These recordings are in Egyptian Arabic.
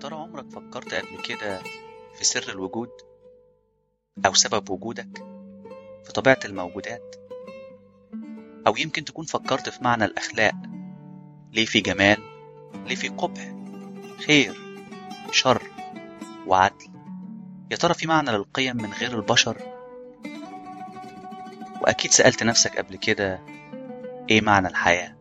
ترى عمرك فكرت قبل كده في سر الوجود أو سبب وجودك في طبيعة الموجودات أو يمكن تكون فكرت في معنى الأخلاق ليه في جمال ليه في قبح خير شر وعدل يا ترى في معنى للقيم من غير البشر وأكيد سألت نفسك قبل كده إيه معنى الحياة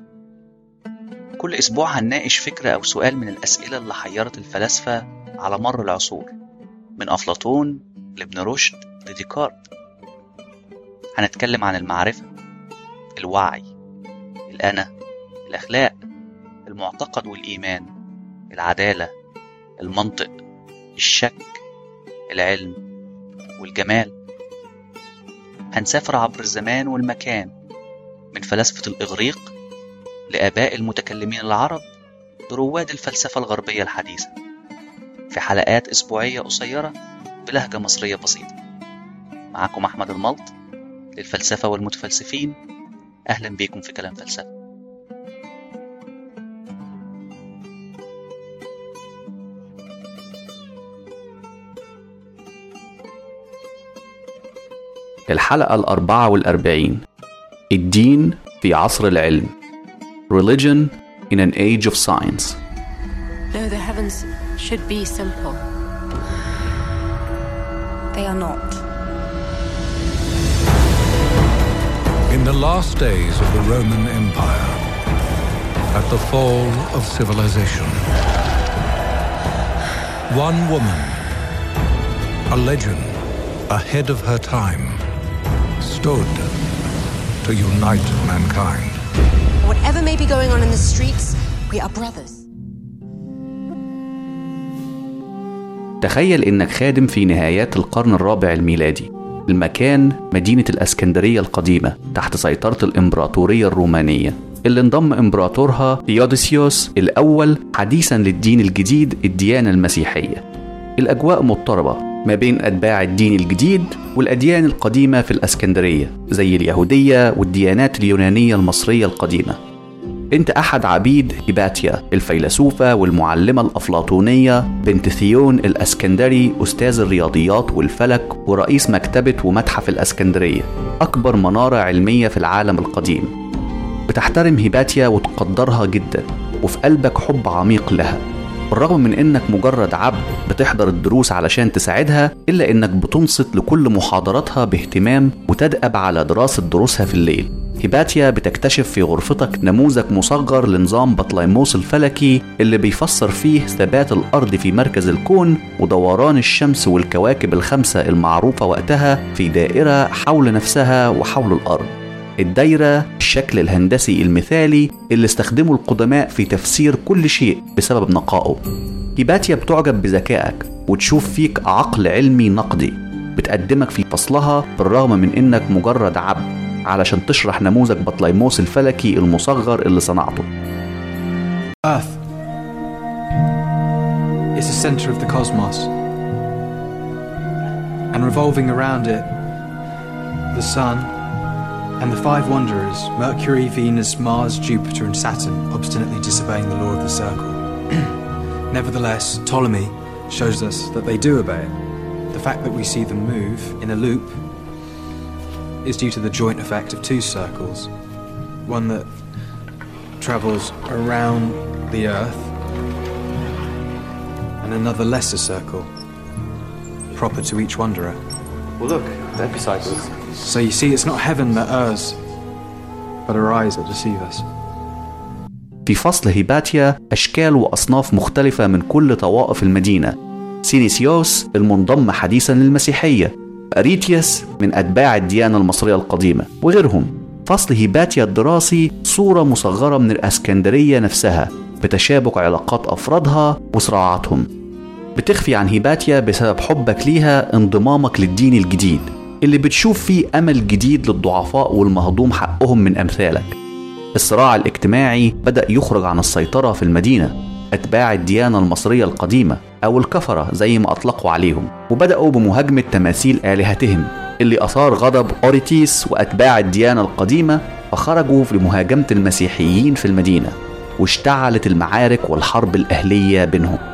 كل أسبوع هنناقش فكرة أو سؤال من الأسئلة اللي حيرت الفلاسفة على مر العصور من أفلاطون لابن رشد لديكارت هنتكلم عن المعرفة الوعي الأنا الأخلاق المعتقد والإيمان العدالة المنطق الشك العلم والجمال هنسافر عبر الزمان والمكان من فلاسفة الإغريق لآباء المتكلمين العرب لرواد الفلسفة الغربية الحديثة في حلقات أسبوعية قصيرة بلهجة مصرية بسيطة معكم أحمد الملط للفلسفة والمتفلسفين أهلا بيكم في كلام فلسفة الحلقة الأربعة والأربعين الدين في عصر العلم Religion in an Age of Science No, the heavens should be simple. They are not. In the last days of the Roman Empire, at the fall of civilization, one woman, a legend ahead of her time, stood to unite mankind. Whatever may be going on in the streets, we are brothers. تخيل إنك خادم في نهايات القرن الرابع الميلادي المكان مدينة الأسكندرية القديمة تحت سيطرة الإمبراطورية الرومانية اللي انضم إمبراطورها ثيوديسيوس الأول حديثا للدين الجديد الديانة المسيحية الأجواء مضطربة ما بين أتباع الدين الجديد والأديان القديمة في الأسكندرية زي اليهودية والديانات اليونانية المصرية القديمة انت احد عبيد هيباتيا الفيلسوفة والمعلمة الافلاطونية بنت ثيون الاسكندري استاذ الرياضيات والفلك ورئيس مكتبة ومتحف الاسكندرية اكبر منارة علمية في العالم القديم بتحترم هيباتيا وتقدرها جدا وفي قلبك حب عميق لها بالرغم من انك مجرد عبد بتحضر الدروس علشان تساعدها الا انك بتنصت لكل محاضراتها باهتمام وتدأب على دراسة دروسها في الليل هيباتيا بتكتشف في غرفتك نموذج مصغر لنظام بطليموس الفلكي اللي بيفسر فيه ثبات الأرض في مركز الكون ودوران الشمس والكواكب الخمسة المعروفة وقتها في دائرة حول نفسها وحول الأرض الدايرة الشكل الهندسي المثالي اللي استخدمه القدماء في تفسير كل شيء بسبب نقائه هيباتيا بتعجب بذكائك وتشوف فيك عقل علمي نقدي بتقدمك في فصلها بالرغم من انك مجرد عبد علشان تشرح نموذج بطليموس الفلكي المصغر اللي صنعته Earth is the center of the cosmos. And revolving around it, the Sun and the five wanderers Mercury, Venus, Mars, Jupiter, and Saturn obstinately disobeying the law of the circle. Nevertheless, Ptolemy shows us that they do obey it. The fact that we see them move in a loop is due to the joint effect of two circles one that travels around the Earth, and another lesser circle, proper to each wanderer. Well, look, the epicycles. So you see, it's not heaven that errs, but our eyes that deceive us. في فصل هيباتيا أشكال وأصناف مختلفة من كل طوائف المدينة سينيسيوس المنضم حديثا للمسيحية أريتياس من أتباع الديانة المصرية القديمة وغيرهم فصل هيباتيا الدراسي صورة مصغرة من الأسكندرية نفسها بتشابك علاقات أفرادها وصراعاتهم بتخفي عن هيباتيا بسبب حبك ليها انضمامك للدين الجديد اللي بتشوف فيه أمل جديد للضعفاء والمهضوم حقهم من أمثالك الصراع الاجتماعي بدأ يخرج عن السيطرة في المدينة أتباع الديانة المصرية القديمة أو الكفرة زي ما أطلقوا عليهم وبدأوا بمهاجمة تماثيل آلهتهم اللي أثار غضب أوريتيس وأتباع الديانة القديمة فخرجوا في مهاجمة المسيحيين في المدينة واشتعلت المعارك والحرب الأهلية بينهم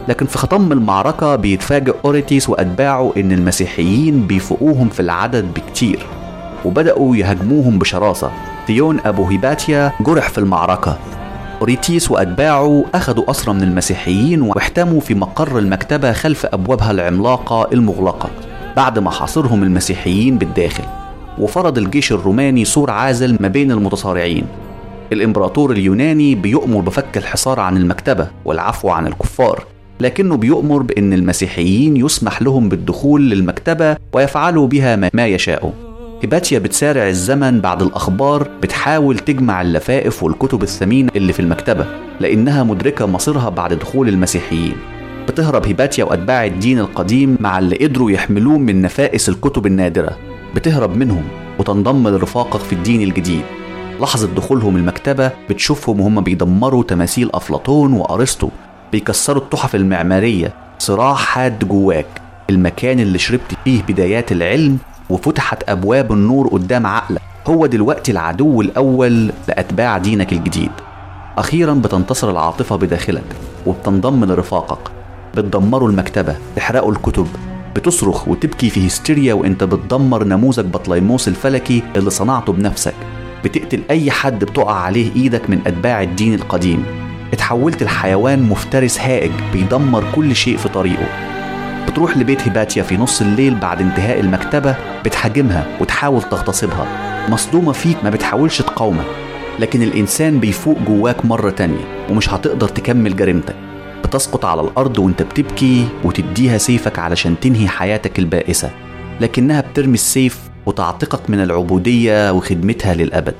لكن في خضم المعركة بيتفاجئ أوريتيس وأتباعه إن المسيحيين بيفوقوهم في العدد بكتير وبدأوا يهاجموهم بشراسة ثيون أبو هيباتيا جرح في المعركة أوريتيس وأتباعه أخذوا أسرى من المسيحيين واحتموا في مقر المكتبة خلف أبوابها العملاقة المغلقة بعد ما حاصرهم المسيحيين بالداخل وفرض الجيش الروماني سور عازل ما بين المتصارعين الإمبراطور اليوناني بيؤمر بفك الحصار عن المكتبة والعفو عن الكفار لكنه بيؤمر بأن المسيحيين يسمح لهم بالدخول للمكتبة ويفعلوا بها ما يشاءوا هيباتيا بتسارع الزمن بعد الأخبار بتحاول تجمع اللفائف والكتب الثمينة اللي في المكتبة لأنها مدركة مصيرها بعد دخول المسيحيين بتهرب هيباتيا وأتباع الدين القديم مع اللي قدروا يحملوه من نفائس الكتب النادرة بتهرب منهم وتنضم لرفاقك في الدين الجديد لحظة دخولهم المكتبة بتشوفهم وهم بيدمروا تماثيل أفلاطون وأرسطو بيكسروا التحف المعمارية صراع حاد جواك المكان اللي شربت فيه بدايات العلم وفتحت أبواب النور قدام عقلك هو دلوقتي العدو الأول لأتباع دينك الجديد أخيرا بتنتصر العاطفة بداخلك وبتنضم لرفاقك بتدمروا المكتبة تحرقوا الكتب بتصرخ وتبكي في هستيريا وانت بتدمر نموذج بطليموس الفلكي اللي صنعته بنفسك بتقتل أي حد بتقع عليه إيدك من أتباع الدين القديم اتحولت لحيوان مفترس هائج بيدمر كل شيء في طريقه بتروح لبيت هيباتيا في نص الليل بعد انتهاء المكتبة بتهاجمها وتحاول تغتصبها مصدومة فيك ما بتحاولش تقاومك لكن الإنسان بيفوق جواك مرة تانية ومش هتقدر تكمل جريمتك بتسقط على الأرض وانت بتبكي وتديها سيفك علشان تنهي حياتك البائسة لكنها بترمي السيف وتعتقك من العبودية وخدمتها للأبد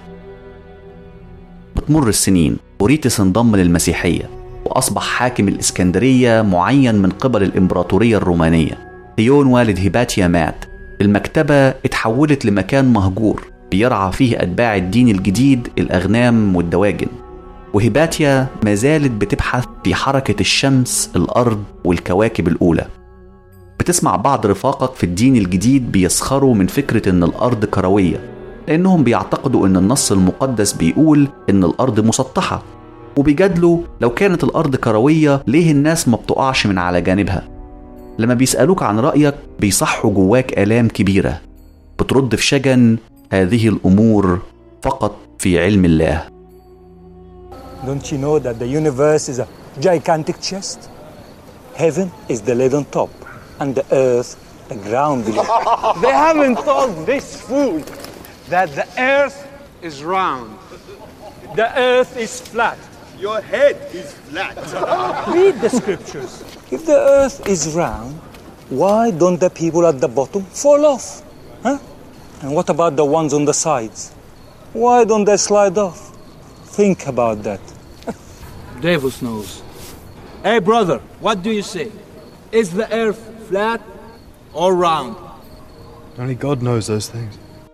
بتمر السنين أوريتس انضم للمسيحية وأصبح حاكم الإسكندرية معين من قبل الإمبراطورية الرومانية ثيون والد هيباتيا مات المكتبة اتحولت لمكان مهجور بيرعى فيه أتباع الدين الجديد الأغنام والدواجن وهيباتيا ما زالت بتبحث في حركة الشمس الأرض والكواكب الأولى بتسمع بعض رفاقك في الدين الجديد بيسخروا من فكرة إن الأرض كروية لأنهم بيعتقدوا إن النص المقدس بيقول إن الأرض مسطحة وبيجادلوا لو كانت الأرض كروية ليه الناس ما بتقعش من على جانبها لما بيسألوك عن رأيك بيصحوا جواك آلام كبيرة بترد في شجن هذه الأمور فقط في علم الله Don't you know that the universe is a gigantic chest? Heaven is the lid on top, and the earth the ground below. They haven't told this fool that the earth is round. the earth is flat. Your head is flat. Read the scriptures. If the earth is round, why don't the people at the bottom fall off? Huh? And what about the ones on the sides? Why don't they slide off? Think about that. Davis knows. Hey, brother, what do you say? Is the earth flat or round? Only God knows those things.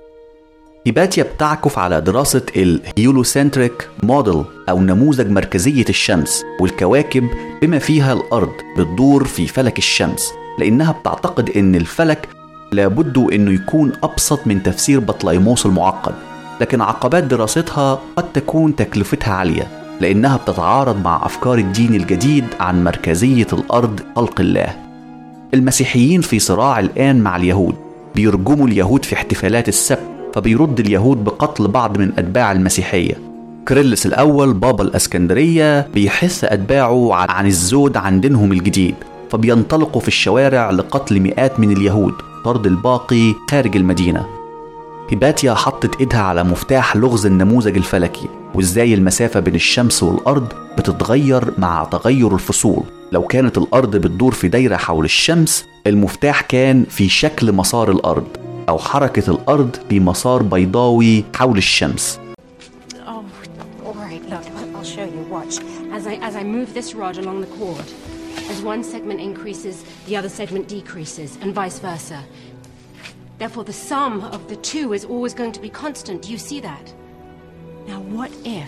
هيباتيا بتعكف على دراسة الهيولوسنتريك موديل أو نموذج مركزية الشمس والكواكب بما فيها الأرض بتدور في فلك الشمس لأنها بتعتقد إن الفلك لابد إنه يكون أبسط من تفسير بطليموس المعقد لكن عقبات دراستها قد تكون تكلفتها عالية لأنها بتتعارض مع أفكار الدين الجديد عن مركزية الأرض خلق الله المسيحيين في صراع الآن مع اليهود بيرجموا اليهود في احتفالات السبت فبيرد اليهود بقتل بعض من أتباع المسيحية كريلس الأول بابا الأسكندرية بيحث أتباعه عن الزود عن دينهم الجديد فبينطلقوا في الشوارع لقتل مئات من اليهود طرد الباقي خارج المدينة هيباتيا حطت ايدها على مفتاح لغز النموذج الفلكي وازاي المسافة بين الشمس والأرض بتتغير مع تغير الفصول لو كانت الأرض بتدور في دايرة حول الشمس المفتاح كان في شكل مسار الأرض أو حركة الأرض في مسار بيضاوي حول الشمس Oh, all right. Look, I- I'll show you. Watch. As I as I move this rod along the cord, as one segment increases, the other segment decreases, and vice versa. Therefore, the sum of the two is always going to be constant. Do you see that? Now, what if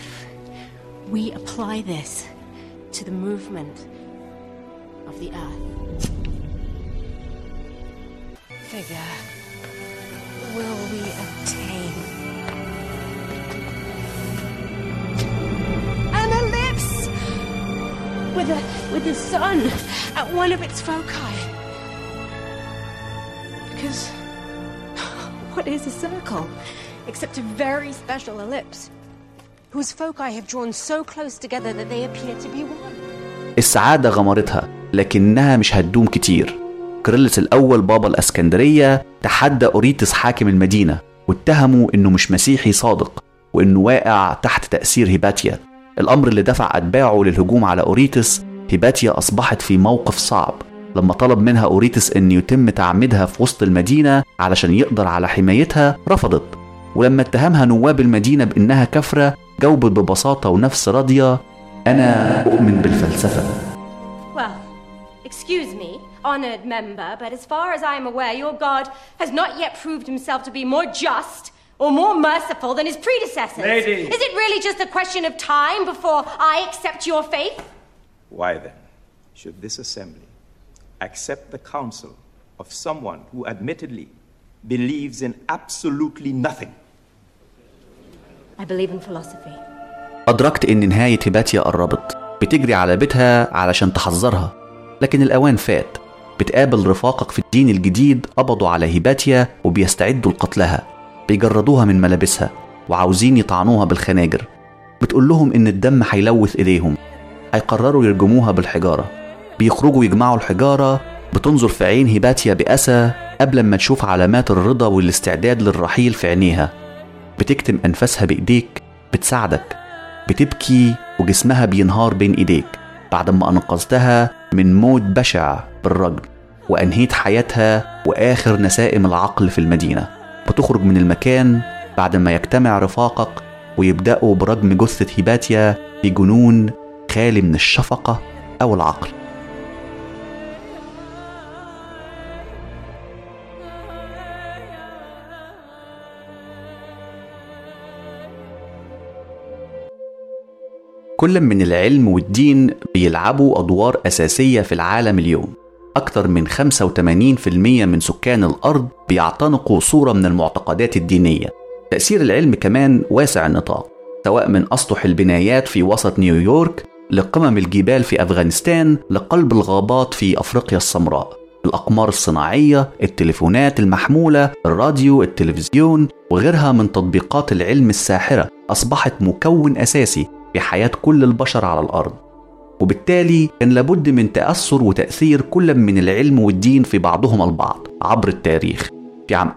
we apply this to the movement of the Earth? Figure. Will we obtain an ellipse with together with the sun at one of its foci. Because what is a circle except a very special ellipse whose foci have drawn so close together that they appear to be one? السعادة غمرتها لكنها مش هتدوم كتير كريلس الأول بابا الأسكندرية تحدى أوريتس حاكم المدينة واتهموا إنه مش مسيحي صادق وإنه واقع تحت تأثير هيباتيا الأمر اللي دفع أتباعه للهجوم على أوريتس هيباتيا أصبحت في موقف صعب لما طلب منها أوريتس أن يتم تعميدها في وسط المدينة علشان يقدر على حمايتها رفضت ولما اتهمها نواب المدينة بأنها كفرة جاوبت ببساطة ونفس راضية أنا أؤمن بالفلسفة Well, excuse me, honored member, but as far as I am aware, your god has not yet proved himself to be more just or more merciful than his predecessors. Lady. Is it really just a question of time before I accept your faith? Why then should this assembly accept the counsel of someone who admittedly believes in absolutely nothing? I believe in philosophy. أدركت إن نهاية هيباتيا قربت بتجري على بيتها علشان تحذرها لكن الأوان فات بتقابل رفاقك في الدين الجديد قبضوا على هيباتيا وبيستعدوا لقتلها بيجردوها من ملابسها وعاوزين يطعنوها بالخناجر بتقول لهم إن الدم هيلوث إيديهم هيقرروا يرجموها بالحجارة بيخرجوا يجمعوا الحجارة بتنظر في عين هيباتيا بأسى قبل ما تشوف علامات الرضا والاستعداد للرحيل في عينيها بتكتم أنفاسها بإيديك بتساعدك بتبكي وجسمها بينهار بين إيديك بعد ما أنقذتها من موت بشع بالرجم وأنهيت حياتها وآخر نسائم العقل في المدينة بتخرج من المكان بعد ما يجتمع رفاقك ويبدأوا برجم جثة هيباتيا بجنون خالي من الشفقة أو العقل كل من العلم والدين بيلعبوا أدوار أساسية في العالم اليوم أكثر من 85% من سكان الأرض بيعتنقوا صورة من المعتقدات الدينية تأثير العلم كمان واسع النطاق سواء من أسطح البنايات في وسط نيويورك لقمم الجبال في أفغانستان لقلب الغابات في أفريقيا السمراء الأقمار الصناعية التليفونات المحمولة الراديو التلفزيون وغيرها من تطبيقات العلم الساحرة أصبحت مكون أساسي في حياة كل البشر على الأرض وبالتالي كان لابد من تأثر وتأثير كل من العلم والدين في بعضهما البعض عبر التاريخ في عام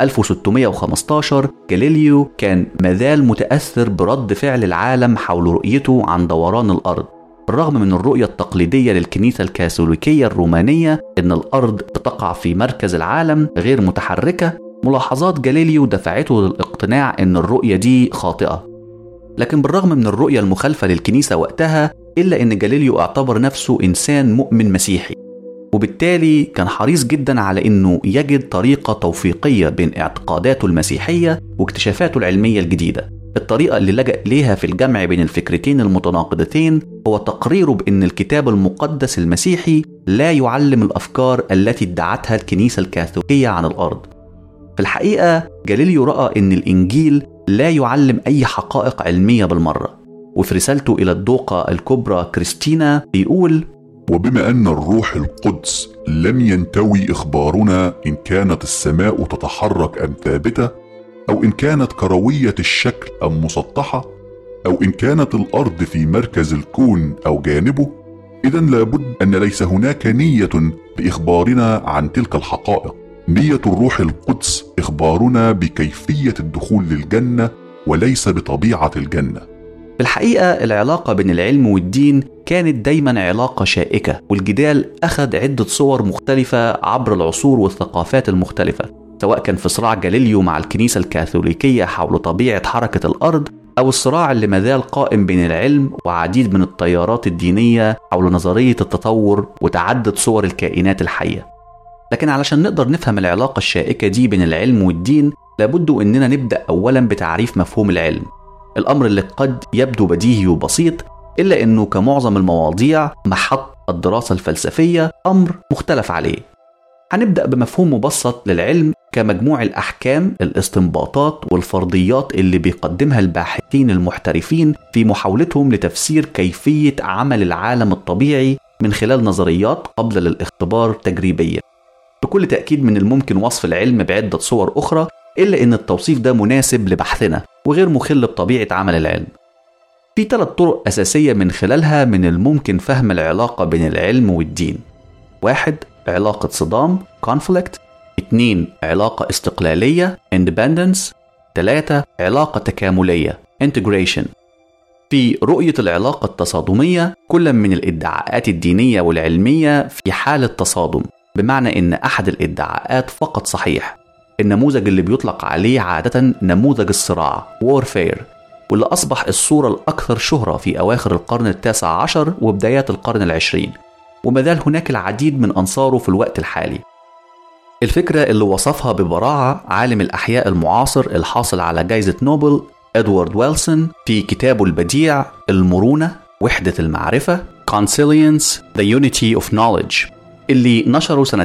1615 جاليليو كان مازال متأثر برد فعل العالم حول رؤيته عن دوران الأرض بالرغم من الرؤية التقليدية للكنيسة الكاثوليكية الرومانية أن الأرض بتقع في مركز العالم غير متحركة ملاحظات جاليليو دفعته للاقتناع أن الرؤية دي خاطئة لكن بالرغم من الرؤية المخالفة للكنيسة وقتها إلا أن جاليليو اعتبر نفسه إنسان مؤمن مسيحي وبالتالي كان حريص جدا على أنه يجد طريقة توفيقية بين اعتقاداته المسيحية واكتشافاته العلمية الجديدة الطريقة اللي لجأ ليها في الجمع بين الفكرتين المتناقضتين هو تقريره بأن الكتاب المقدس المسيحي لا يعلم الأفكار التي ادعتها الكنيسة الكاثوليكية عن الأرض في الحقيقة جاليليو رأى أن الإنجيل لا يعلم أي حقائق علمية بالمرة وفي رسالته إلى الدوقة الكبرى كريستينا بيقول وبما أن الروح القدس لم ينتوي إخبارنا إن كانت السماء تتحرك أم ثابتة أو إن كانت كروية الشكل أم مسطحة أو إن كانت الأرض في مركز الكون أو جانبه إذا لابد أن ليس هناك نية بإخبارنا عن تلك الحقائق نية الروح القدس إخبارنا بكيفية الدخول للجنة وليس بطبيعة الجنة في الحقيقة العلاقة بين العلم والدين كانت دايما علاقة شائكة والجدال أخذ عدة صور مختلفة عبر العصور والثقافات المختلفة سواء كان في صراع جاليليو مع الكنيسة الكاثوليكية حول طبيعة حركة الأرض أو الصراع اللي مازال قائم بين العلم وعديد من التيارات الدينية حول نظرية التطور وتعدد صور الكائنات الحية لكن علشان نقدر نفهم العلاقة الشائكة دي بين العلم والدين لابد أننا نبدأ أولا بتعريف مفهوم العلم الأمر اللي قد يبدو بديهي وبسيط إلا أنه كمعظم المواضيع محط الدراسة الفلسفية أمر مختلف عليه هنبدأ بمفهوم مبسط للعلم كمجموع الأحكام الاستنباطات والفرضيات اللي بيقدمها الباحثين المحترفين في محاولتهم لتفسير كيفية عمل العالم الطبيعي من خلال نظريات قابلة للاختبار تجريبيا بكل تأكيد من الممكن وصف العلم بعدة صور أخرى إلا إن التوصيف ده مناسب لبحثنا وغير مخل بطبيعة عمل العلم في ثلاث طرق أساسية من خلالها من الممكن فهم العلاقة بين العلم والدين واحد علاقة صدام conflict اتنين علاقة استقلالية independence تلاتة علاقة تكاملية integration في رؤية العلاقة التصادمية كل من الادعاءات الدينية والعلمية في حالة تصادم بمعنى إن أحد الادعاءات فقط صحيح النموذج اللي بيطلق عليه عادة نموذج الصراع warfare واللي أصبح الصورة الأكثر شهرة في أواخر القرن التاسع عشر وبدايات القرن العشرين وما زال هناك العديد من أنصاره في الوقت الحالي الفكرة اللي وصفها ببراعة عالم الأحياء المعاصر الحاصل على جائزة نوبل إدوارد ويلسون في كتابه البديع المرونة وحدة المعرفة Consilience The Unity of Knowledge اللي نشره سنة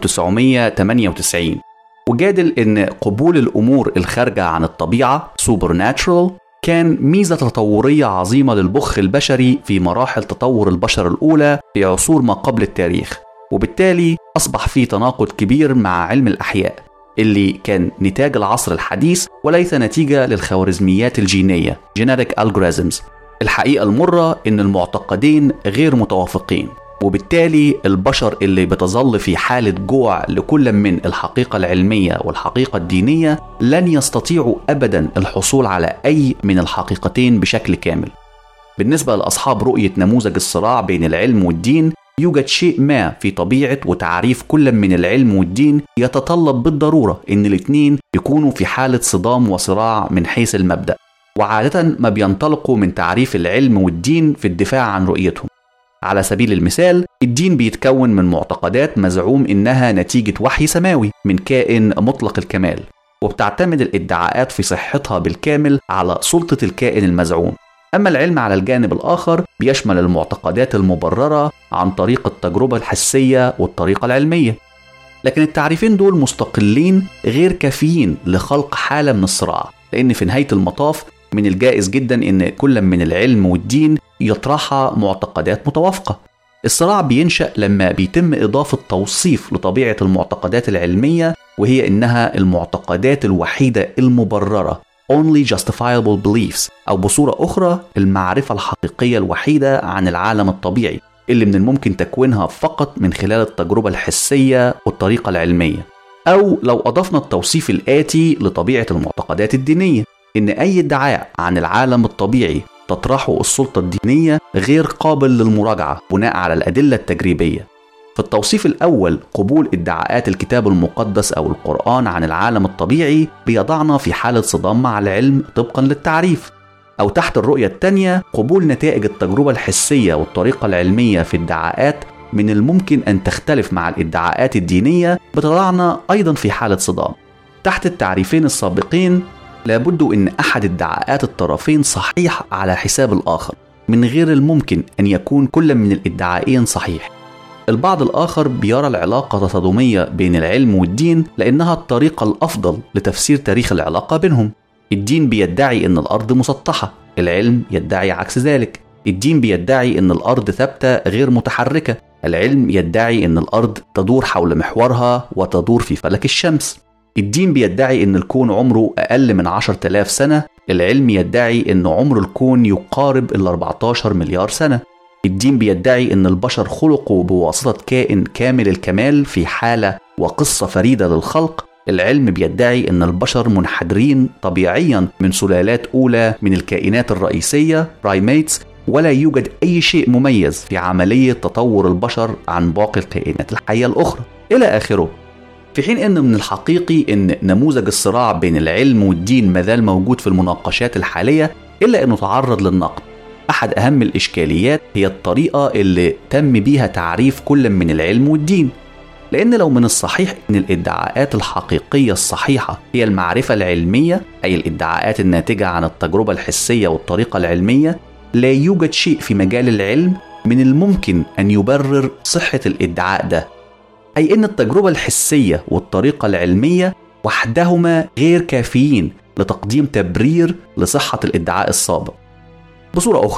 1998 وجادل إن قبول الأمور الخارجة عن الطبيعة supernatural كان ميزة تطورية عظيمة للبخ البشري في مراحل تطور البشر الأولى في عصور ما قبل التاريخ وبالتالي أصبح في تناقض كبير مع علم الأحياء اللي كان نتاج العصر الحديث وليس نتيجة للخوارزميات الجينية Genetic Algorithms الحقيقة المرة إن المعتقدين غير متوافقين وبالتالي البشر اللي بتظل في حالة جوع لكل من الحقيقة العلمية والحقيقة الدينية لن يستطيعوا أبدا الحصول على أي من الحقيقتين بشكل كامل بالنسبة لأصحاب رؤية نموذج الصراع بين العلم والدين يوجد شيء ما في طبيعة وتعريف كل من العلم والدين يتطلب بالضرورة إن الاتنين يكونوا في حالة صدام وصراع من حيث المبدأ وعادة ما بينطلقوا من تعريف العلم والدين في الدفاع عن رؤيتهم على سبيل المثال الدين بيتكون من معتقدات مزعوم إنها نتيجة وحي سماوي من كائن مطلق الكمال وبتعتمد الادعاءات في صحتها بالكامل على سلطة الكائن المزعوم أما العلم على الجانب الآخر بيشمل المعتقدات المبررة عن طريق التجربة الحسية والطريقة العلمية لكن التعريفين دول مستقلين غير كافيين لخلق حالة من الصراع لأن في نهاية المطاف من الجائز جدا ان كل من العلم والدين يطرحها معتقدات متوافقه الصراع بينشا لما بيتم اضافه توصيف لطبيعه المعتقدات العلميه وهي انها المعتقدات الوحيده المبرره only justifiable beliefs او بصوره اخرى المعرفه الحقيقيه الوحيده عن العالم الطبيعي اللي من الممكن تكوينها فقط من خلال التجربه الحسيه والطريقه العلميه او لو اضفنا التوصيف الاتي لطبيعه المعتقدات الدينيه إن أي ادعاء عن العالم الطبيعي تطرحه السلطة الدينية غير قابل للمراجعة بناء على الأدلة التجريبية. في التوصيف الأول قبول ادعاءات الكتاب المقدس أو القرآن عن العالم الطبيعي بيضعنا في حالة صدام مع العلم طبقا للتعريف. أو تحت الرؤية الثانية قبول نتائج التجربة الحسية والطريقة العلمية في ادعاءات من الممكن أن تختلف مع الادعاءات الدينية بتضعنا أيضا في حالة صدام. تحت التعريفين السابقين لابد ان احد ادعاءات الطرفين صحيح على حساب الاخر من غير الممكن ان يكون كل من الادعائين صحيح البعض الاخر بيرى العلاقه تصادميه بين العلم والدين لانها الطريقه الافضل لتفسير تاريخ العلاقه بينهم الدين بيدعي ان الارض مسطحه العلم يدعي عكس ذلك الدين بيدعي ان الارض ثابته غير متحركه العلم يدعي ان الارض تدور حول محورها وتدور في فلك الشمس الدين بيدعي ان الكون عمره اقل من 10000 سنه العلم يدعي ان عمر الكون يقارب ال 14 مليار سنه الدين بيدعي ان البشر خلقوا بواسطه كائن كامل الكمال في حاله وقصه فريده للخلق العلم بيدعي ان البشر منحدرين طبيعيا من سلالات اولى من الكائنات الرئيسيه برايميتس ولا يوجد اي شيء مميز في عمليه تطور البشر عن باقي الكائنات الحيه الاخرى الى اخره في حين ان من الحقيقي ان نموذج الصراع بين العلم والدين مازال موجود في المناقشات الحاليه الا انه تعرض للنقد احد اهم الاشكاليات هي الطريقه اللي تم بيها تعريف كل من العلم والدين لان لو من الصحيح ان الادعاءات الحقيقيه الصحيحه هي المعرفه العلميه اي الادعاءات الناتجه عن التجربه الحسيه والطريقه العلميه لا يوجد شيء في مجال العلم من الممكن ان يبرر صحه الادعاء ده أي أن التجربة الحسية والطريقة العلمية وحدهما غير كافيين لتقديم تبرير لصحة الادعاء السابق. بصورة أخرى،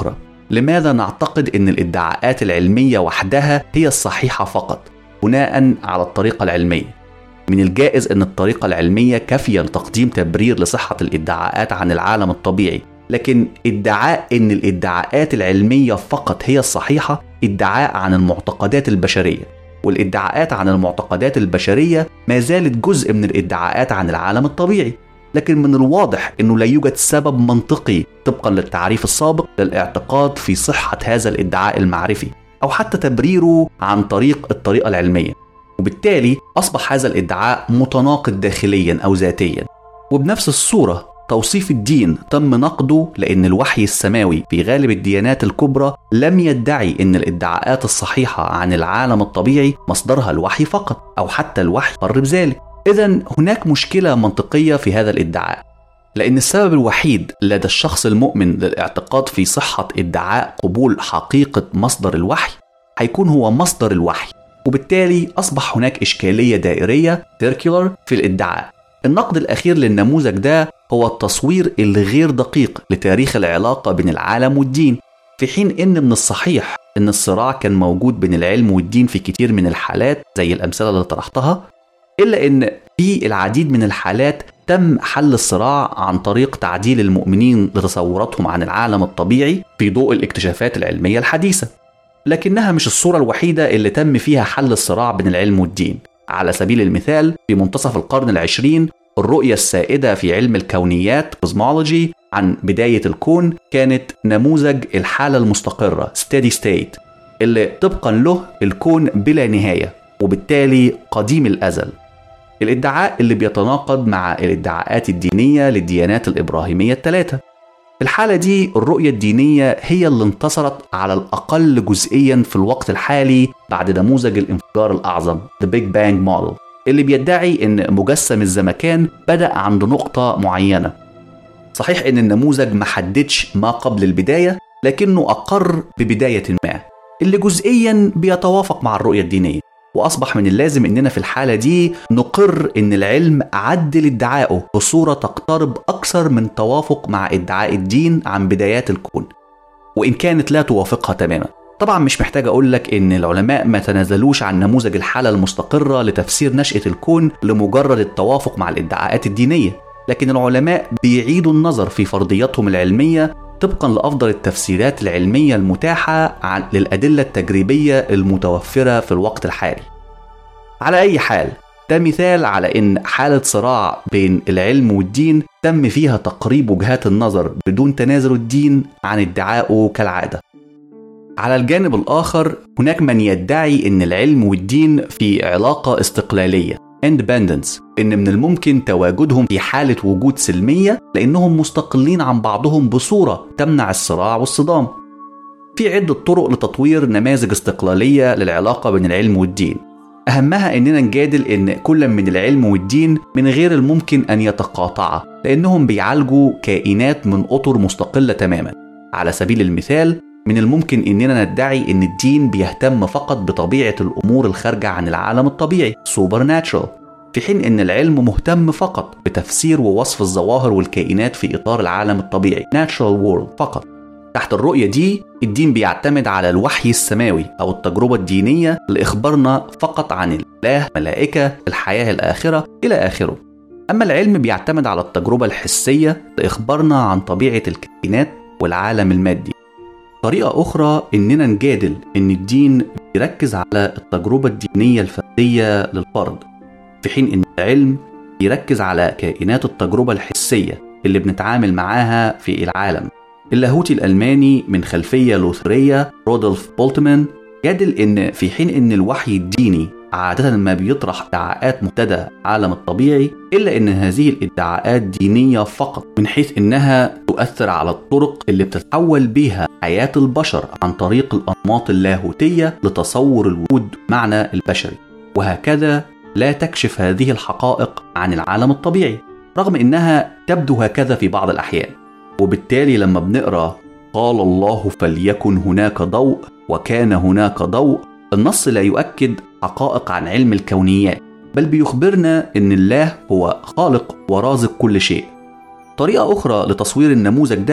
لماذا نعتقد ان الادعاءات العلميه وحدها هي الصحيحه فقط بناء على الطريقه العلميه من الجائز ان الطريقه العلميه كافيه لتقديم تبرير لصحه الادعاءات عن العالم الطبيعي لكن ادعاء ان الادعاءات العلميه فقط هي الصحيحه ادعاء عن المعتقدات البشريه والادعاءات عن المعتقدات البشريه ما زالت جزء من الادعاءات عن العالم الطبيعي لكن من الواضح انه لا يوجد سبب منطقي طبقا للتعريف السابق للاعتقاد في صحه هذا الادعاء المعرفي او حتى تبريره عن طريق الطريقه العلميه وبالتالي اصبح هذا الادعاء متناقض داخليا او ذاتيا وبنفس الصوره توصيف الدين تم نقده لأن الوحي السماوي في غالب الديانات الكبرى لم يدعي أن الادعاءات الصحيحة عن العالم الطبيعي مصدرها الوحي فقط أو حتى الوحي قرب ذلك إذا هناك مشكلة منطقية في هذا الادعاء لأن السبب الوحيد لدى الشخص المؤمن للاعتقاد في صحة ادعاء قبول حقيقة مصدر الوحي هيكون هو مصدر الوحي وبالتالي أصبح هناك إشكالية دائرية circular في الادعاء النقد الأخير للنموذج ده هو التصوير الغير دقيق لتاريخ العلاقة بين العالم والدين في حين إن من الصحيح إن الصراع كان موجود بين العلم والدين في كتير من الحالات زي الأمثلة اللي طرحتها إلا إن في العديد من الحالات تم حل الصراع عن طريق تعديل المؤمنين لتصوراتهم عن العالم الطبيعي في ضوء الاكتشافات العلمية الحديثة لكنها مش الصورة الوحيدة اللي تم فيها حل الصراع بين العلم والدين على سبيل المثال في منتصف القرن العشرين الرؤية السائدة في علم الكونيات cosmology عن بداية الكون كانت نموذج الحالة المستقرة steady state اللي طبقا له الكون بلا نهاية وبالتالي قديم الأزل الادعاء اللي بيتناقض مع الادعاءات الدينية للديانات الإبراهيمية الثلاثة في الحالة دي الرؤية الدينية هي اللي انتصرت على الأقل جزئيا في الوقت الحالي بعد نموذج الانفجار الأعظم The Big Bang Model اللي بيدعي ان مجسم الزمكان بدأ عند نقطة معينة صحيح ان النموذج ما حددش ما قبل البداية لكنه أقر ببداية ما اللي جزئيا بيتوافق مع الرؤية الدينية وأصبح من اللازم إننا في الحالة دي نقر إن العلم عدل ادعائه بصورة تقترب أكثر من توافق مع ادعاء الدين عن بدايات الكون وإن كانت لا توافقها تماما طبعا مش محتاج اقول لك ان العلماء ما تنازلوش عن نموذج الحاله المستقره لتفسير نشاه الكون لمجرد التوافق مع الادعاءات الدينيه لكن العلماء بيعيدوا النظر في فرضياتهم العلميه طبقا لافضل التفسيرات العلميه المتاحه عن للادله التجريبيه المتوفره في الوقت الحالي على اي حال ده مثال على ان حاله صراع بين العلم والدين تم فيها تقريب وجهات النظر بدون تنازل الدين عن ادعائه كالعاده على الجانب الآخر هناك من يدعي أن العلم والدين في علاقة استقلالية independence إن من الممكن تواجدهم في حالة وجود سلمية لأنهم مستقلين عن بعضهم بصورة تمنع الصراع والصدام في عدة طرق لتطوير نماذج استقلالية للعلاقة بين العلم والدين أهمها إننا نجادل إن كل من العلم والدين من غير الممكن أن يتقاطعا لأنهم بيعالجوا كائنات من أطر مستقلة تماما على سبيل المثال من الممكن اننا ندعي ان الدين بيهتم فقط بطبيعه الامور الخارجه عن العالم الطبيعي سوبر ناتشرال في حين ان العلم مهتم فقط بتفسير ووصف الظواهر والكائنات في اطار العالم الطبيعي ناتشرال وورلد فقط تحت الرؤية دي الدين بيعتمد على الوحي السماوي أو التجربة الدينية لإخبارنا فقط عن الله ملائكة الحياة الآخرة إلى آخره أما العلم بيعتمد على التجربة الحسية لإخبارنا عن طبيعة الكائنات والعالم المادي طريقة أخرى إننا نجادل إن الدين بيركز على التجربة الدينية الفردية للفرد في حين إن العلم بيركز على كائنات التجربة الحسية اللي بنتعامل معاها في العالم اللاهوتي الألماني من خلفية لوثرية رودولف بولتمان جادل إن في حين إن الوحي الديني عادة ما بيطرح ادعاءات مبتدى العالم الطبيعي إلا أن هذه الادعاءات دينية فقط من حيث أنها تؤثر على الطرق اللي بتتحول بها حياة البشر عن طريق الأنماط اللاهوتية لتصور الوجود معنى البشري وهكذا لا تكشف هذه الحقائق عن العالم الطبيعي رغم أنها تبدو هكذا في بعض الأحيان وبالتالي لما بنقرأ قال الله فليكن هناك ضوء وكان هناك ضوء النص لا يؤكد حقائق عن علم الكونيات بل بيخبرنا ان الله هو خالق ورازق كل شيء طريقه اخرى لتصوير النموذج ده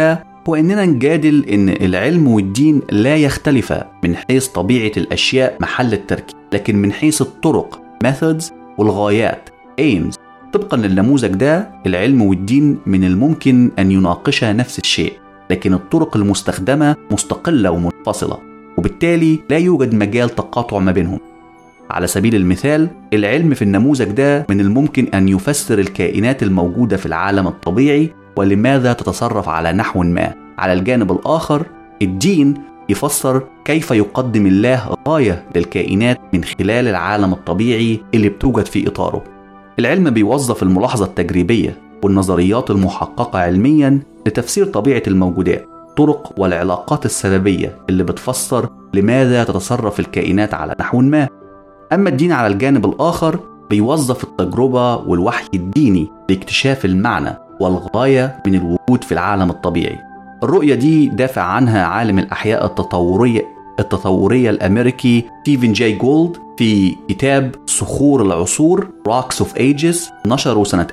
هو إننا نجادل إن العلم والدين لا يختلفا من حيث طبيعة الأشياء محل التركيب لكن من حيث الطرق methods والغايات aims طبقا للنموذج ده العلم والدين من الممكن أن يناقشا نفس الشيء لكن الطرق المستخدمة مستقلة ومنفصلة وبالتالي لا يوجد مجال تقاطع ما بينهم على سبيل المثال العلم في النموذج ده من الممكن أن يفسر الكائنات الموجودة في العالم الطبيعي ولماذا تتصرف على نحو ما على الجانب الآخر الدين يفسر كيف يقدم الله غاية للكائنات من خلال العالم الطبيعي اللي بتوجد في إطاره العلم بيوظف الملاحظة التجريبية والنظريات المحققة علميا لتفسير طبيعة الموجودات طرق والعلاقات السببية اللي بتفسر لماذا تتصرف الكائنات على نحو ما أما الدين على الجانب الآخر بيوظف التجربة والوحي الديني لاكتشاف المعنى والغاية من الوجود في العالم الطبيعي الرؤية دي دافع عنها عالم الأحياء التطورية التطورية الأمريكي ستيفن جاي جولد في كتاب صخور العصور Rocks of Ages نشره سنة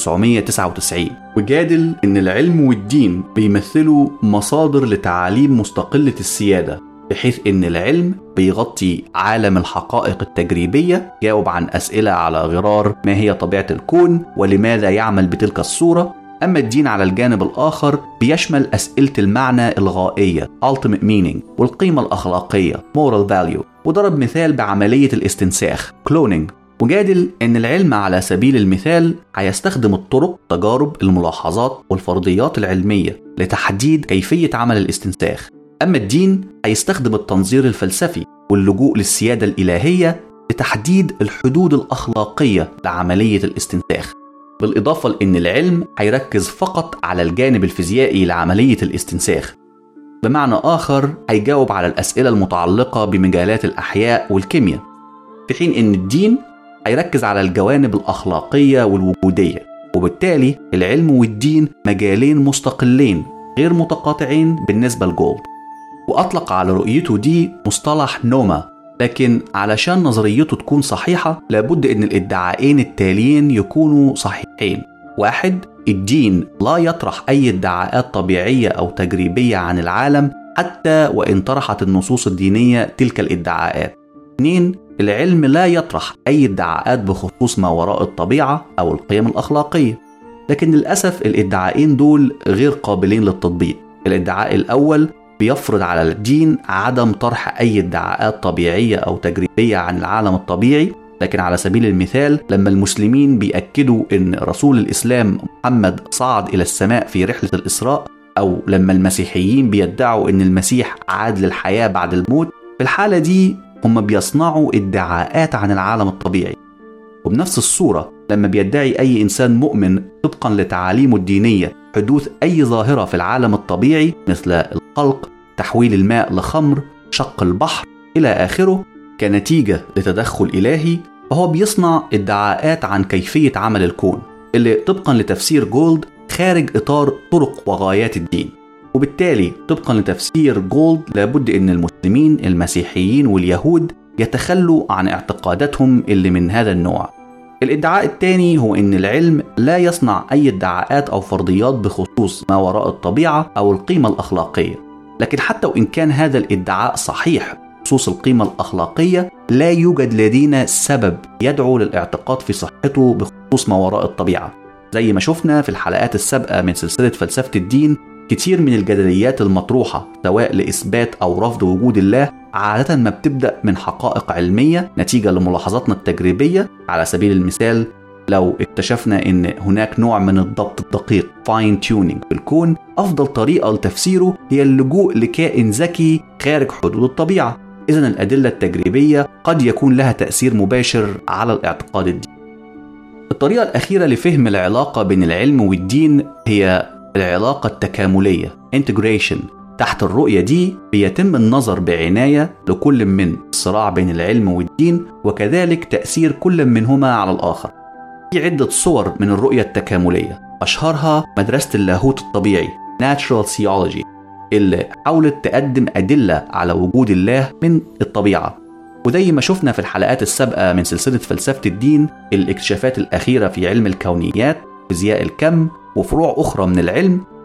1999 وجادل إن العلم والدين بيمثلوا مصادر لتعاليم مستقلة السيادة بحيث إن العلم بيغطي عالم الحقائق التجريبية جاوب عن أسئلة على غرار ما هي طبيعة الكون ولماذا يعمل بتلك الصورة أما الدين على الجانب الآخر بيشمل أسئلة المعنى الغائية ultimate meaning والقيمة الأخلاقية moral value وضرب مثال بعملية الاستنساخ cloning وجادل أن العلم على سبيل المثال هيستخدم الطرق تجارب الملاحظات والفرضيات العلمية لتحديد كيفية عمل الاستنساخ أما الدين هيستخدم التنظير الفلسفي واللجوء للسيادة الإلهية لتحديد الحدود الأخلاقية لعملية الاستنساخ بالإضافة لأن العلم هيركز فقط على الجانب الفيزيائي لعملية الاستنساخ بمعنى آخر هيجاوب على الأسئلة المتعلقة بمجالات الأحياء والكيمياء في حين أن الدين هيركز على الجوانب الأخلاقية والوجودية وبالتالي العلم والدين مجالين مستقلين غير متقاطعين بالنسبة لجولد وأطلق على رؤيته دي مصطلح نوما لكن علشان نظريته تكون صحيحة لابد أن الادعاءين التاليين يكونوا صحيحين واحد الدين لا يطرح أي ادعاءات طبيعية أو تجريبية عن العالم حتى وإن طرحت النصوص الدينية تلك الادعاءات اثنين العلم لا يطرح أي ادعاءات بخصوص ما وراء الطبيعة أو القيم الأخلاقية لكن للأسف الادعاءين دول غير قابلين للتطبيق الادعاء الأول بيفرض على الدين عدم طرح أي ادعاءات طبيعية أو تجريبية عن العالم الطبيعي لكن على سبيل المثال لما المسلمين بيأكدوا أن رسول الإسلام محمد صعد إلى السماء في رحلة الإسراء أو لما المسيحيين بيدعوا أن المسيح عاد للحياة بعد الموت في الحالة دي هم بيصنعوا ادعاءات عن العالم الطبيعي وبنفس الصورة لما بيدعي أي إنسان مؤمن طبقا لتعاليمه الدينية حدوث أي ظاهرة في العالم الطبيعي مثل الخلق تحويل الماء لخمر شق البحر إلى آخره كنتيجة لتدخل إلهي فهو بيصنع ادعاءات عن كيفية عمل الكون اللي طبقا لتفسير جولد خارج إطار طرق وغايات الدين وبالتالي طبقا لتفسير جولد لابد أن المسلمين المسيحيين واليهود يتخلوا عن اعتقاداتهم اللي من هذا النوع الادعاء الثاني هو ان العلم لا يصنع اي ادعاءات او فرضيات بخصوص ما وراء الطبيعه او القيمه الاخلاقيه لكن حتى وان كان هذا الادعاء صحيح بخصوص القيمه الاخلاقيه لا يوجد لدينا سبب يدعو للاعتقاد في صحته بخصوص ما وراء الطبيعه زي ما شفنا في الحلقات السابقه من سلسله فلسفه الدين كتير من الجدليات المطروحة سواء لإثبات أو رفض وجود الله عادة ما بتبدأ من حقائق علمية نتيجة لملاحظاتنا التجريبية على سبيل المثال لو اكتشفنا ان هناك نوع من الضبط الدقيق فاين تيونينج في الكون افضل طريقه لتفسيره هي اللجوء لكائن ذكي خارج حدود الطبيعه اذا الادله التجريبيه قد يكون لها تاثير مباشر على الاعتقاد الديني الطريقه الاخيره لفهم العلاقه بين العلم والدين هي العلاقة التكاملية integration تحت الرؤية دي بيتم النظر بعناية لكل من الصراع بين العلم والدين وكذلك تأثير كل منهما على الآخر في عدة صور من الرؤية التكاملية أشهرها مدرسة اللاهوت الطبيعي Natural Theology اللي حاولت تقدم أدلة على وجود الله من الطبيعة وزي ما شفنا في الحلقات السابقة من سلسلة فلسفة الدين الاكتشافات الأخيرة في علم الكونيات فيزياء الكم وفروع أخرى من العلم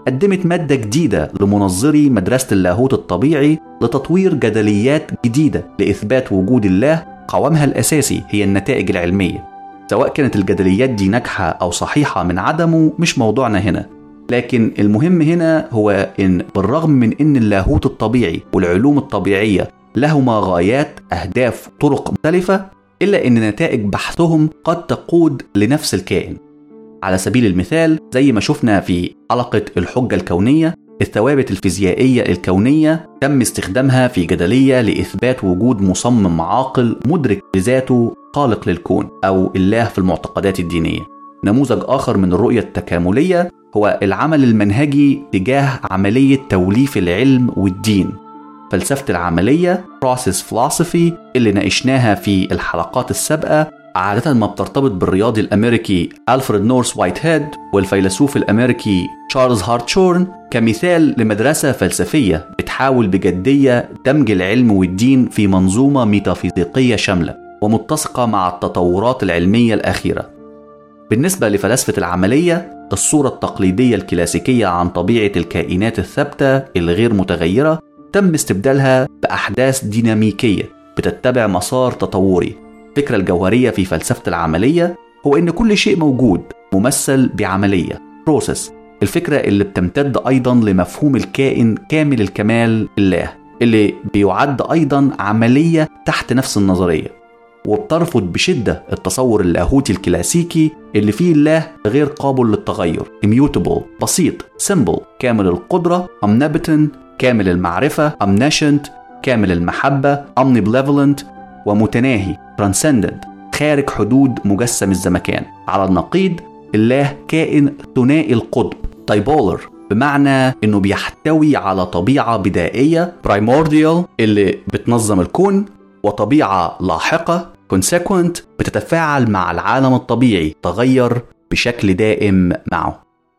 قدمت مادة جديدة لمنظري مدرسة اللاهوت الطبيعي لتطوير جدليات جديدة لإثبات وجود الله قوامها الأساسي هي النتائج العلمية سواء كانت الجدليات دي ناجحة أو صحيحة من عدمه مش موضوعنا هنا لكن المهم هنا هو إن بالرغم من إن اللاهوت الطبيعي والعلوم الطبيعية لهما غايات أهداف طرق مختلفة إلا إن نتائج بحثهم قد تقود لنفس الكائن على سبيل المثال زي ما شفنا في حلقة الحجة الكونية الثوابت الفيزيائية الكونية تم استخدامها في جدلية لإثبات وجود مصمم عاقل مدرك بذاته خالق للكون أو الله في المعتقدات الدينية نموذج آخر من الرؤية التكاملية هو العمل المنهجي تجاه عملية توليف العلم والدين فلسفة العملية process philosophy اللي ناقشناها في الحلقات السابقة عادة ما بترتبط بالرياضي الأمريكي ألفريد نورس وايت هيد والفيلسوف الأمريكي تشارلز هارتشورن كمثال لمدرسة فلسفية بتحاول بجدية دمج العلم والدين في منظومة ميتافيزيقية شاملة ومتسقة مع التطورات العلمية الأخيرة بالنسبة لفلسفة العملية الصورة التقليدية الكلاسيكية عن طبيعة الكائنات الثابتة الغير متغيرة تم استبدالها بأحداث ديناميكية بتتبع مسار تطوري الفكرة الجوهرية في فلسفة العملية هو إن كل شيء موجود ممثل بعملية بروسيس الفكرة اللي بتمتد أيضا لمفهوم الكائن كامل الكمال الله اللي بيعد أيضا عملية تحت نفس النظرية وبترفض بشدة التصور اللاهوتي الكلاسيكي اللي فيه الله غير قابل للتغير immutable بسيط simple كامل القدرة omnipotent كامل المعرفة omniscient كامل المحبة omnibenevolent ومتناهي transcendent خارج حدود مجسم الزمكان على النقيض الله كائن ثنائي القطب تايبولر بمعنى انه بيحتوي على طبيعة بدائية primordial اللي بتنظم الكون وطبيعة لاحقة consequent بتتفاعل مع العالم الطبيعي تغير بشكل دائم معه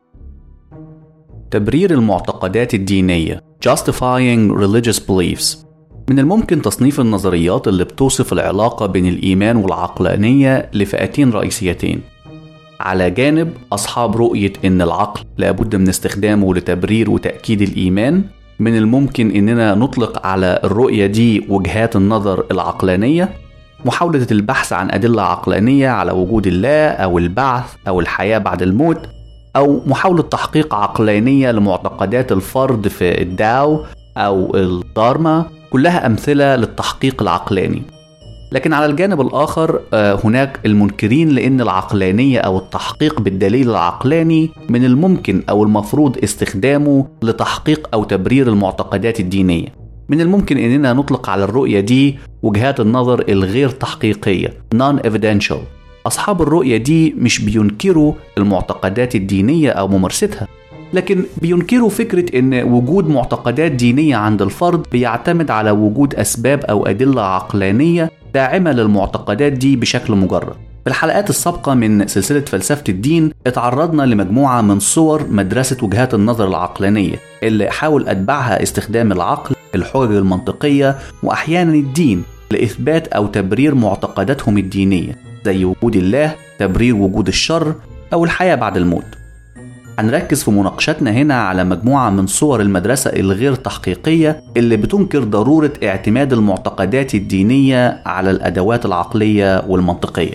تبرير المعتقدات الدينية justifying religious beliefs من الممكن تصنيف النظريات اللي بتوصف العلاقة بين الإيمان والعقلانية لفئتين رئيسيتين على جانب أصحاب رؤية إن العقل لابد من استخدامه لتبرير وتأكيد الإيمان من الممكن إننا نطلق على الرؤية دي وجهات النظر العقلانية محاولة البحث عن أدلة عقلانية على وجود الله أو البعث أو الحياة بعد الموت أو محاولة تحقيق عقلانية لمعتقدات الفرد في الداو أو الدارما كلها أمثلة للتحقيق العقلاني لكن على الجانب الآخر هناك المنكرين لأن العقلانية أو التحقيق بالدليل العقلاني من الممكن أو المفروض استخدامه لتحقيق أو تبرير المعتقدات الدينية من الممكن أننا نطلق على الرؤية دي وجهات النظر الغير تحقيقية non-evidential أصحاب الرؤية دي مش بينكروا المعتقدات الدينية أو ممارستها لكن بينكروا فكرة إن وجود معتقدات دينية عند الفرد بيعتمد على وجود أسباب أو أدلة عقلانية داعمة للمعتقدات دي بشكل مجرد. في الحلقات السابقة من سلسلة فلسفة الدين اتعرضنا لمجموعة من صور مدرسة وجهات النظر العقلانية اللي حاول أتباعها استخدام العقل، الحجج المنطقية وأحيانا الدين لإثبات أو تبرير معتقداتهم الدينية زي وجود الله، تبرير وجود الشر أو الحياة بعد الموت. هنركز في مناقشتنا هنا على مجموعة من صور المدرسة الغير تحقيقية اللي بتنكر ضرورة اعتماد المعتقدات الدينية على الأدوات العقلية والمنطقية.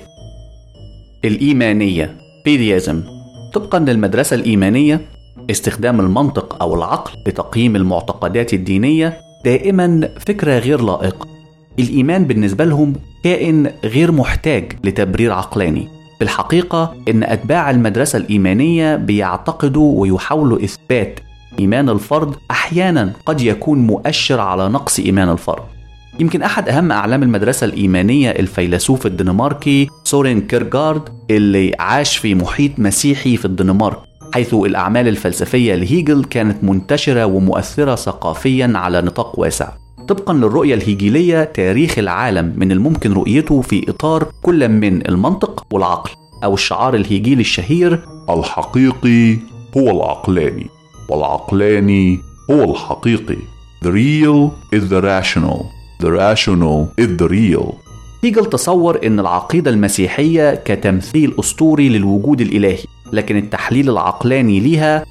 الإيمانية Theism طبقا للمدرسة الإيمانية استخدام المنطق أو العقل لتقييم المعتقدات الدينية دائما فكرة غير لائقة. الإيمان بالنسبة لهم كائن غير محتاج لتبرير عقلاني في الحقيقة إن أتباع المدرسة الإيمانية بيعتقدوا ويحاولوا إثبات إيمان الفرد أحيانا قد يكون مؤشر على نقص إيمان الفرد. يمكن أحد أهم أعلام المدرسة الإيمانية الفيلسوف الدنماركي سورين كيرغارد اللي عاش في محيط مسيحي في الدنمارك حيث الأعمال الفلسفية لهيجل كانت منتشرة ومؤثرة ثقافيا على نطاق واسع. طبقا للرؤية الهيجيلية تاريخ العالم من الممكن رؤيته في إطار كل من المنطق والعقل أو الشعار الهيجيلي الشهير الحقيقي هو العقلاني والعقلاني هو الحقيقي The real is the rational The rational is the real هيجل تصور أن العقيدة المسيحية كتمثيل أسطوري للوجود الإلهي لكن التحليل العقلاني ليها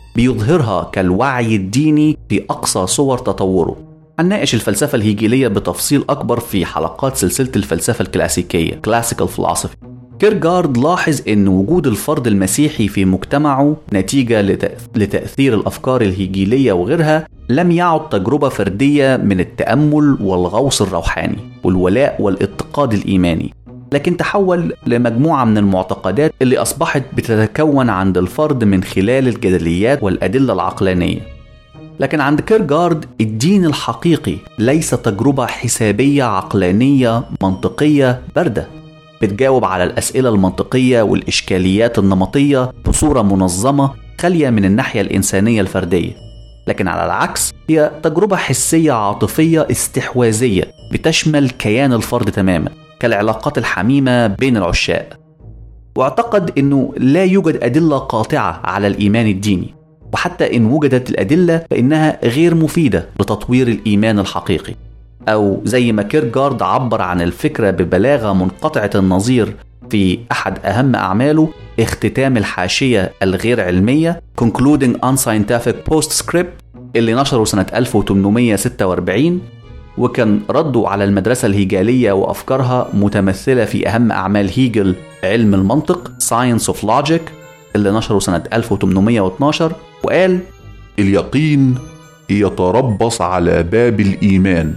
بيظهرها كالوعي الديني في أقصى صور تطوره هنناقش الفلسفة الهيجيلية بتفصيل أكبر في حلقات سلسلة الفلسفة الكلاسيكية Classical Philosophy كيرجارد لاحظ أن وجود الفرد المسيحي في مجتمعه نتيجة لتأثير الأفكار الهيجيلية وغيرها لم يعد تجربة فردية من التأمل والغوص الروحاني والولاء والاتقاد الإيماني لكن تحول لمجموعة من المعتقدات اللي أصبحت بتتكون عند الفرد من خلال الجدليات والأدلة العقلانية لكن عند كيرجارد الدين الحقيقي ليس تجربة حسابية عقلانية منطقية باردة بتجاوب على الأسئلة المنطقية والإشكاليات النمطية بصورة منظمة خالية من الناحية الإنسانية الفردية لكن على العكس هي تجربة حسية عاطفية استحواذية بتشمل كيان الفرد تماما كالعلاقات الحميمة بين العشاق واعتقد أنه لا يوجد أدلة قاطعة على الإيمان الديني وحتى إن وجدت الأدلة فإنها غير مفيدة لتطوير الإيمان الحقيقي أو زي ما كيرجارد عبر عن الفكرة ببلاغة منقطعة النظير في أحد أهم أعماله اختتام الحاشية الغير علمية Concluding Unscientific Postscript اللي نشره سنة 1846 وكان رده على المدرسة الهيجالية وأفكارها متمثلة في أهم أعمال هيجل علم المنطق Science of Logic اللي نشره سنة 1812 وقال اليقين يتربص على باب الإيمان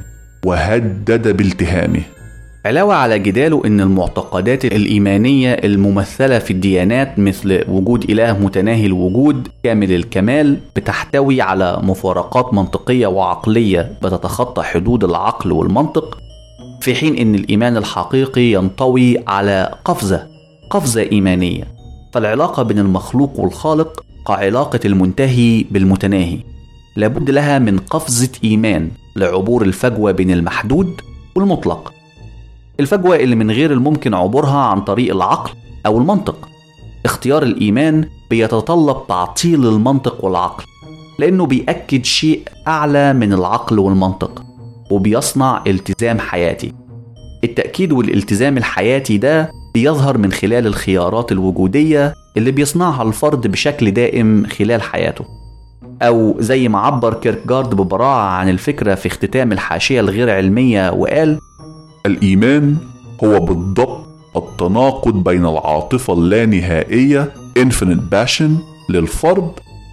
وهدد بالتهامه علاوة على جداله إن المعتقدات الإيمانية الممثلة في الديانات مثل وجود إله متناهي الوجود كامل الكمال بتحتوي على مفارقات منطقية وعقلية بتتخطى حدود العقل والمنطق في حين إن الإيمان الحقيقي ينطوي على قفزة قفزة إيمانية فالعلاقة بين المخلوق والخالق كعلاقة المنتهي بالمتناهي لابد لها من قفزة إيمان لعبور الفجوة بين المحدود والمطلق الفجوة اللي من غير الممكن عبورها عن طريق العقل أو المنطق اختيار الإيمان بيتطلب تعطيل المنطق والعقل لأنه بيأكد شيء أعلى من العقل والمنطق وبيصنع التزام حياتي التأكيد والالتزام الحياتي ده بيظهر من خلال الخيارات الوجودية اللي بيصنعها الفرد بشكل دائم خلال حياته أو زي ما عبر كيركجارد ببراعة عن الفكرة في اختتام الحاشية الغير علمية وقال الإيمان هو بالضبط التناقض بين العاطفة اللانهائية infinite passion للفرد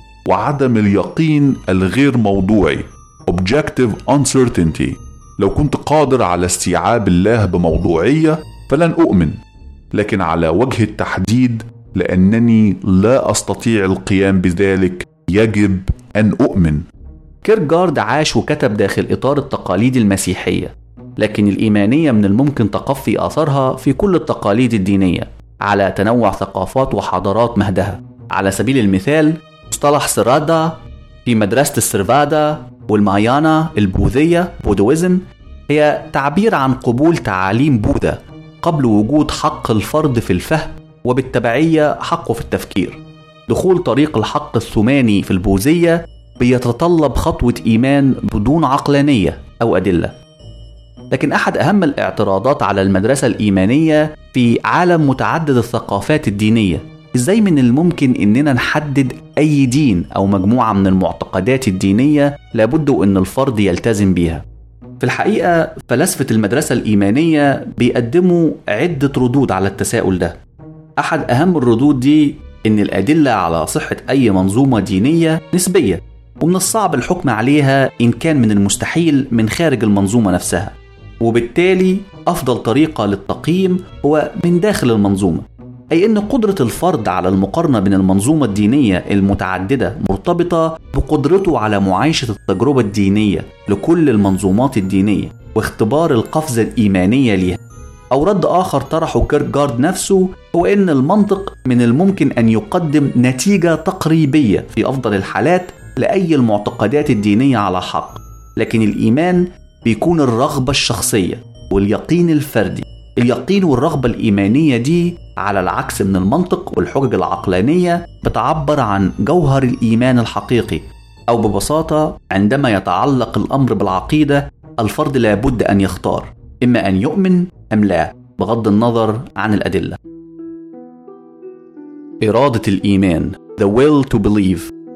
وعدم اليقين الغير موضوعي objective uncertainty لو كنت قادر على استيعاب الله بموضوعية فلن أؤمن لكن على وجه التحديد لأنني لا أستطيع القيام بذلك يجب أن أؤمن كيرجارد عاش وكتب داخل إطار التقاليد المسيحية لكن الإيمانية من الممكن تقفي آثارها في كل التقاليد الدينية على تنوع ثقافات وحضارات مهدها على سبيل المثال مصطلح سرادا في مدرسة السرفادا والمايانا البوذية بودويزم هي تعبير عن قبول تعاليم بوذا قبل وجود حق الفرد في الفهم وبالتبعية حقه في التفكير دخول طريق الحق الثماني في البوذية بيتطلب خطوة إيمان بدون عقلانية أو أدلة لكن أحد أهم الاعتراضات على المدرسة الإيمانية في عالم متعدد الثقافات الدينية إزاي من الممكن إننا نحدد أي دين أو مجموعة من المعتقدات الدينية لابد أن الفرد يلتزم بيها في الحقيقة فلاسفة المدرسة الإيمانية بيقدموا عدة ردود على التساؤل ده أحد أهم الردود دي إن الأدلة على صحة أي منظومة دينية نسبية ومن الصعب الحكم عليها إن كان من المستحيل من خارج المنظومة نفسها وبالتالي أفضل طريقة للتقييم هو من داخل المنظومة أي أن قدرة الفرد على المقارنة بين المنظومة الدينية المتعددة مرتبطة بقدرته على معايشة التجربة الدينية لكل المنظومات الدينية واختبار القفزة الإيمانية ليها أو رد آخر طرحه كيركجارد نفسه هو أن المنطق من الممكن أن يقدم نتيجة تقريبية في أفضل الحالات لأي المعتقدات الدينية على حق لكن الإيمان بيكون الرغبة الشخصية واليقين الفردي اليقين والرغبة الإيمانية دي على العكس من المنطق والحجج العقلانية بتعبر عن جوهر الإيمان الحقيقي أو ببساطة عندما يتعلق الأمر بالعقيدة الفرد لابد أن يختار إما أن يؤمن أم لا بغض النظر عن الأدلة إرادة الإيمان The will to believe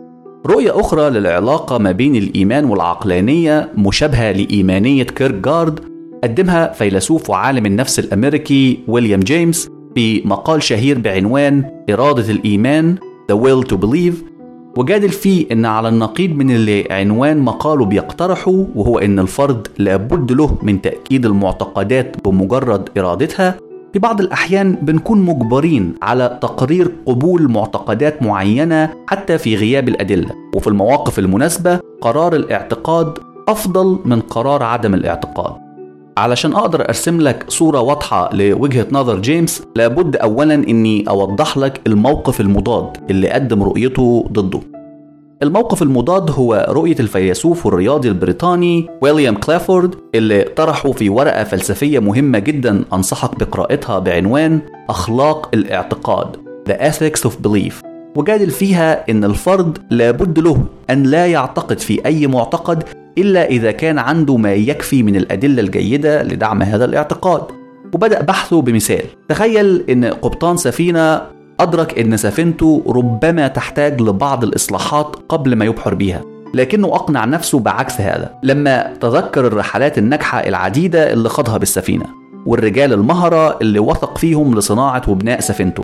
رؤية أخرى للعلاقة ما بين الإيمان والعقلانية مشابهة لإيمانية كيركجارد قدمها فيلسوف وعالم النفس الأمريكي ويليام جيمس في مقال شهير بعنوان إرادة الإيمان The Will to Believe وجادل فيه إن على النقيض من اللي عنوان مقاله بيقترحه وهو إن الفرد لابد له من تأكيد المعتقدات بمجرد إرادتها في بعض الأحيان بنكون مجبرين على تقرير قبول معتقدات معينة حتى في غياب الأدلة وفي المواقف المناسبة قرار الاعتقاد أفضل من قرار عدم الاعتقاد علشان أقدر أرسم لك صورة واضحة لوجهة نظر جيمس لابد أولا أني أوضح لك الموقف المضاد اللي قدم رؤيته ضده الموقف المضاد هو رؤية الفيلسوف والرياضي البريطاني ويليام كلافورد اللي طرحه في ورقة فلسفية مهمة جدا أنصحك بقراءتها بعنوان أخلاق الاعتقاد The Ethics of Belief وجادل فيها إن الفرد لابد له أن لا يعتقد في أي معتقد إلا إذا كان عنده ما يكفي من الأدلة الجيدة لدعم هذا الاعتقاد وبدأ بحثه بمثال تخيل إن قبطان سفينة أدرك إن سفينته ربما تحتاج لبعض الإصلاحات قبل ما يبحر بيها لكنه أقنع نفسه بعكس هذا لما تذكر الرحلات الناجحة العديدة اللي خاضها بالسفينة والرجال المهرة اللي وثق فيهم لصناعة وبناء سفينته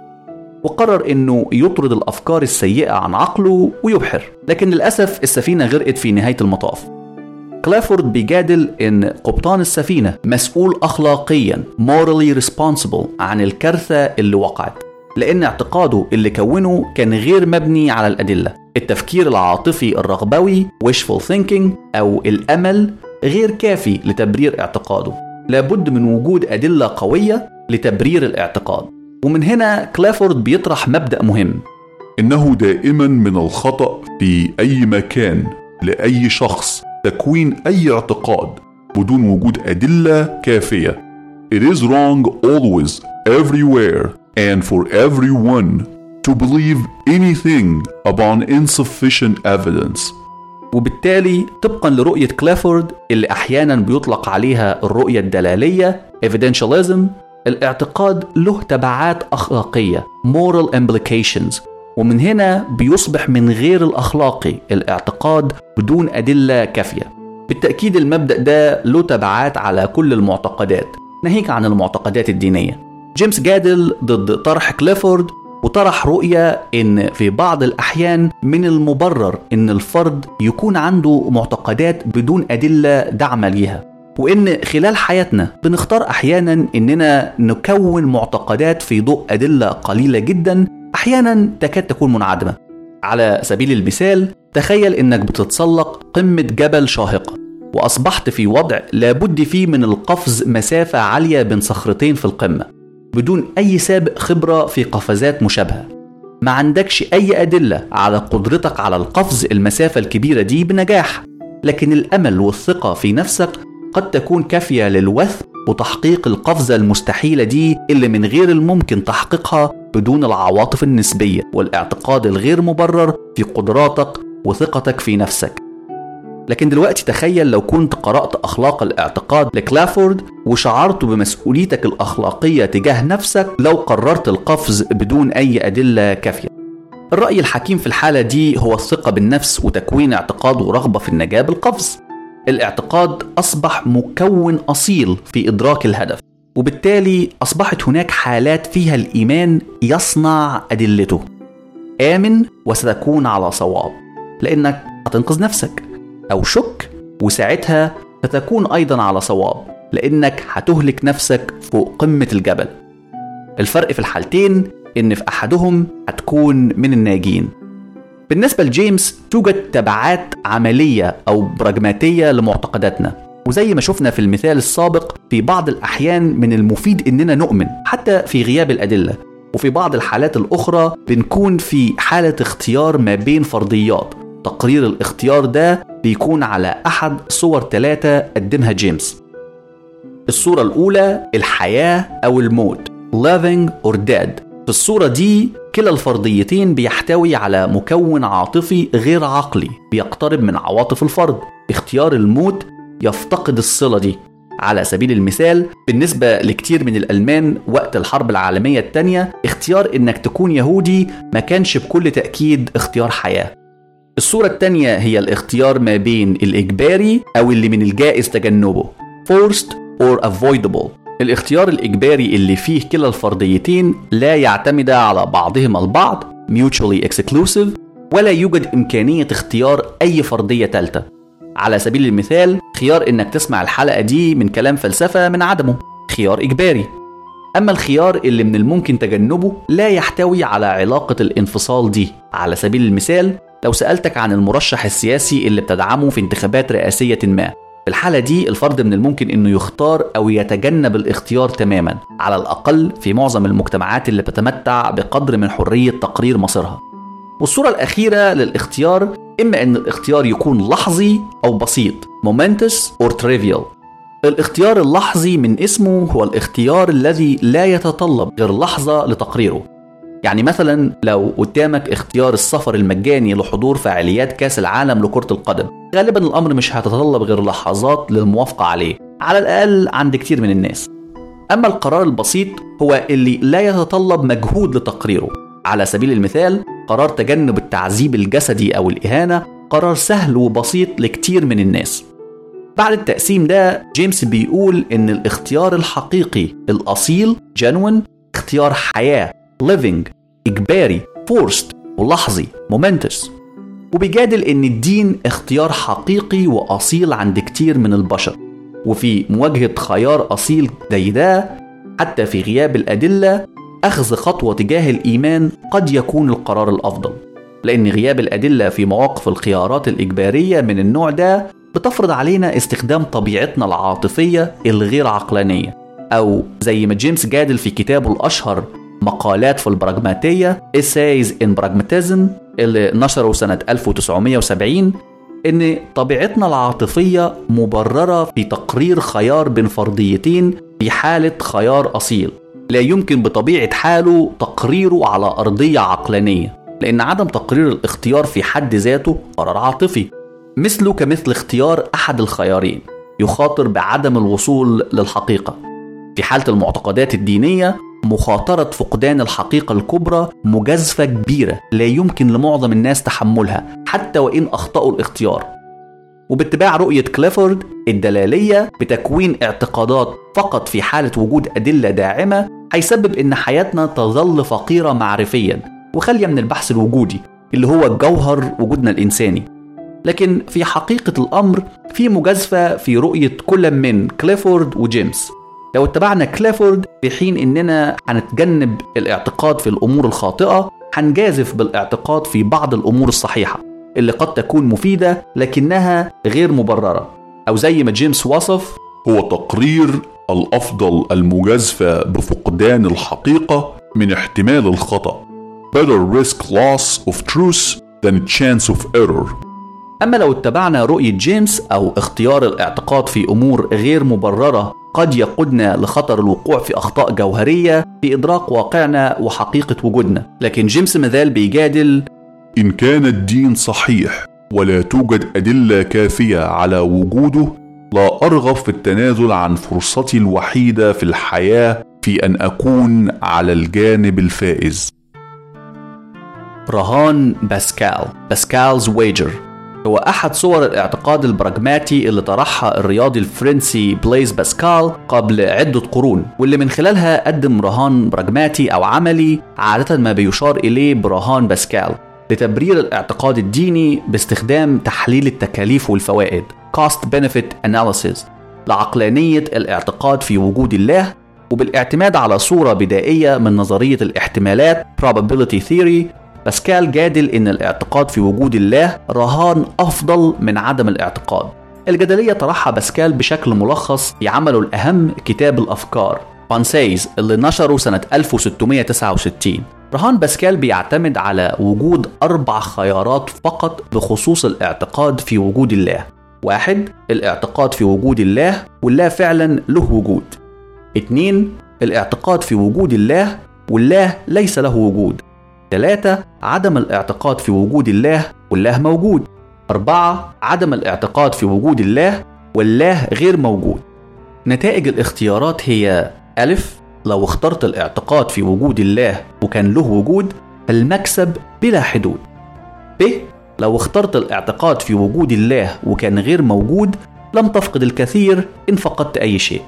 وقرر انه يطرد الافكار السيئه عن عقله ويبحر لكن للاسف السفينه غرقت في نهايه المطاف كلافورد بيجادل ان قبطان السفينه مسؤول اخلاقيا morally responsible عن الكارثه اللي وقعت لان اعتقاده اللي كونه كان غير مبني على الادله التفكير العاطفي الرغبوي wishful thinking او الامل غير كافي لتبرير اعتقاده لابد من وجود ادله قويه لتبرير الاعتقاد ومن هنا كلافورد بيطرح مبدا مهم إنه دائما من الخطأ في أي مكان لأي شخص تكوين أي اعتقاد بدون وجود أدلة كافية. It is wrong always, everywhere, and for everyone to believe anything upon insufficient evidence. وبالتالي طبقا لرؤية كلافورد اللي أحيانا بيطلق عليها الرؤية الدلالية evidentialism الاعتقاد له تبعات أخلاقية moral implications ومن هنا بيصبح من غير الأخلاقي الاعتقاد بدون أدلة كافية بالتأكيد المبدأ ده له تبعات على كل المعتقدات ناهيك عن المعتقدات الدينية جيمس جادل ضد طرح كليفورد وطرح رؤية إن في بعض الأحيان من المبرر إن الفرد يكون عنده معتقدات بدون أدلة داعمة ليها وإن خلال حياتنا بنختار أحيانا إننا نكون معتقدات في ضوء أدلة قليلة جدا أحيانا تكاد تكون منعدمة على سبيل المثال تخيل إنك بتتسلق قمة جبل شاهقة وأصبحت في وضع لابد فيه من القفز مسافة عالية بين صخرتين في القمة بدون أي سابق خبرة في قفزات مشابهة ما عندكش أي أدلة على قدرتك على القفز المسافة الكبيرة دي بنجاح لكن الأمل والثقة في نفسك قد تكون كافية للوثب وتحقيق القفزة المستحيلة دي اللي من غير الممكن تحقيقها بدون العواطف النسبية والاعتقاد الغير مبرر في قدراتك وثقتك في نفسك لكن دلوقتي تخيل لو كنت قرأت أخلاق الاعتقاد لكلافورد وشعرت بمسؤوليتك الأخلاقية تجاه نفسك لو قررت القفز بدون أي أدلة كافية الرأي الحكيم في الحالة دي هو الثقة بالنفس وتكوين اعتقاد ورغبة في النجاة بالقفز الاعتقاد أصبح مكون أصيل في إدراك الهدف وبالتالي أصبحت هناك حالات فيها الإيمان يصنع أدلته آمن وستكون على صواب لأنك هتنقذ نفسك أو شك وساعتها ستكون أيضا على صواب لأنك هتهلك نفسك فوق قمة الجبل الفرق في الحالتين إن في أحدهم هتكون من الناجين بالنسبة لجيمس توجد تبعات عملية أو براجماتية لمعتقداتنا وزي ما شفنا في المثال السابق في بعض الأحيان من المفيد إننا نؤمن حتى في غياب الأدلة وفي بعض الحالات الأخرى بنكون في حالة اختيار ما بين فرضيات تقرير الاختيار ده بيكون على أحد صور ثلاثة قدمها جيمس الصورة الأولى الحياة أو الموت living or dead في الصورة دي كلا الفرضيتين بيحتوي على مكون عاطفي غير عقلي بيقترب من عواطف الفرد اختيار الموت يفتقد الصلة دي على سبيل المثال بالنسبة لكتير من الألمان وقت الحرب العالمية الثانية اختيار إنك تكون يهودي ما كانش بكل تأكيد اختيار حياة الصورة التانية هي الاختيار ما بين الإجباري أو اللي من الجائز تجنبه forced or avoidable الاختيار الإجباري اللي فيه كلا الفرضيتين لا يعتمد على بعضهما البعض mutually exclusive ولا يوجد إمكانية اختيار أي فرضية تالتة على سبيل المثال خيار إنك تسمع الحلقة دي من كلام فلسفة من عدمه خيار إجباري أما الخيار اللي من الممكن تجنبه لا يحتوي على علاقة الانفصال دي على سبيل المثال لو سألتك عن المرشح السياسي اللي بتدعمه في انتخابات رئاسية ما في الحالة دي الفرد من الممكن انه يختار او يتجنب الاختيار تماما على الاقل في معظم المجتمعات اللي بتتمتع بقدر من حرية تقرير مصيرها والصورة الأخيرة للاختيار إما أن الاختيار يكون لحظي أو بسيط momentous or trivial الاختيار اللحظي من اسمه هو الاختيار الذي لا يتطلب غير لحظة لتقريره يعني مثلا لو قدامك اختيار السفر المجاني لحضور فعاليات كاس العالم لكرة القدم غالبا الأمر مش هيتطلب غير لحظات للموافقة عليه على الأقل عند كتير من الناس أما القرار البسيط هو اللي لا يتطلب مجهود لتقريره على سبيل المثال قرار تجنب التعذيب الجسدي أو الإهانة قرار سهل وبسيط لكتير من الناس بعد التقسيم ده جيمس بيقول إن الاختيار الحقيقي الأصيل genuine اختيار حياة living إجباري forced ولحظي momentous وبيجادل إن الدين اختيار حقيقي وأصيل عند كتير من البشر وفي مواجهة خيار أصيل زي ده حتى في غياب الأدلة أخذ خطوة تجاه الإيمان قد يكون القرار الأفضل لأن غياب الأدلة في مواقف الخيارات الإجبارية من النوع ده بتفرض علينا استخدام طبيعتنا العاطفية الغير عقلانية أو زي ما جيمس جادل في كتابه الأشهر مقالات في البراغماتية Essays in Pragmatism اللي نشره سنة 1970 إن طبيعتنا العاطفية مبررة في تقرير خيار بين فرضيتين في حالة خيار أصيل لا يمكن بطبيعة حاله تقريره على أرضية عقلانية لأن عدم تقرير الاختيار في حد ذاته قرار عاطفي مثله كمثل اختيار أحد الخيارين يخاطر بعدم الوصول للحقيقة في حالة المعتقدات الدينية مخاطرة فقدان الحقيقة الكبرى مجازفة كبيرة لا يمكن لمعظم الناس تحملها حتى وإن أخطأوا الاختيار وباتباع رؤية كليفورد الدلالية بتكوين اعتقادات فقط في حالة وجود أدلة داعمة هيسبب إن حياتنا تظل فقيرة معرفيا وخالية من البحث الوجودي اللي هو جوهر وجودنا الإنساني لكن في حقيقة الأمر في مجازفة في رؤية كل من كليفورد وجيمس لو اتبعنا كليفورد في حين اننا هنتجنب الاعتقاد في الامور الخاطئه هنجازف بالاعتقاد في بعض الامور الصحيحه اللي قد تكون مفيده لكنها غير مبرره او زي ما جيمس وصف هو تقرير الافضل المجازفه بفقدان الحقيقه من احتمال الخطا better risk loss of truth than chance of error أما لو اتبعنا رؤية جيمس أو اختيار الاعتقاد في أمور غير مبررة قد يقودنا لخطر الوقوع في أخطاء جوهرية في إدراك واقعنا وحقيقة وجودنا لكن جيمس مازال بيجادل إن كان الدين صحيح ولا توجد أدلة كافية على وجوده لا أرغب في التنازل عن فرصتي الوحيدة في الحياة في أن أكون على الجانب الفائز رهان باسكال باسكالز ويجر هو أحد صور الاعتقاد البراجماتي اللي طرحها الرياضي الفرنسي بليز باسكال قبل عدة قرون واللي من خلالها قدم رهان براجماتي أو عملي عادة ما بيشار إليه برهان باسكال لتبرير الاعتقاد الديني باستخدام تحليل التكاليف والفوائد Cost Benefit Analysis لعقلانية الاعتقاد في وجود الله وبالاعتماد على صورة بدائية من نظرية الاحتمالات Probability Theory باسكال جادل ان الاعتقاد في وجود الله رهان افضل من عدم الاعتقاد الجدلية طرحها باسكال بشكل ملخص في عمله الأهم كتاب الأفكار بانسيز اللي نشره سنة 1669 رهان باسكال بيعتمد على وجود أربع خيارات فقط بخصوص الاعتقاد في وجود الله واحد الاعتقاد في وجود الله والله فعلا له وجود اتنين الاعتقاد في وجود الله والله ليس له وجود ثلاثة عدم الاعتقاد في وجود الله والله موجود أربعة عدم الاعتقاد في وجود الله والله غير موجود نتائج الاختيارات هي ألف لو اخترت الاعتقاد في وجود الله وكان له وجود المكسب بلا حدود ب لو اخترت الاعتقاد في وجود الله وكان غير موجود لم تفقد الكثير إن فقدت أي شيء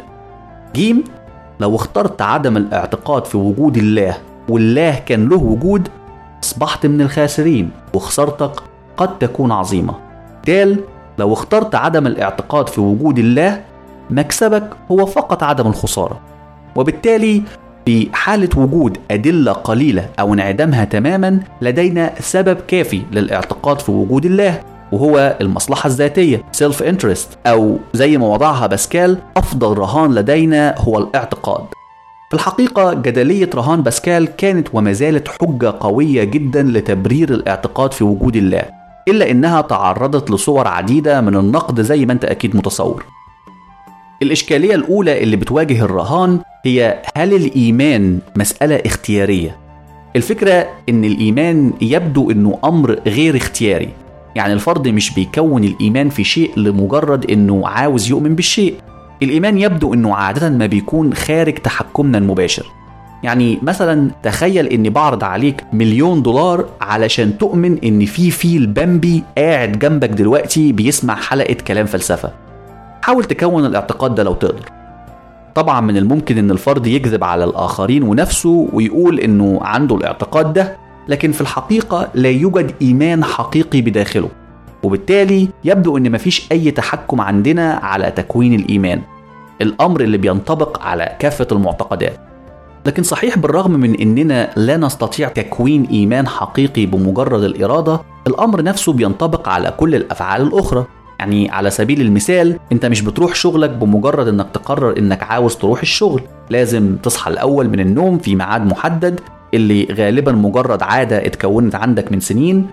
جيم لو اخترت عدم الاعتقاد في وجود الله والله كان له وجود أصبحت من الخاسرين وخسارتك قد تكون عظيمة دال لو اخترت عدم الاعتقاد في وجود الله مكسبك هو فقط عدم الخسارة وبالتالي في حالة وجود أدلة قليلة أو انعدامها تماما لدينا سبب كافي للاعتقاد في وجود الله وهو المصلحة الذاتية self interest أو زي ما وضعها باسكال أفضل رهان لدينا هو الاعتقاد في الحقيقة جدلية رهان باسكال كانت وما زالت حجة قوية جدا لتبرير الاعتقاد في وجود الله إلا إنها تعرضت لصور عديدة من النقد زي ما أنت أكيد متصور الإشكالية الأولى اللي بتواجه الرهان هي هل الإيمان مسألة اختيارية؟ الفكرة إن الإيمان يبدو إنه أمر غير اختياري يعني الفرد مش بيكون الإيمان في شيء لمجرد إنه عاوز يؤمن بالشيء الإيمان يبدو إنه عادة ما بيكون خارج تحكمنا المباشر يعني مثلا تخيل إني بعرض عليك مليون دولار علشان تؤمن إن في فيل بامبي قاعد جنبك دلوقتي بيسمع حلقة كلام فلسفة حاول تكون الاعتقاد ده لو تقدر طبعا من الممكن ان الفرد يكذب على الاخرين ونفسه ويقول انه عنده الاعتقاد ده لكن في الحقيقه لا يوجد ايمان حقيقي بداخله وبالتالي يبدو ان مفيش اي تحكم عندنا على تكوين الايمان الامر اللي بينطبق على كافه المعتقدات لكن صحيح بالرغم من اننا لا نستطيع تكوين ايمان حقيقي بمجرد الاراده الامر نفسه بينطبق على كل الافعال الاخرى يعني على سبيل المثال انت مش بتروح شغلك بمجرد انك تقرر انك عاوز تروح الشغل لازم تصحى الاول من النوم في ميعاد محدد اللي غالبا مجرد عاده اتكونت عندك من سنين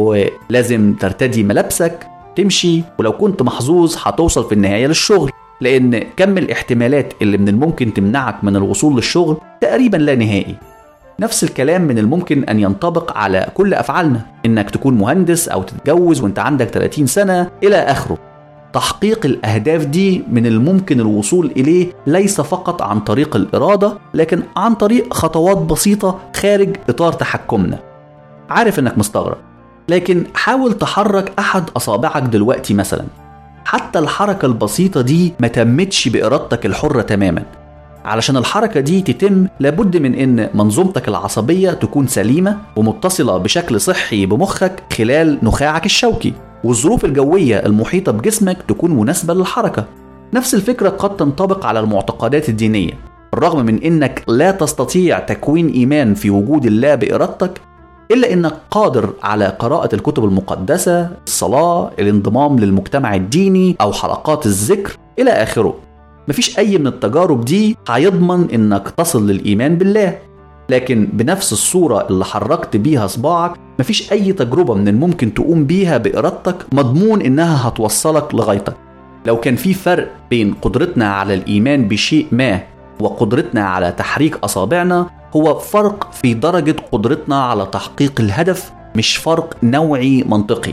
ولازم ترتدي ملابسك تمشي ولو كنت محظوظ هتوصل في النهايه للشغل لان كم الاحتمالات اللي من الممكن تمنعك من الوصول للشغل تقريبا لا نهائي نفس الكلام من الممكن أن ينطبق على كل أفعالنا إنك تكون مهندس أو تتجوز وإنت عندك 30 سنة إلى آخره تحقيق الأهداف دي من الممكن الوصول إليه ليس فقط عن طريق الإرادة لكن عن طريق خطوات بسيطة خارج إطار تحكمنا عارف إنك مستغرب لكن حاول تحرك أحد أصابعك دلوقتي مثلا حتى الحركة البسيطة دي ما تمتش بإرادتك الحرة تماما علشان الحركة دي تتم لابد من إن منظومتك العصبية تكون سليمة ومتصلة بشكل صحي بمخك خلال نخاعك الشوكي والظروف الجوية المحيطة بجسمك تكون مناسبة للحركة نفس الفكرة قد تنطبق على المعتقدات الدينية بالرغم من إنك لا تستطيع تكوين إيمان في وجود الله بإرادتك إلا إنك قادر على قراءة الكتب المقدسة، الصلاة، الانضمام للمجتمع الديني أو حلقات الذكر إلى آخره. مفيش أي من التجارب دي هيضمن إنك تصل للإيمان بالله لكن بنفس الصورة اللي حركت بيها صباعك مفيش أي تجربة من الممكن تقوم بيها بإرادتك مضمون إنها هتوصلك لغايتك لو كان في فرق بين قدرتنا على الإيمان بشيء ما وقدرتنا على تحريك أصابعنا هو فرق في درجة قدرتنا على تحقيق الهدف مش فرق نوعي منطقي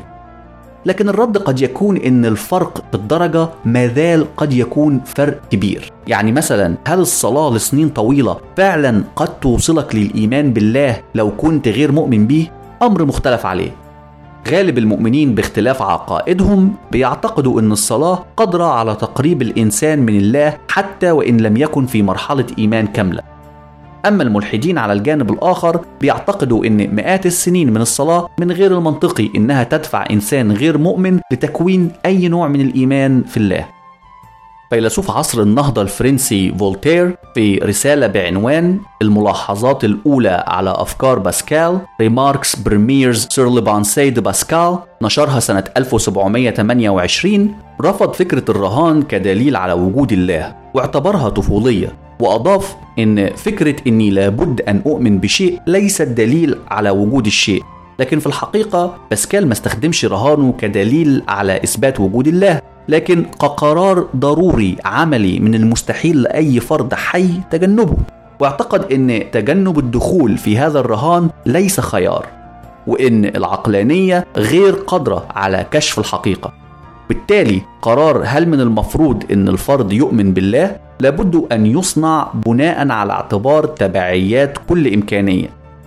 لكن الرد قد يكون ان الفرق بالدرجه ما زال قد يكون فرق كبير يعني مثلا هل الصلاه لسنين طويله فعلا قد توصلك للايمان بالله لو كنت غير مؤمن به امر مختلف عليه غالب المؤمنين باختلاف عقائدهم بيعتقدوا ان الصلاه قادره على تقريب الانسان من الله حتى وان لم يكن في مرحله ايمان كامله أما الملحدين على الجانب الآخر بيعتقدوا أن مئات السنين من الصلاة من غير المنطقي أنها تدفع إنسان غير مؤمن لتكوين أي نوع من الإيمان في الله فيلسوف عصر النهضة الفرنسي فولتير في رسالة بعنوان الملاحظات الأولى على أفكار باسكال ريماركس برميرز سير لبانسي دي باسكال نشرها سنة 1728 رفض فكرة الرهان كدليل على وجود الله واعتبرها طفولية وأضاف إن فكرة إني لابد أن أؤمن بشيء ليست دليل على وجود الشيء لكن في الحقيقة باسكال ما استخدمش رهانه كدليل على إثبات وجود الله لكن كقرار ضروري عملي من المستحيل لأي فرد حي تجنبه واعتقد أن تجنب الدخول في هذا الرهان ليس خيار وأن العقلانية غير قادرة على كشف الحقيقة بالتالي قرار هل من المفروض أن الفرد يؤمن بالله لابد أن يصنع بناء على اعتبار تبعيات كل إمكانية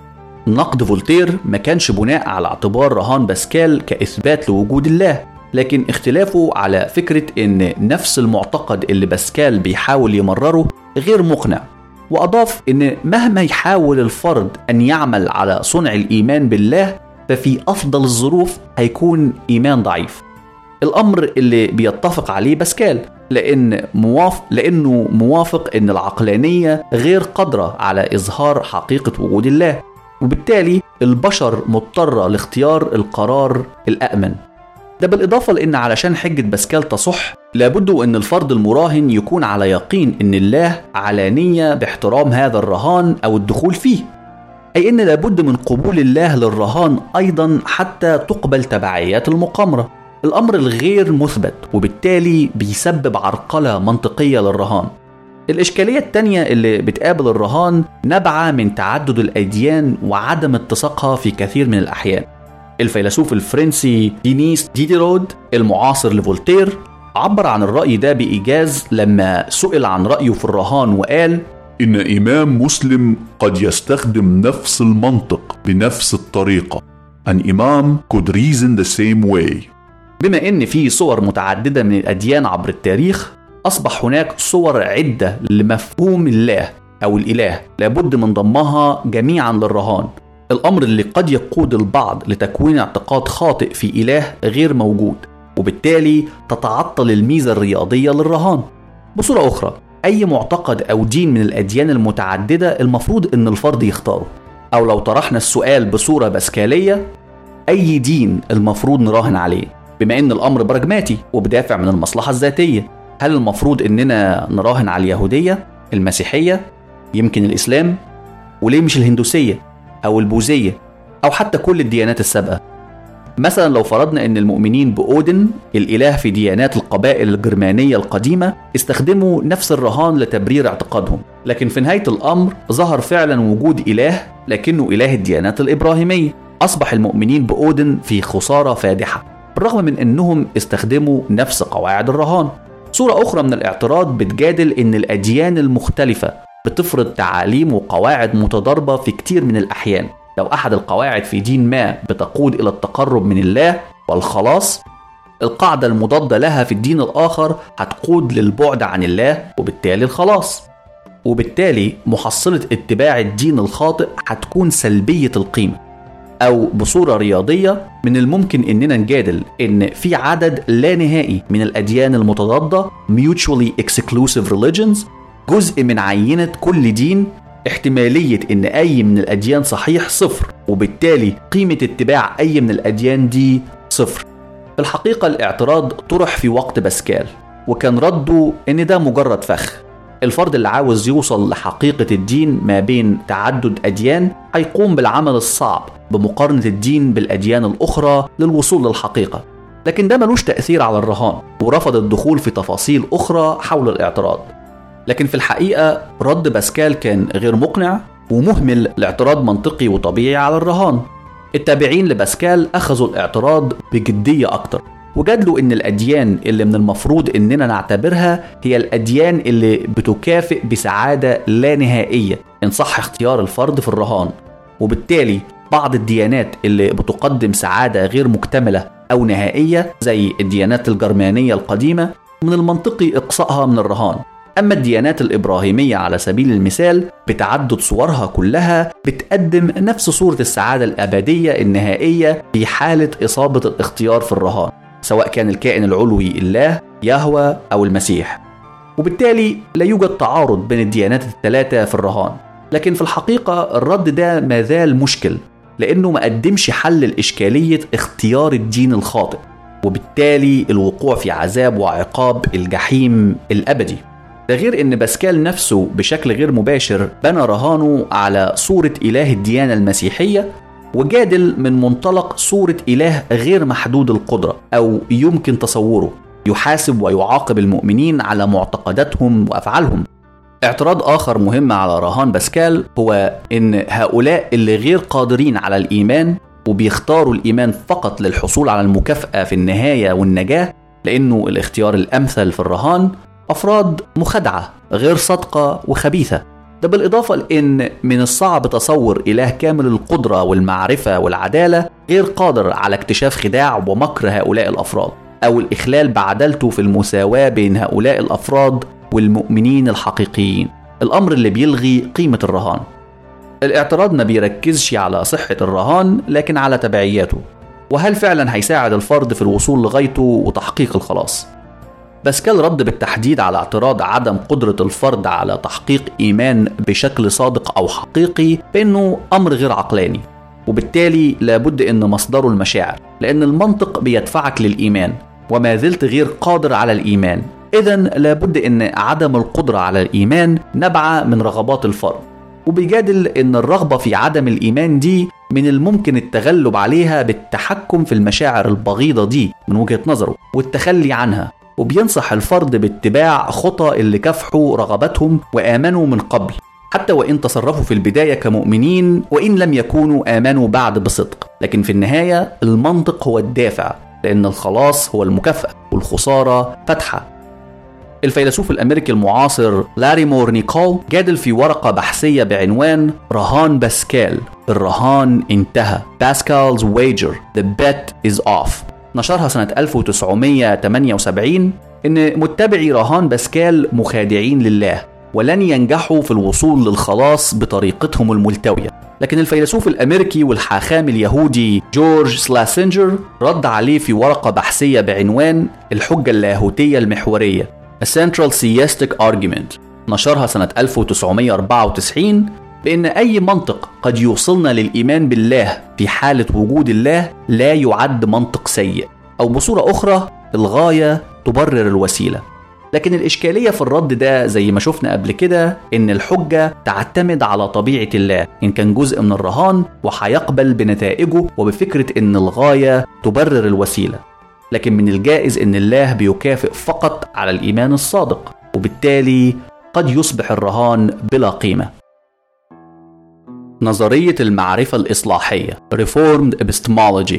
نقد فولتير ما كانش بناء على اعتبار رهان باسكال كإثبات لوجود الله لكن اختلافه على فكرة إن نفس المعتقد اللي باسكال بيحاول يمرره غير مقنع وأضاف إن مهما يحاول الفرد أن يعمل على صنع الإيمان بالله ففي أفضل الظروف هيكون إيمان ضعيف الأمر اللي بيتفق عليه باسكال لأن موافق لأنه موافق إن العقلانية غير قادرة على إظهار حقيقة وجود الله وبالتالي البشر مضطرة لاختيار القرار الأأمن ده بالإضافة لأن علشان حجة باسكال تصح لابد أن الفرد المراهن يكون على يقين أن الله على نية باحترام هذا الرهان أو الدخول فيه أي أن لابد من قبول الله للرهان أيضا حتى تقبل تبعيات المقامرة الأمر الغير مثبت وبالتالي بيسبب عرقلة منطقية للرهان الإشكالية التانية اللي بتقابل الرهان نبعة من تعدد الأديان وعدم اتساقها في كثير من الأحيان الفيلسوف الفرنسي دينيس ديديرود المعاصر لفولتير عبر عن الرأي ده بإيجاز لما سئل عن رأيه في الرهان وقال إن إمام مسلم قد يستخدم نفس المنطق بنفس الطريقة An imam could reason the same way بما ان في صور متعدده من الاديان عبر التاريخ اصبح هناك صور عده لمفهوم الله او الاله لابد من ضمها جميعا للرهان الامر اللي قد يقود البعض لتكوين اعتقاد خاطئ في اله غير موجود وبالتالي تتعطل الميزه الرياضيه للرهان بصوره اخرى اي معتقد او دين من الاديان المتعدده المفروض ان الفرد يختاره او لو طرحنا السؤال بصوره باسكاليه اي دين المفروض نراهن عليه بما ان الامر براجماتي وبدافع من المصلحه الذاتيه هل المفروض اننا نراهن على اليهوديه المسيحيه يمكن الاسلام وليه مش الهندوسيه او البوذيه او حتى كل الديانات السابقه مثلا لو فرضنا ان المؤمنين باودن الاله في ديانات القبائل الجرمانيه القديمه استخدموا نفس الرهان لتبرير اعتقادهم لكن في نهايه الامر ظهر فعلا وجود اله لكنه اله الديانات الابراهيميه اصبح المؤمنين باودن في خساره فادحه بالرغم من انهم استخدموا نفس قواعد الرهان صورة أخرى من الاعتراض بتجادل إن الأديان المختلفة بتفرض تعاليم وقواعد متضاربة في كتير من الأحيان لو أحد القواعد في دين ما بتقود إلى التقرب من الله والخلاص القاعدة المضادة لها في الدين الآخر هتقود للبعد عن الله وبالتالي الخلاص وبالتالي محصلة اتباع الدين الخاطئ هتكون سلبية القيمة أو بصورة رياضية من الممكن إننا نجادل إن في عدد لا نهائي من الأديان المتضادة mutually exclusive religions جزء من عينة كل دين احتمالية إن أي من الأديان صحيح صفر وبالتالي قيمة اتباع أي من الأديان دي صفر في الحقيقة الاعتراض طرح في وقت باسكال وكان رده إن ده مجرد فخ الفرد اللي عاوز يوصل لحقيقة الدين ما بين تعدد أديان هيقوم بالعمل الصعب بمقارنة الدين بالأديان الأخرى للوصول للحقيقة لكن ده ملوش تأثير على الرهان ورفض الدخول في تفاصيل أخرى حول الاعتراض لكن في الحقيقة رد باسكال كان غير مقنع ومهمل لاعتراض منطقي وطبيعي على الرهان التابعين لباسكال أخذوا الاعتراض بجدية أكتر وجادلوا ان الاديان اللي من المفروض اننا نعتبرها هي الاديان اللي بتكافئ بسعاده لا نهائيه ان صح اختيار الفرد في الرهان وبالتالي بعض الديانات اللي بتقدم سعاده غير مكتمله او نهائيه زي الديانات الجرمانيه القديمه من المنطقي اقصائها من الرهان أما الديانات الإبراهيمية على سبيل المثال بتعدد صورها كلها بتقدم نفس صورة السعادة الأبدية النهائية في حالة إصابة الاختيار في الرهان سواء كان الكائن العلوي الله يهوى أو المسيح وبالتالي لا يوجد تعارض بين الديانات الثلاثة في الرهان لكن في الحقيقة الرد ده ما زال مشكل لأنه ما قدمش حل لإشكالية اختيار الدين الخاطئ وبالتالي الوقوع في عذاب وعقاب الجحيم الأبدي ده غير ان باسكال نفسه بشكل غير مباشر بنى رهانه على صورة إله الديانة المسيحية وجادل من منطلق صورة إله غير محدود القدرة أو يمكن تصوره يحاسب ويعاقب المؤمنين على معتقداتهم وأفعالهم اعتراض آخر مهم على رهان باسكال هو إن هؤلاء اللي غير قادرين على الإيمان وبيختاروا الإيمان فقط للحصول على المكافأة في النهاية والنجاة لأنه الاختيار الأمثل في الرهان أفراد مخادعة غير صادقة وخبيثة ده ده بالإضافة لأن من الصعب تصور إله كامل القدرة والمعرفة والعدالة غير قادر على اكتشاف خداع ومكر هؤلاء الأفراد أو الإخلال بعدالته في المساواة بين هؤلاء الأفراد والمؤمنين الحقيقيين الأمر اللي بيلغي قيمة الرهان الاعتراض ما بيركزش على صحة الرهان لكن على تبعياته وهل فعلا هيساعد الفرد في الوصول لغايته وتحقيق الخلاص باسكال رد بالتحديد على اعتراض عدم قدرة الفرد على تحقيق إيمان بشكل صادق أو حقيقي بأنه أمر غير عقلاني وبالتالي لابد أن مصدره المشاعر لأن المنطق بيدفعك للإيمان وما زلت غير قادر على الإيمان إذا لابد أن عدم القدرة على الإيمان نبع من رغبات الفرد وبيجادل أن الرغبة في عدم الإيمان دي من الممكن التغلب عليها بالتحكم في المشاعر البغيضة دي من وجهة نظره والتخلي عنها وبينصح الفرد باتباع خطى اللي كافحوا رغباتهم وآمنوا من قبل حتى وإن تصرفوا في البداية كمؤمنين وإن لم يكونوا آمنوا بعد بصدق لكن في النهاية المنطق هو الدافع لأن الخلاص هو المكافأة والخسارة فتحة الفيلسوف الأمريكي المعاصر لاري مور نيكول جادل في ورقة بحثية بعنوان رهان باسكال الرهان انتهى باسكال's wager the bet is off نشرها سنة 1978 إن متبعي رهان باسكال مخادعين لله ولن ينجحوا في الوصول للخلاص بطريقتهم الملتوية لكن الفيلسوف الأمريكي والحاخام اليهودي جورج سلاسنجر رد عليه في ورقة بحثية بعنوان الحجة اللاهوتية المحورية A Central Theistic Argument نشرها سنة 1994 بأن أي منطق قد يوصلنا للإيمان بالله في حالة وجود الله لا يعد منطق سيء أو بصورة أخرى الغاية تبرر الوسيلة لكن الإشكالية في الرد ده زي ما شفنا قبل كده إن الحجة تعتمد على طبيعة الله إن كان جزء من الرهان وهيقبل بنتائجه وبفكرة إن الغاية تبرر الوسيلة لكن من الجائز إن الله بيكافئ فقط على الإيمان الصادق وبالتالي قد يصبح الرهان بلا قيمة نظرية المعرفة الإصلاحية Reformed Epistemology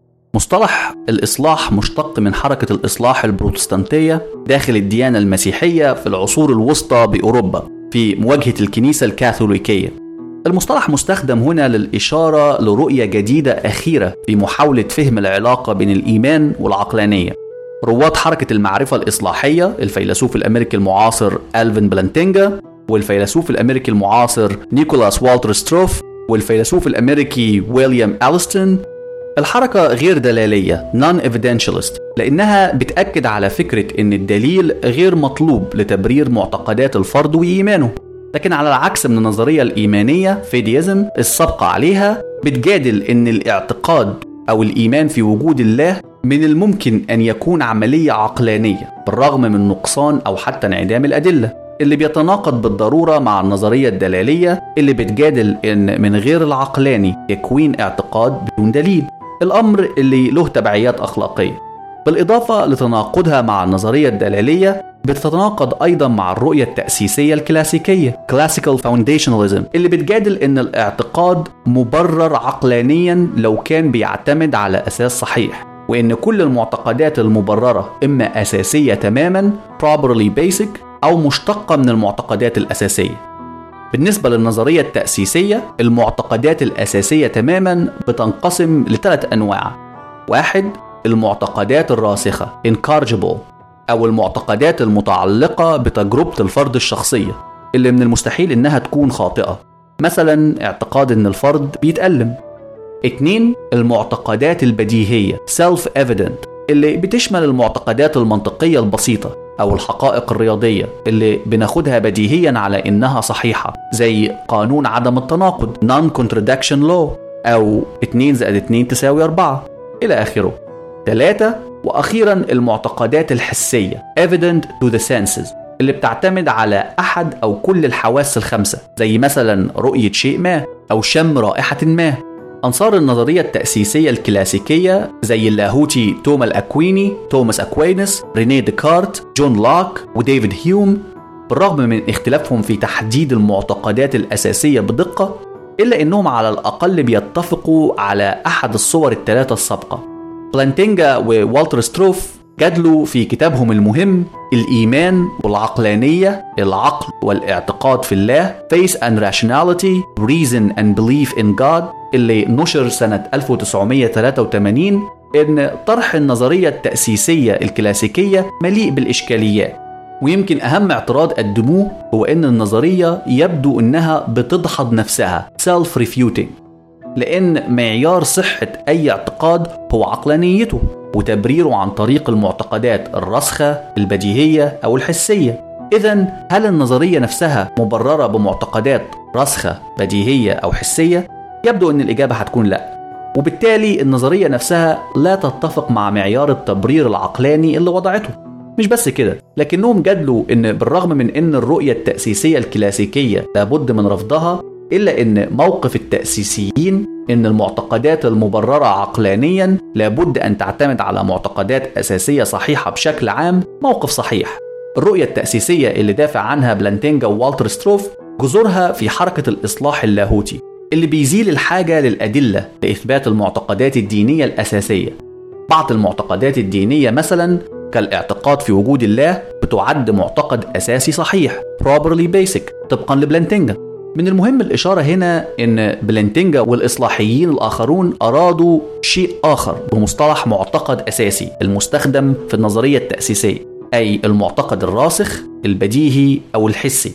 مصطلح الإصلاح مشتق من حركة الإصلاح البروتستانتية داخل الديانة المسيحية في العصور الوسطى بأوروبا في مواجهة الكنيسة الكاثوليكية المصطلح مستخدم هنا للإشارة لرؤية جديدة أخيرة في محاولة فهم العلاقة بين الإيمان والعقلانية رواد حركة المعرفة الإصلاحية الفيلسوف الأمريكي المعاصر ألفين بلانتينجا والفيلسوف الأمريكي المعاصر نيكولاس والتر ستروف والفيلسوف الأمريكي ويليام ألستون الحركة غير دلالية non-evidentialist لأنها بتأكد على فكرة إن الدليل غير مطلوب لتبرير معتقدات الفرد وإيمانه لكن على العكس من النظرية الإيمانية فيديزم السابقة عليها بتجادل إن الاعتقاد أو الإيمان في وجود الله من الممكن أن يكون عملية عقلانية بالرغم من نقصان أو حتى انعدام الأدلة اللي بيتناقض بالضرورة مع النظرية الدلالية اللي بتجادل إن من غير العقلاني يكوين اعتقاد بدون دليل الأمر اللي له تبعيات أخلاقية بالإضافة لتناقضها مع النظرية الدلالية بتتناقض أيضا مع الرؤية التأسيسية الكلاسيكية Classical Foundationalism اللي بتجادل إن الاعتقاد مبرر عقلانيا لو كان بيعتمد على أساس صحيح وإن كل المعتقدات المبررة إما أساسية تماما properly basic أو مشتقة من المعتقدات الأساسية بالنسبة للنظرية التأسيسية المعتقدات الأساسية تماما بتنقسم لثلاث أنواع واحد المعتقدات الراسخة incorrigible أو المعتقدات المتعلقة بتجربة الفرد الشخصية اللي من المستحيل إنها تكون خاطئة مثلا اعتقاد إن الفرد بيتألم اتنين المعتقدات البديهية self-evident اللي بتشمل المعتقدات المنطقية البسيطة أو الحقائق الرياضية اللي بناخدها بديهيا على إنها صحيحة زي قانون عدم التناقض non-contradiction law أو 2 زائد 2 تساوي 4 إلى آخره ثلاثة وأخيرا المعتقدات الحسية evident to the senses اللي بتعتمد على أحد أو كل الحواس الخمسة زي مثلا رؤية شيء ما أو شم رائحة ما أنصار النظرية التأسيسية الكلاسيكية زي اللاهوتي توما الأكويني توماس أكوينس رينيه ديكارت جون لوك وديفيد هيوم بالرغم من اختلافهم في تحديد المعتقدات الأساسية بدقة إلا أنهم على الأقل بيتفقوا على أحد الصور الثلاثة السابقة بلانتينجا ووالتر ستروف جادلوا في كتابهم المهم الإيمان والعقلانية العقل والاعتقاد في الله Faith and Rationality Reason and Belief in God اللي نشر سنة 1983 إن طرح النظرية التأسيسية الكلاسيكية مليء بالإشكاليات ويمكن أهم اعتراض قدموه هو إن النظرية يبدو إنها بتدحض نفسها self-refuting لأن معيار صحة أي اعتقاد هو عقلانيته وتبريره عن طريق المعتقدات الراسخة البديهية أو الحسية إذا هل النظرية نفسها مبررة بمعتقدات راسخة بديهية أو حسية؟ يبدو أن الإجابة هتكون لأ وبالتالي النظرية نفسها لا تتفق مع معيار التبرير العقلاني اللي وضعته مش بس كده لكنهم جادلوا ان بالرغم من ان الرؤية التأسيسية الكلاسيكية لابد من رفضها إلا أن موقف التأسيسيين أن المعتقدات المبررة عقلانيا لابد أن تعتمد على معتقدات أساسية صحيحة بشكل عام موقف صحيح الرؤية التأسيسية اللي دافع عنها بلانتينجا ووالتر ستروف جذورها في حركة الإصلاح اللاهوتي اللي بيزيل الحاجة للأدلة لإثبات المعتقدات الدينية الأساسية بعض المعتقدات الدينية مثلا كالاعتقاد في وجود الله بتعد معتقد أساسي صحيح properly basic طبقا لبلانتينجا من المهم الإشارة هنا إن بلانتينجا والإصلاحيين الآخرون أرادوا شيء آخر بمصطلح معتقد أساسي المستخدم في النظرية التأسيسية أي المعتقد الراسخ البديهي أو الحسي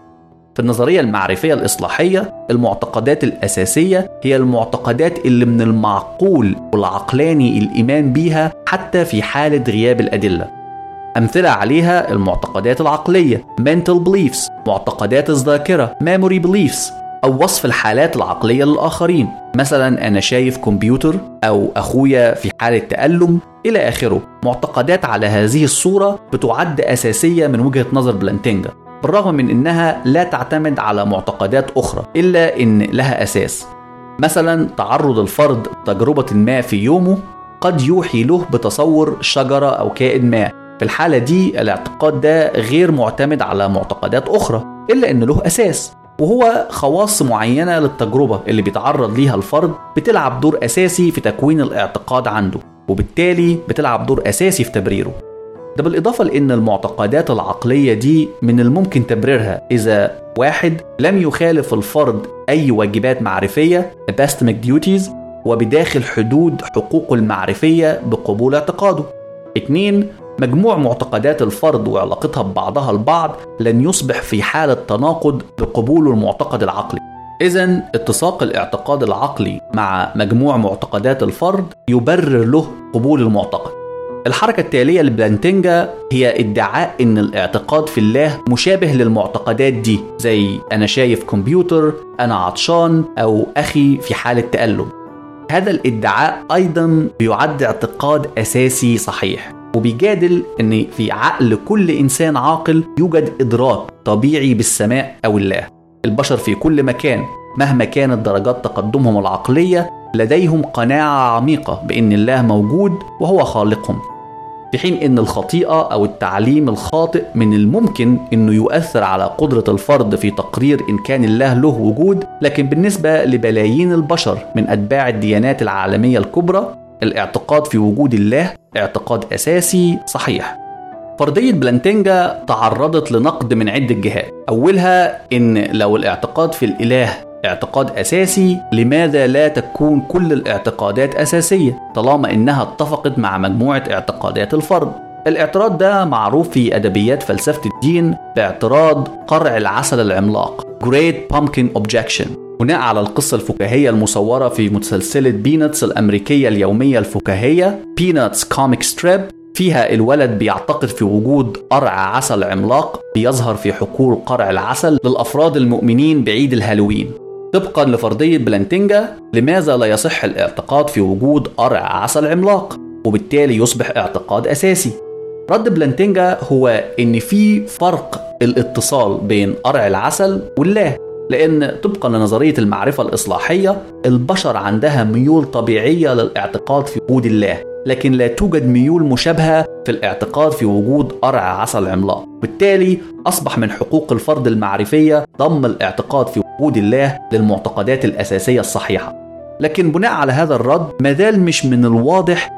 في النظرية المعرفية الإصلاحية المعتقدات الأساسية هي المعتقدات اللي من المعقول والعقلاني الإيمان بيها حتى في حالة غياب الأدلة أمثلة عليها المعتقدات العقلية mental beliefs معتقدات الذاكرة memory beliefs أو وصف الحالات العقلية للآخرين مثلا أنا شايف كمبيوتر أو أخويا في حالة تألم إلى آخره معتقدات على هذه الصورة بتعد أساسية من وجهة نظر بلانتينجا بالرغم من انها لا تعتمد على معتقدات اخرى الا ان لها اساس مثلا تعرض الفرد تجربه ما في يومه قد يوحي له بتصور شجره او كائن ما في الحاله دي الاعتقاد ده غير معتمد على معتقدات اخرى الا ان له اساس وهو خواص معينه للتجربه اللي بيتعرض ليها الفرد بتلعب دور اساسي في تكوين الاعتقاد عنده وبالتالي بتلعب دور اساسي في تبريره ده بالإضافة لأن المعتقدات العقلية دي من الممكن تبريرها إذا واحد لم يخالف الفرد أي واجبات معرفية epistemic duties وبداخل حدود حقوقه المعرفية بقبول اعتقاده اتنين مجموع معتقدات الفرد وعلاقتها ببعضها البعض لن يصبح في حالة تناقض بقبول المعتقد العقلي إذا اتساق الاعتقاد العقلي مع مجموع معتقدات الفرد يبرر له قبول المعتقد الحركة التالية لبلانتينجا هي ادعاء ان الاعتقاد في الله مشابه للمعتقدات دي زي انا شايف كمبيوتر انا عطشان او اخي في حالة تألم هذا الادعاء ايضا بيعد اعتقاد اساسي صحيح وبيجادل ان في عقل كل انسان عاقل يوجد ادراك طبيعي بالسماء او الله البشر في كل مكان مهما كانت درجات تقدمهم العقليه لديهم قناعه عميقه بان الله موجود وهو خالقهم في حين ان الخطيئه او التعليم الخاطئ من الممكن انه يؤثر على قدره الفرد في تقرير ان كان الله له وجود لكن بالنسبه لبلايين البشر من اتباع الديانات العالميه الكبرى الاعتقاد في وجود الله اعتقاد اساسي صحيح فرضية بلانتينجا تعرضت لنقد من عدة جهات أولها إن لو الاعتقاد في الإله اعتقاد أساسي لماذا لا تكون كل الاعتقادات أساسية طالما إنها اتفقت مع مجموعة اعتقادات الفرد الاعتراض ده معروف في أدبيات فلسفة الدين باعتراض قرع العسل العملاق Great Pumpkin Objection بناء على القصة الفكاهية المصورة في مسلسلة بيناتس الأمريكية اليومية الفكاهية بيناتس كوميك ستريب فيها الولد بيعتقد في وجود قرع عسل عملاق بيظهر في حقول قرع العسل للأفراد المؤمنين بعيد الهالوين طبقا لفرضية بلانتينجا لماذا لا يصح الاعتقاد في وجود قرع عسل عملاق وبالتالي يصبح اعتقاد أساسي رد بلانتينجا هو ان في فرق الاتصال بين قرع العسل والله لان طبقا لنظريه المعرفه الاصلاحيه البشر عندها ميول طبيعيه للاعتقاد في وجود الله لكن لا توجد ميول مشابهه في الاعتقاد في وجود قرع عسل عملاق بالتالي اصبح من حقوق الفرد المعرفيه ضم الاعتقاد في وجود الله للمعتقدات الاساسيه الصحيحه لكن بناء على هذا الرد مازال مش من الواضح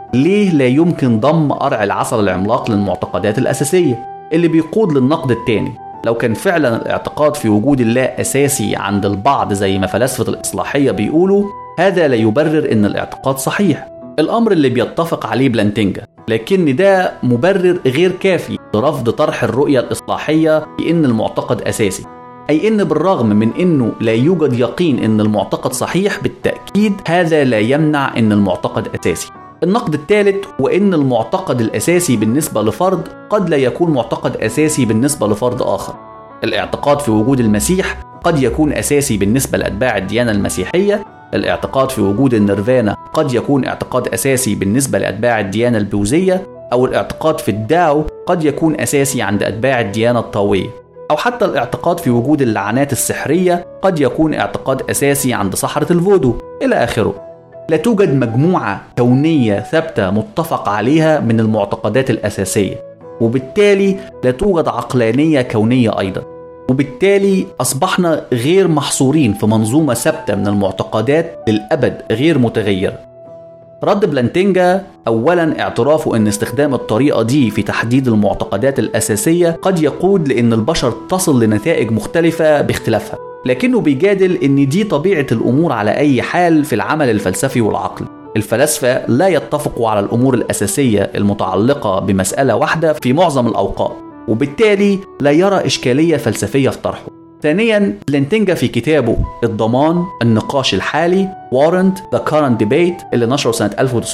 ليه لا يمكن ضم قرع العسل العملاق للمعتقدات الأساسية اللي بيقود للنقد التاني لو كان فعلا الاعتقاد في وجود الله أساسي عند البعض زي ما فلاسفة الإصلاحية بيقولوا هذا لا يبرر إن الاعتقاد صحيح الأمر اللي بيتفق عليه بلانتينجا لكن ده مبرر غير كافي لرفض طرح الرؤية الإصلاحية بأن المعتقد أساسي أي أن بالرغم من أنه لا يوجد يقين أن المعتقد صحيح بالتأكيد هذا لا يمنع أن المعتقد أساسي النقد الثالث هو أن المعتقد الأساسي بالنسبة لفرد قد لا يكون معتقد أساسي بالنسبة لفرد آخر الاعتقاد في وجود المسيح قد يكون أساسي بالنسبة لأتباع الديانة المسيحية الاعتقاد في وجود النيرفانا قد يكون اعتقاد أساسي بالنسبة لأتباع الديانة البوذية أو الاعتقاد في الداو قد يكون أساسي عند أتباع الديانة الطاوية أو حتى الاعتقاد في وجود اللعنات السحرية قد يكون اعتقاد أساسي عند سحرة الفودو إلى آخره لا توجد مجموعة كونية ثابتة متفق عليها من المعتقدات الأساسية وبالتالي لا توجد عقلانية كونية أيضا وبالتالي أصبحنا غير محصورين في منظومة ثابتة من المعتقدات للأبد غير متغيرة رد بلانتينجا أولا اعترافه أن استخدام الطريقة دي في تحديد المعتقدات الأساسية قد يقود لأن البشر تصل لنتائج مختلفة باختلافها لكنه بيجادل أن دي طبيعة الأمور على أي حال في العمل الفلسفي والعقلي الفلاسفة لا يتفقوا على الأمور الأساسية المتعلقة بمسألة واحدة في معظم الأوقات وبالتالي لا يرى إشكالية فلسفية في طرحه ثانيا لينتينجا في كتابه الضمان النقاش الحالي وارنت ذا كارنت ديبيت اللي نشره سنة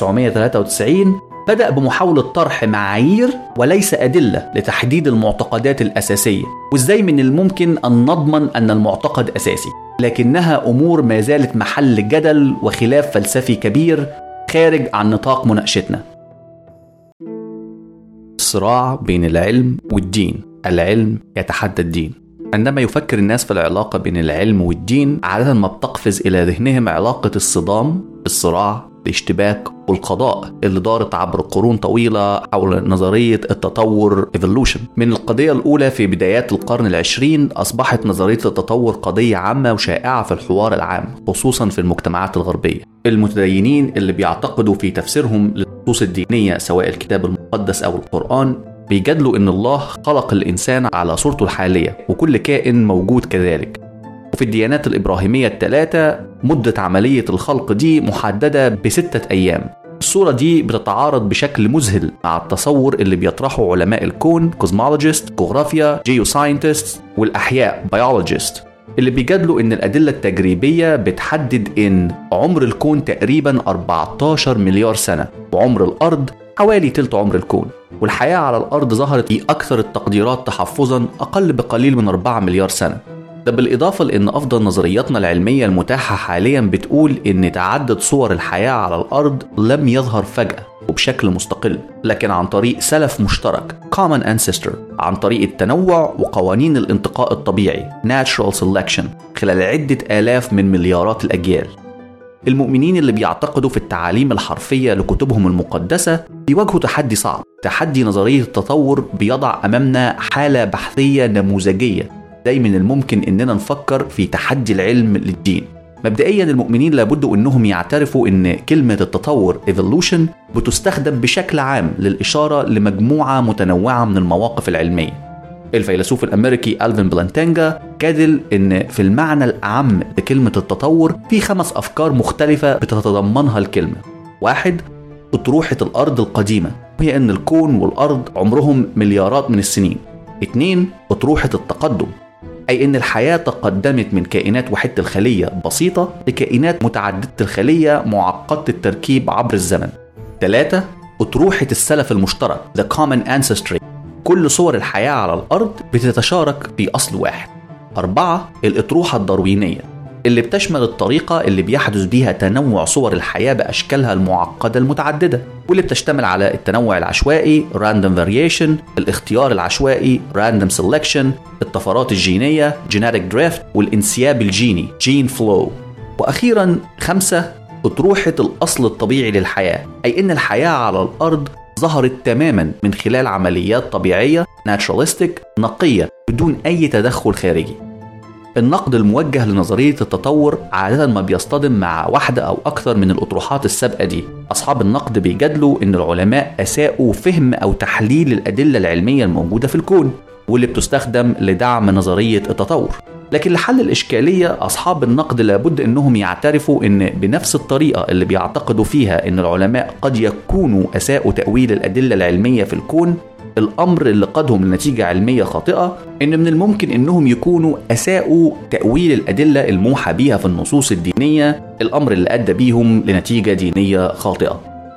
1993 بدأ بمحاولة طرح معايير وليس أدلة لتحديد المعتقدات الأساسية وإزاي من الممكن أن نضمن أن المعتقد أساسي لكنها أمور ما زالت محل جدل وخلاف فلسفي كبير خارج عن نطاق مناقشتنا الصراع بين العلم والدين العلم يتحدى الدين عندما يفكر الناس في العلاقة بين العلم والدين عادة ما بتقفز إلى ذهنهم علاقة الصدام الصراع الاشتباك والقضاء اللي دارت عبر قرون طويلة حول نظرية التطور evolution من القضية الأولى في بدايات القرن العشرين أصبحت نظرية التطور قضية عامة وشائعة في الحوار العام خصوصا في المجتمعات الغربية المتدينين اللي بيعتقدوا في تفسيرهم للنصوص الدينية سواء الكتاب المقدس أو القرآن بيجادلوا إن الله خلق الإنسان على صورته الحالية وكل كائن موجود كذلك وفي الديانات الإبراهيمية الثلاثة مدة عملية الخلق دي محددة بستة أيام الصورة دي بتتعارض بشكل مذهل مع التصور اللي بيطرحه علماء الكون كوزمولوجيست جغرافيا جيوساينتست والأحياء بيولوجيست اللي بيجادلوا ان الادله التجريبيه بتحدد ان عمر الكون تقريبا 14 مليار سنه وعمر الارض حوالي تلت عمر الكون والحياه على الارض ظهرت في اكثر التقديرات تحفظا اقل بقليل من 4 مليار سنه ده بالإضافة لأن أفضل نظرياتنا العلمية المتاحة حاليا بتقول إن تعدد صور الحياة على الأرض لم يظهر فجأة وبشكل مستقل لكن عن طريق سلف مشترك common ancestor عن طريق التنوع وقوانين الانتقاء الطبيعي natural selection خلال عدة آلاف من مليارات الأجيال المؤمنين اللي بيعتقدوا في التعاليم الحرفية لكتبهم المقدسة بيواجهوا تحدي صعب تحدي نظرية التطور بيضع أمامنا حالة بحثية نموذجية ازاي من الممكن اننا نفكر في تحدي العلم للدين مبدئيا المؤمنين لابد انهم يعترفوا ان كلمه التطور evolution بتستخدم بشكل عام للاشاره لمجموعه متنوعه من المواقف العلميه الفيلسوف الامريكي الفين بلانتانجا جادل ان في المعنى الاعم لكلمه التطور في خمس افكار مختلفه بتتضمنها الكلمه واحد اطروحه الارض القديمه وهي ان الكون والارض عمرهم مليارات من السنين اتنين اطروحه التقدم أي إن الحياة تقدمت من كائنات وحيدة الخلية بسيطة لكائنات متعددة الخلية معقدة التركيب عبر الزمن. ثلاثة أطروحة السلف المشترك The Common Ancestry كل صور الحياة على الأرض بتتشارك في أصل واحد. أربعة الأطروحة الداروينية اللي بتشمل الطريقة اللي بيحدث بيها تنوع صور الحياة بأشكالها المعقدة المتعددة واللي بتشتمل على التنوع العشوائي random variation الاختيار العشوائي random selection الطفرات الجينية genetic drift والانسياب الجيني gene flow وأخيرا خمسة أطروحة الأصل الطبيعي للحياة أي إن الحياة على الأرض ظهرت تماما من خلال عمليات طبيعية naturalistic نقية بدون أي تدخل خارجي النقد الموجه لنظرية التطور عادة ما بيصطدم مع واحدة أو أكثر من الأطروحات السابقة دي أصحاب النقد بيجادلوا إن العلماء أساءوا فهم أو تحليل الأدلة العلمية الموجودة في الكون واللي بتستخدم لدعم نظرية التطور لكن لحل الإشكالية أصحاب النقد لابد أنهم يعترفوا أن بنفس الطريقة اللي بيعتقدوا فيها أن العلماء قد يكونوا أساءوا تأويل الأدلة العلمية في الكون الأمر اللي قادهم لنتيجة علمية خاطئة إن من الممكن إنهم يكونوا أساءوا تأويل الأدلة الموحى بيها في النصوص الدينية الأمر اللي أدى بيهم لنتيجة دينية خاطئة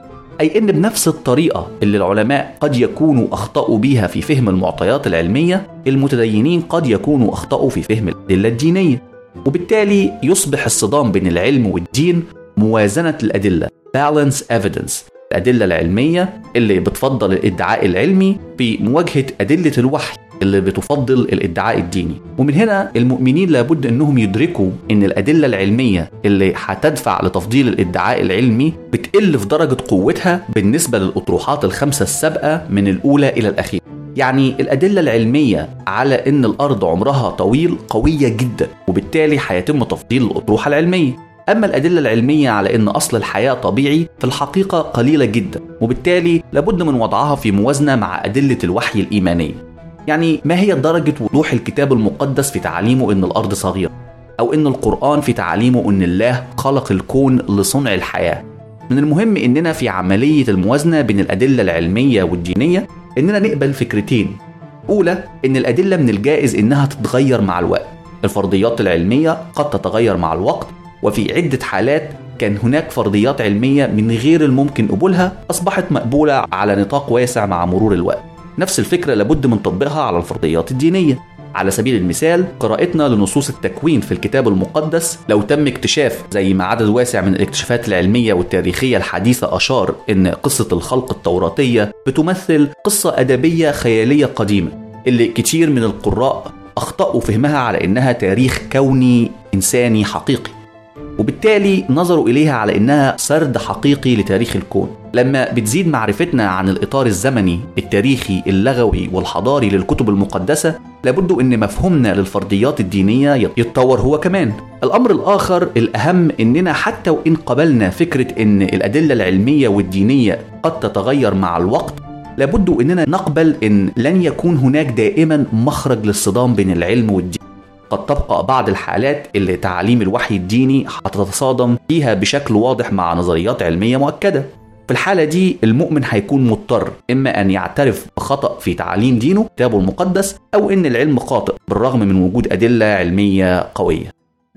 أي إن بنفس الطريقة اللي العلماء قد يكونوا أخطأوا بيها في فهم المعطيات العلمية المتدينين قد يكونوا أخطأوا في فهم الأدلة الدينية وبالتالي يصبح الصدام بين العلم والدين موازنة الأدلة balance evidence الأدلة العلمية اللي بتفضل الادعاء العلمي في مواجهة أدلة الوحي اللي بتفضل الادعاء الديني ومن هنا المؤمنين لابد انهم يدركوا ان الادله العلميه اللي هتدفع لتفضيل الادعاء العلمي بتقل في درجه قوتها بالنسبه للاطروحات الخمسه السابقه من الاولى الى الاخيره يعني الأدلة العلمية على إن الأرض عمرها طويل قوية جدا وبالتالي هيتم تفضيل الأطروحة العلمية أما الأدلة العلمية على أن أصل الحياة طبيعي في الحقيقة قليلة جدا وبالتالي لابد من وضعها في موازنة مع أدلة الوحي الإيمانية يعني ما هي درجة وضوح الكتاب المقدس في تعليمه أن الأرض صغيرة أو أن القرآن في تعليمه أن الله خلق الكون لصنع الحياة من المهم أننا في عملية الموازنة بين الأدلة العلمية والدينية أننا نقبل فكرتين أولى أن الأدلة من الجائز أنها تتغير مع الوقت الفرضيات العلمية قد تتغير مع الوقت وفي عدة حالات كان هناك فرضيات علمية من غير الممكن قبولها أصبحت مقبولة على نطاق واسع مع مرور الوقت نفس الفكرة لابد من تطبيقها على الفرضيات الدينية على سبيل المثال قراءتنا لنصوص التكوين في الكتاب المقدس لو تم اكتشاف زي ما عدد واسع من الاكتشافات العلمية والتاريخية الحديثة أشار إن قصة الخلق التوراتية بتمثل قصة أدبية خيالية قديمة اللي كتير من القراء أخطأوا فهمها على إنها تاريخ كوني إنساني حقيقي وبالتالي نظروا إليها على إنها سرد حقيقي لتاريخ الكون لما بتزيد معرفتنا عن الإطار الزمني التاريخي اللغوي والحضاري للكتب المقدسة لابد أن مفهومنا للفرضيات الدينية يتطور هو كمان الأمر الآخر الأهم أننا حتى وإن قبلنا فكرة أن الأدلة العلمية والدينية قد تتغير مع الوقت لابد أننا نقبل أن لن يكون هناك دائما مخرج للصدام بين العلم والدين قد تبقى بعض الحالات اللي تعاليم الوحي الديني هتتصادم فيها بشكل واضح مع نظريات علمية مؤكدة في الحالة دي المؤمن هيكون مضطر إما أن يعترف بخطأ في تعاليم دينه كتابه المقدس أو إن العلم خاطئ بالرغم من وجود أدلة علمية قوية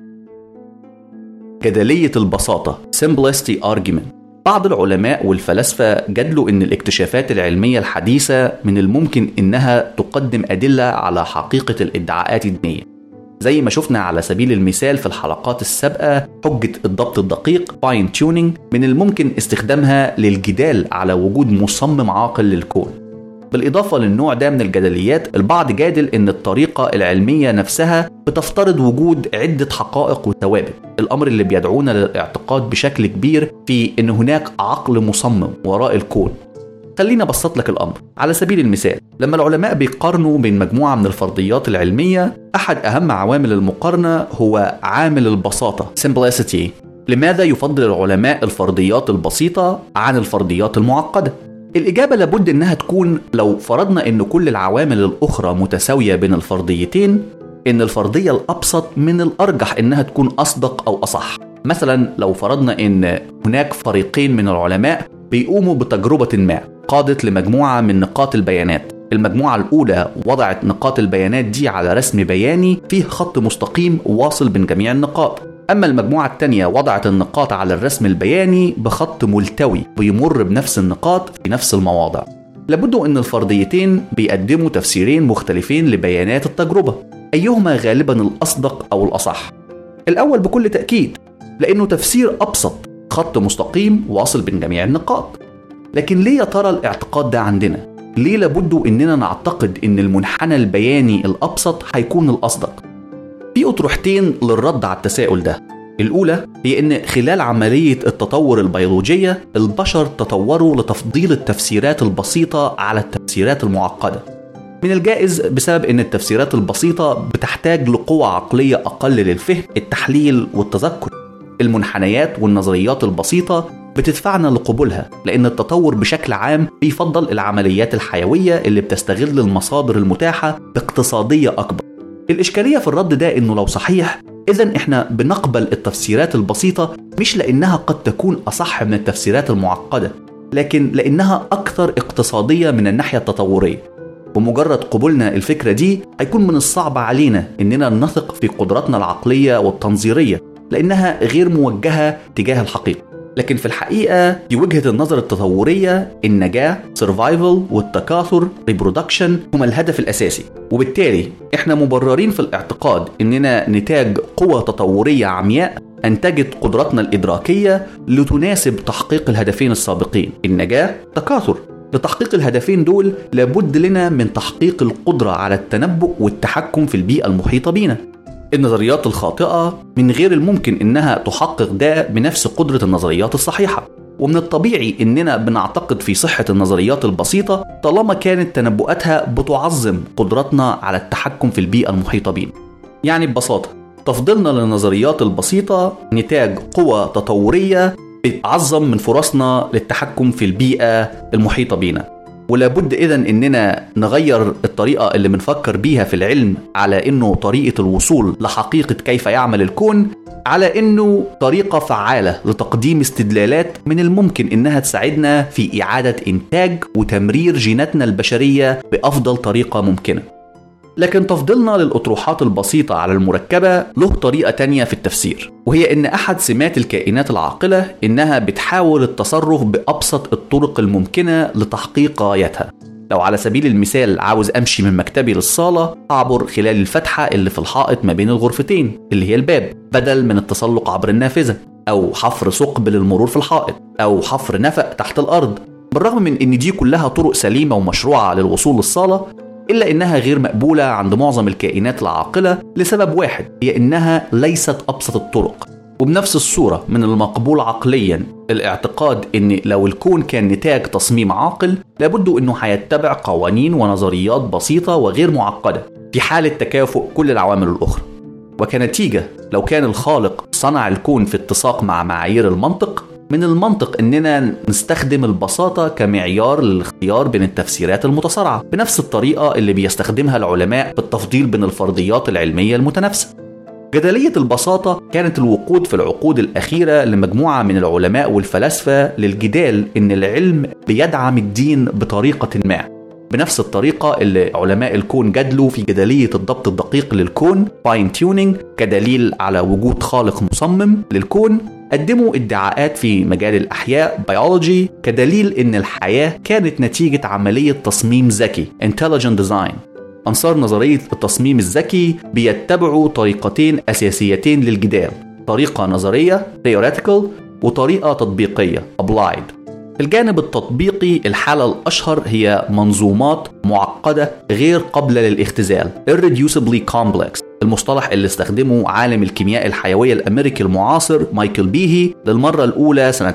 جدلية البساطة simplicity argument بعض العلماء والفلاسفة جدلوا إن الاكتشافات العلمية الحديثة من الممكن إنها تقدم أدلة على حقيقة الادعاءات الدينية زي ما شفنا على سبيل المثال في الحلقات السابقة حجة الضبط الدقيق فاين تيونينج من الممكن استخدامها للجدال على وجود مصمم عاقل للكون بالإضافة للنوع ده من الجدليات البعض جادل إن الطريقة العلمية نفسها بتفترض وجود عدة حقائق وثوابت الأمر اللي بيدعونا للاعتقاد بشكل كبير في إن هناك عقل مصمم وراء الكون خليني ابسط لك الامر على سبيل المثال لما العلماء بيقارنوا بين مجموعه من الفرضيات العلميه احد اهم عوامل المقارنه هو عامل البساطه simplicity لماذا يفضل العلماء الفرضيات البسيطه عن الفرضيات المعقده الإجابة لابد إنها تكون لو فرضنا إن كل العوامل الأخرى متساوية بين الفرضيتين إن الفرضية الأبسط من الأرجح إنها تكون أصدق أو أصح مثلا لو فرضنا إن هناك فريقين من العلماء بيقوموا بتجربة ما قادت لمجموعة من نقاط البيانات المجموعة الأولى وضعت نقاط البيانات دي على رسم بياني فيه خط مستقيم واصل بين جميع النقاط أما المجموعة التانية وضعت النقاط على الرسم البياني بخط ملتوي بيمر بنفس النقاط في نفس المواضع لابد أن الفرضيتين بيقدموا تفسيرين مختلفين لبيانات التجربة أيهما غالبا الأصدق أو الأصح الأول بكل تأكيد لأنه تفسير أبسط خط مستقيم واصل بين جميع النقاط لكن ليه يا ترى الاعتقاد ده عندنا؟ ليه لابد اننا نعتقد ان المنحنى البياني الابسط هيكون الاصدق؟ في اطروحتين للرد على التساؤل ده. الاولى هي ان خلال عمليه التطور البيولوجيه البشر تطوروا لتفضيل التفسيرات البسيطه على التفسيرات المعقده. من الجائز بسبب ان التفسيرات البسيطة بتحتاج لقوة عقلية اقل للفهم التحليل والتذكر المنحنيات والنظريات البسيطة بتدفعنا لقبولها لأن التطور بشكل عام بيفضل العمليات الحيوية اللي بتستغل المصادر المتاحة باقتصادية أكبر الإشكالية في الرد ده إنه لو صحيح إذا إحنا بنقبل التفسيرات البسيطة مش لأنها قد تكون أصح من التفسيرات المعقدة لكن لأنها أكثر اقتصادية من الناحية التطورية بمجرد قبولنا الفكرة دي هيكون من الصعب علينا إننا نثق في قدراتنا العقلية والتنظيرية لأنها غير موجهة تجاه الحقيقة لكن في الحقيقة في وجهة النظر التطورية النجاة سرفايفل والتكاثر ريبرودكشن هما الهدف الأساسي وبالتالي احنا مبررين في الاعتقاد اننا نتاج قوة تطورية عمياء أنتجت قدراتنا الإدراكية لتناسب تحقيق الهدفين السابقين النجاة تكاثر لتحقيق الهدفين دول لابد لنا من تحقيق القدرة على التنبؤ والتحكم في البيئة المحيطة بينا النظريات الخاطئة من غير الممكن إنها تحقق ده بنفس قدرة النظريات الصحيحة ومن الطبيعي إننا بنعتقد في صحة النظريات البسيطة طالما كانت تنبؤاتها بتعظم قدرتنا على التحكم في البيئة المحيطة بينا يعني ببساطة تفضيلنا للنظريات البسيطة نتاج قوى تطورية بتعظم من فرصنا للتحكم في البيئة المحيطة بينا ولابد اذا اننا نغير الطريقه اللي بنفكر بيها في العلم على انه طريقه الوصول لحقيقه كيف يعمل الكون على انه طريقه فعاله لتقديم استدلالات من الممكن انها تساعدنا في اعاده انتاج وتمرير جيناتنا البشريه بافضل طريقه ممكنه لكن تفضيلنا للأطروحات البسيطة على المركبة له طريقة تانية في التفسير وهي إن أحد سمات الكائنات العاقلة إنها بتحاول التصرف بأبسط الطرق الممكنة لتحقيق غايتها لو على سبيل المثال عاوز أمشي من مكتبي للصالة أعبر خلال الفتحة اللي في الحائط ما بين الغرفتين اللي هي الباب بدل من التسلق عبر النافذة أو حفر ثقب للمرور في الحائط أو حفر نفق تحت الأرض بالرغم من ان دي كلها طرق سليمه ومشروعه للوصول للصاله إلا إنها غير مقبولة عند معظم الكائنات العاقلة لسبب واحد هي إنها ليست أبسط الطرق وبنفس الصورة من المقبول عقليا الاعتقاد ان لو الكون كان نتاج تصميم عاقل لابد انه هيتبع قوانين ونظريات بسيطة وغير معقدة في حالة تكافؤ كل العوامل الأخرى وكنتيجة لو كان الخالق صنع الكون في اتساق مع معايير المنطق من المنطق اننا نستخدم البساطه كمعيار للاختيار بين التفسيرات المتصارعه بنفس الطريقه اللي بيستخدمها العلماء في التفضيل بين الفرضيات العلميه المتنافسه جدلية البساطة كانت الوقود في العقود الأخيرة لمجموعة من العلماء والفلاسفة للجدال إن العلم بيدعم الدين بطريقة ما بنفس الطريقة اللي علماء الكون جدلوا في جدلية الضبط الدقيق للكون فاين تيونينج كدليل على وجود خالق مصمم للكون قدموا ادعاءات في مجال الأحياء بيولوجي كدليل إن الحياة كانت نتيجة عملية تصميم ذكي intelligent design أنصار نظرية التصميم الذكي بيتبعوا طريقتين أساسيتين للجدال طريقة نظرية theoretical وطريقة تطبيقية applied في الجانب التطبيقي الحالة الأشهر هي منظومات معقدة غير قابلة للاختزال irreducibly complex المصطلح اللي استخدمه عالم الكيمياء الحيوية الأمريكي المعاصر مايكل بيهي للمرة الأولى سنة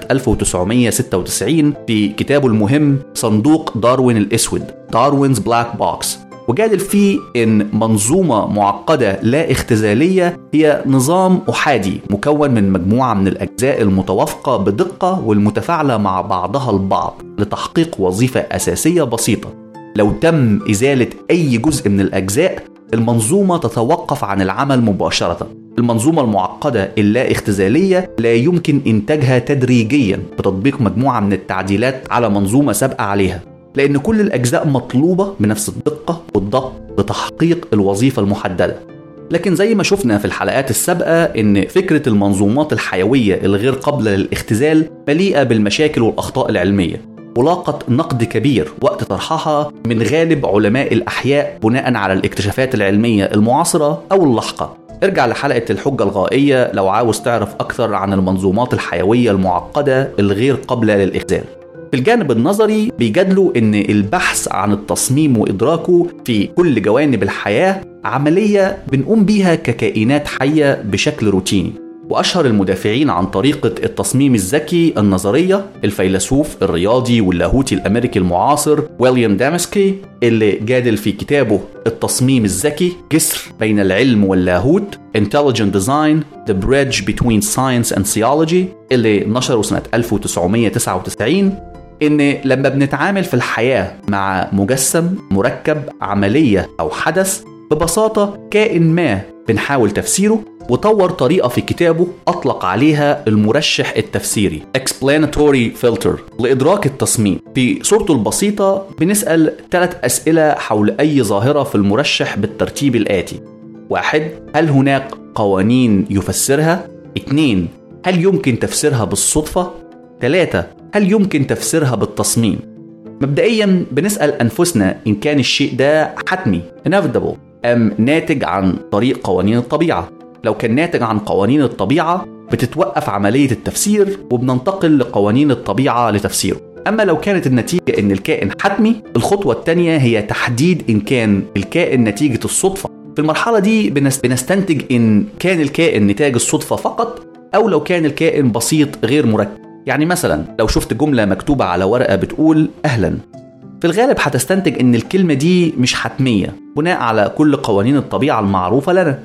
1996 في كتابه المهم صندوق داروين الأسود داروينز بلاك بوكس وجادل فيه ان منظومه معقده لا اختزاليه هي نظام احادي مكون من مجموعه من الاجزاء المتوافقه بدقه والمتفاعله مع بعضها البعض لتحقيق وظيفه اساسيه بسيطه لو تم ازاله اي جزء من الاجزاء المنظومه تتوقف عن العمل مباشره المنظومة المعقدة اللا اختزالية لا يمكن إنتاجها تدريجيا بتطبيق مجموعة من التعديلات على منظومة سابقة عليها لأن كل الأجزاء مطلوبة بنفس الدقة والضبط لتحقيق الوظيفة المحددة لكن زي ما شفنا في الحلقات السابقة إن فكرة المنظومات الحيوية الغير قابلة للاختزال مليئة بالمشاكل والأخطاء العلمية ولاقت نقد كبير وقت طرحها من غالب علماء الأحياء بناء على الاكتشافات العلمية المعاصرة أو اللاحقة ارجع لحلقة الحجة الغائية لو عاوز تعرف أكثر عن المنظومات الحيوية المعقدة الغير قابلة للاختزال في الجانب النظري بيجادلوا ان البحث عن التصميم وادراكه في كل جوانب الحياه عمليه بنقوم بيها ككائنات حيه بشكل روتيني وأشهر المدافعين عن طريقة التصميم الذكي النظرية الفيلسوف الرياضي واللاهوتي الأمريكي المعاصر ويليام دامسكي اللي جادل في كتابه التصميم الذكي جسر بين العلم واللاهوت Intelligent Design The Bridge Between Science and Theology اللي نشره سنة 1999 إن لما بنتعامل في الحياة مع مجسم مركب عملية أو حدث ببساطة كائن ما بنحاول تفسيره وطور طريقة في كتابه أطلق عليها المرشح التفسيري Explanatory Filter لإدراك التصميم في صورته البسيطة بنسأل ثلاث أسئلة حول أي ظاهرة في المرشح بالترتيب الآتي واحد هل هناك قوانين يفسرها؟ اثنين هل يمكن تفسيرها بالصدفة؟ ثلاثة هل يمكن تفسيرها بالتصميم؟ مبدئيا بنسأل أنفسنا إن كان الشيء ده حتمي inevitable أم ناتج عن طريق قوانين الطبيعة لو كان ناتج عن قوانين الطبيعة بتتوقف عملية التفسير وبننتقل لقوانين الطبيعة لتفسيره أما لو كانت النتيجة إن الكائن حتمي الخطوة الثانية هي تحديد إن كان الكائن نتيجة الصدفة في المرحلة دي بنستنتج إن كان الكائن نتاج الصدفة فقط أو لو كان الكائن بسيط غير مركب يعني مثلا لو شفت جملة مكتوبة على ورقة بتقول أهلا في الغالب هتستنتج إن الكلمة دي مش حتمية بناء على كل قوانين الطبيعة المعروفة لنا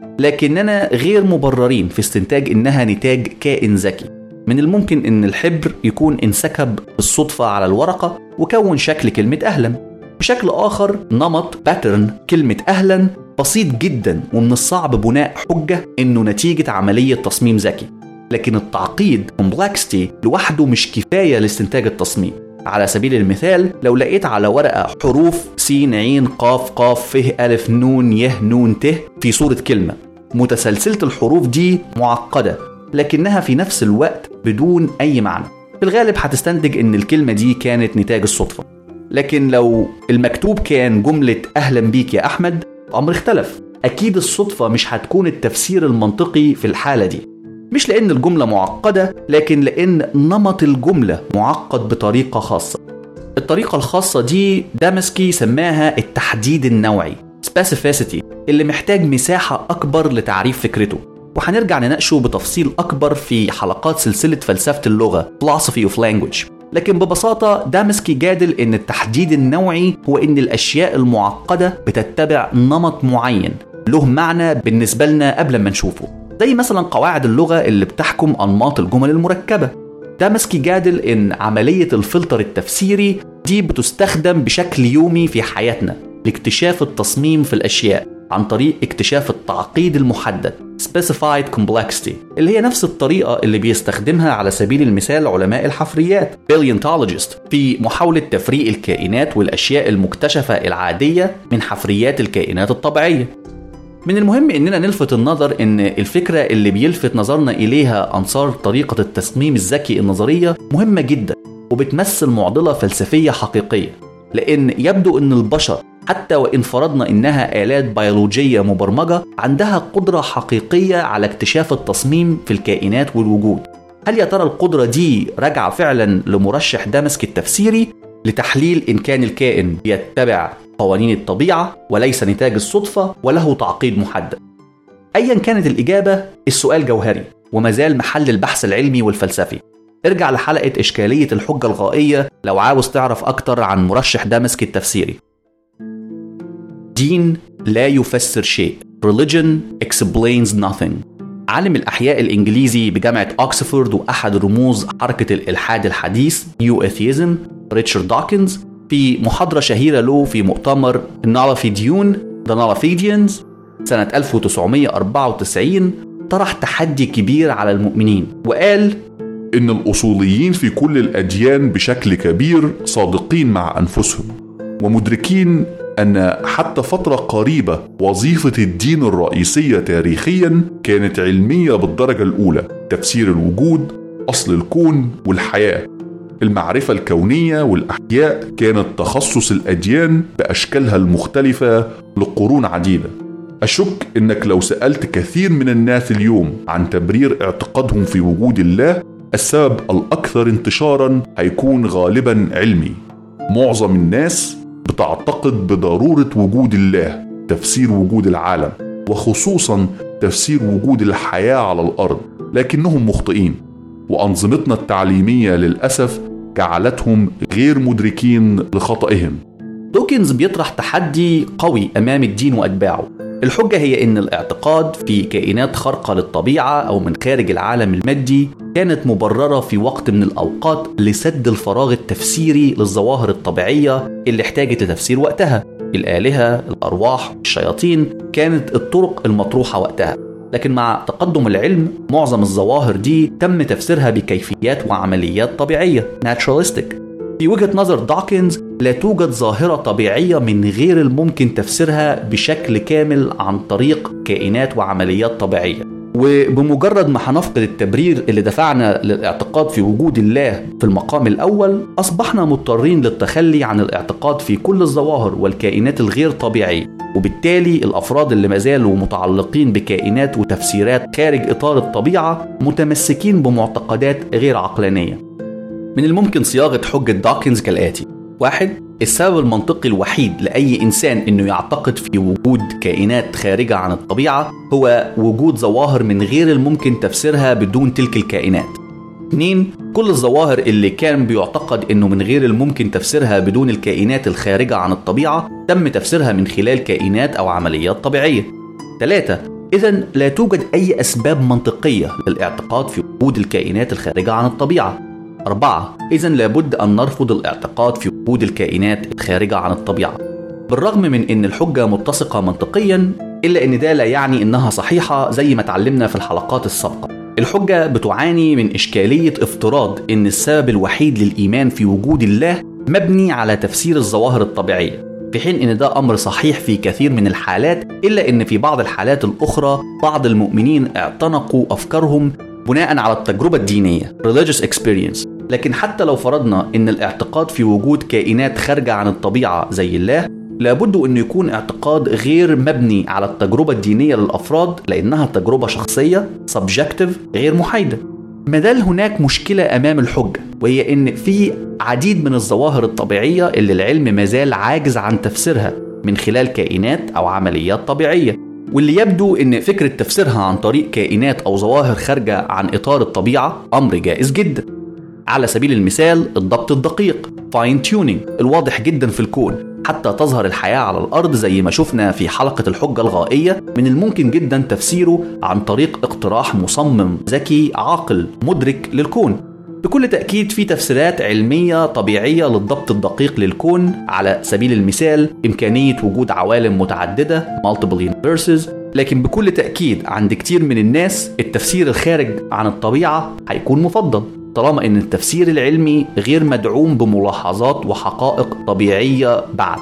لكننا غير مبررين في استنتاج إنها نتاج كائن ذكي من الممكن إن الحبر يكون انسكب بالصدفة على الورقة وكون شكل كلمة أهلا بشكل آخر نمط باترن كلمة أهلا بسيط جدا ومن الصعب بناء حجة إنه نتيجة عملية تصميم ذكي لكن التعقيد complexity لوحده مش كفاية لاستنتاج التصميم على سبيل المثال لو لقيت على ورقة حروف س ع ق ق ف أ ن ي ن ت في صورة كلمة متسلسلة الحروف دي معقدة لكنها في نفس الوقت بدون أي معنى في الغالب هتستنتج إن الكلمة دي كانت نتاج الصدفة لكن لو المكتوب كان جملة أهلا بيك يا أحمد أمر اختلف أكيد الصدفة مش هتكون التفسير المنطقي في الحالة دي مش لأن الجملة معقدة لكن لأن نمط الجملة معقد بطريقة خاصة الطريقة الخاصة دي دامسكي سماها التحديد النوعي specificity اللي محتاج مساحة أكبر لتعريف فكرته وهنرجع نناقشه بتفصيل أكبر في حلقات سلسلة فلسفة اللغة Philosophy of Language لكن ببساطة دامسكي جادل إن التحديد النوعي هو إن الأشياء المعقدة بتتبع نمط معين له معنى بالنسبة لنا قبل ما نشوفه زي مثلا قواعد اللغة اللي بتحكم أنماط الجمل المركبة دامسكي جادل إن عملية الفلتر التفسيري دي بتستخدم بشكل يومي في حياتنا لاكتشاف التصميم في الأشياء عن طريق اكتشاف التعقيد المحدد specified complexity اللي هي نفس الطريقة اللي بيستخدمها على سبيل المثال علماء الحفريات paleontologist في محاولة تفريق الكائنات والأشياء المكتشفة العادية من حفريات الكائنات الطبيعية من المهم اننا نلفت النظر ان الفكره اللي بيلفت نظرنا اليها انصار طريقه التصميم الذكي النظريه مهمه جدا وبتمثل معضله فلسفيه حقيقيه لان يبدو ان البشر حتى وان فرضنا انها الات بيولوجيه مبرمجه عندها قدره حقيقيه على اكتشاف التصميم في الكائنات والوجود هل يا ترى القدره دي راجعه فعلا لمرشح دامسك التفسيري لتحليل ان كان الكائن بيتبع قوانين الطبيعة وليس نتاج الصدفة وله تعقيد محدد. أيا كانت الإجابة السؤال جوهري وما زال محل البحث العلمي والفلسفي. ارجع لحلقة إشكالية الحجة الغائية لو عاوز تعرف أكتر عن مرشح دامسك التفسيري. دين لا يفسر شيء. Religion explains nothing. عالم الأحياء الإنجليزي بجامعة أكسفورد وأحد رموز حركة الإلحاد الحديث نيو أثيزم ريتشارد دوكنز في محاضرة شهيرة له في مؤتمر النالافيديون ذا نالافيديانز سنة 1994 طرح تحدي كبير على المؤمنين وقال إن الأصوليين في كل الأديان بشكل كبير صادقين مع أنفسهم ومدركين أن حتى فترة قريبة وظيفة الدين الرئيسية تاريخيا كانت علمية بالدرجة الأولى تفسير الوجود أصل الكون والحياة المعرفة الكونية والأحياء كانت تخصص الأديان بأشكالها المختلفة لقرون عديدة أشك إنك لو سألت كثير من الناس اليوم عن تبرير اعتقادهم في وجود الله السبب الأكثر انتشارا هيكون غالبا علمي معظم الناس بتعتقد بضرورة وجود الله تفسير وجود العالم وخصوصا تفسير وجود الحياة على الأرض لكنهم مخطئين وأنظمتنا التعليمية للأسف جعلتهم غير مدركين لخطئهم دوكنز بيطرح تحدي قوي أمام الدين وأتباعه الحجة هي إن الاعتقاد في كائنات خارقة للطبيعة أو من خارج العالم المادي كانت مبررة في وقت من الأوقات لسد الفراغ التفسيري للظواهر الطبيعية اللي احتاجت لتفسير وقتها الآلهة، الأرواح، الشياطين كانت الطرق المطروحة وقتها لكن مع تقدم العلم معظم الظواهر دي تم تفسيرها بكيفيات وعمليات طبيعية naturalistic في وجهة نظر داكنز لا توجد ظاهرة طبيعية من غير الممكن تفسيرها بشكل كامل عن طريق كائنات وعمليات طبيعية وبمجرد ما هنفقد التبرير اللي دفعنا للاعتقاد في وجود الله في المقام الأول أصبحنا مضطرين للتخلي عن الاعتقاد في كل الظواهر والكائنات الغير طبيعية وبالتالي الأفراد اللي ما زالوا متعلقين بكائنات وتفسيرات خارج إطار الطبيعة متمسكين بمعتقدات غير عقلانية من الممكن صياغة حجة داكنز كالآتي واحد السبب المنطقي الوحيد لأي إنسان إنه يعتقد في وجود كائنات خارجة عن الطبيعة هو وجود ظواهر من غير الممكن تفسيرها بدون تلك الكائنات. اثنين كل الظواهر اللي كان بيعتقد إنه من غير الممكن تفسيرها بدون الكائنات الخارجة عن الطبيعة تم تفسيرها من خلال كائنات أو عمليات طبيعية. ثلاثة إذا لا توجد أي أسباب منطقية للاعتقاد في وجود الكائنات الخارجة عن الطبيعة. أربعة إذا لابد أن نرفض الاعتقاد في وجود الكائنات الخارجة عن الطبيعة بالرغم من أن الحجة متسقة منطقيا إلا أن ده لا يعني أنها صحيحة زي ما اتعلمنا في الحلقات السابقة الحجة بتعاني من إشكالية افتراض أن السبب الوحيد للإيمان في وجود الله مبني على تفسير الظواهر الطبيعية في حين ان ده امر صحيح في كثير من الحالات الا ان في بعض الحالات الاخرى بعض المؤمنين اعتنقوا افكارهم بناء على التجربه الدينيه religious experience لكن حتى لو فرضنا ان الاعتقاد في وجود كائنات خارجه عن الطبيعه زي الله لابد انه يكون اعتقاد غير مبني على التجربه الدينيه للافراد لانها تجربه شخصيه subjective غير محايده ما زال هناك مشكلة أمام الحجة وهي إن في عديد من الظواهر الطبيعية اللي العلم ما زال عاجز عن تفسيرها من خلال كائنات أو عمليات طبيعية واللي يبدو إن فكرة تفسيرها عن طريق كائنات أو ظواهر خارجة عن إطار الطبيعة أمر جائز جدا على سبيل المثال الضبط الدقيق فاين تيونينج الواضح جدا في الكون حتى تظهر الحياة على الأرض زي ما شفنا في حلقة الحجة الغائية من الممكن جدا تفسيره عن طريق اقتراح مصمم ذكي عاقل مدرك للكون بكل تأكيد في تفسيرات علمية طبيعية للضبط الدقيق للكون على سبيل المثال إمكانية وجود عوالم متعددة multiple universes لكن بكل تأكيد عند كتير من الناس التفسير الخارج عن الطبيعة هيكون مفضل طالما ان التفسير العلمي غير مدعوم بملاحظات وحقائق طبيعيه بعد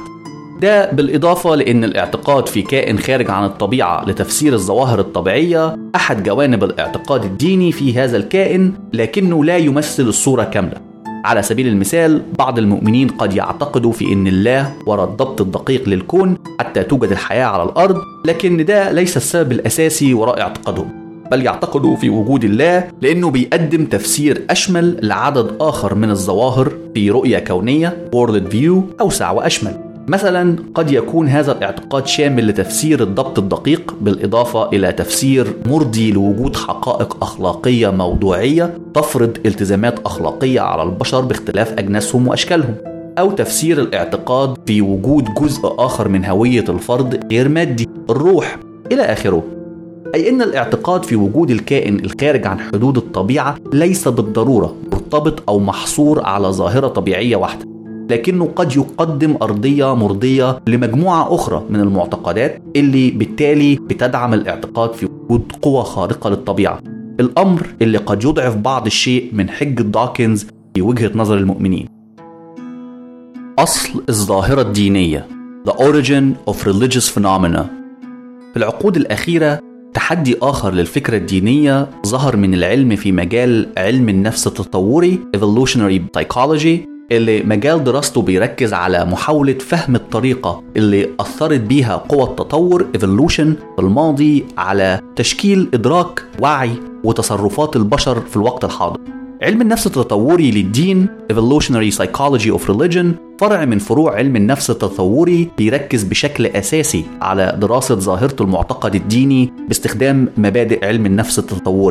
ده بالإضافة لأن الاعتقاد في كائن خارج عن الطبيعة لتفسير الظواهر الطبيعية أحد جوانب الاعتقاد الديني في هذا الكائن لكنه لا يمثل الصورة كاملة على سبيل المثال بعض المؤمنين قد يعتقدوا في أن الله وراء الضبط الدقيق للكون حتى توجد الحياة على الأرض لكن ده ليس السبب الأساسي وراء اعتقادهم بل يعتقدوا في وجود الله لأنه بيقدم تفسير أشمل لعدد آخر من الظواهر في رؤية كونية world view أوسع وأشمل مثلا قد يكون هذا الاعتقاد شامل لتفسير الضبط الدقيق بالإضافة إلى تفسير مرضي لوجود حقائق أخلاقية موضوعية تفرض التزامات أخلاقية على البشر باختلاف أجناسهم وأشكالهم أو تفسير الاعتقاد في وجود جزء آخر من هوية الفرد غير مادي الروح إلى آخره أي أن الاعتقاد في وجود الكائن الخارج عن حدود الطبيعة ليس بالضرورة مرتبط أو محصور على ظاهرة طبيعية واحدة لكنه قد يقدم أرضية مرضية لمجموعة أخرى من المعتقدات اللي بالتالي بتدعم الاعتقاد في وجود قوة خارقة للطبيعة الأمر اللي قد يضعف بعض الشيء من حجة داكنز في وجهة نظر المؤمنين أصل الظاهرة الدينية The Origin of Religious Phenomena في العقود الأخيرة تحدي آخر للفكرة الدينية ظهر من العلم في مجال علم النفس التطوري Evolutionary Psychology اللي مجال دراسته بيركز على محاولة فهم الطريقة اللي أثرت بيها قوى التطور Evolution في الماضي على تشكيل إدراك وعي وتصرفات البشر في الوقت الحاضر علم النفس التطوري للدين Evolutionary Psychology of Religion فرع من فروع علم النفس التطوري بيركز بشكل أساسي على دراسة ظاهرة المعتقد الديني باستخدام مبادئ علم النفس التطوري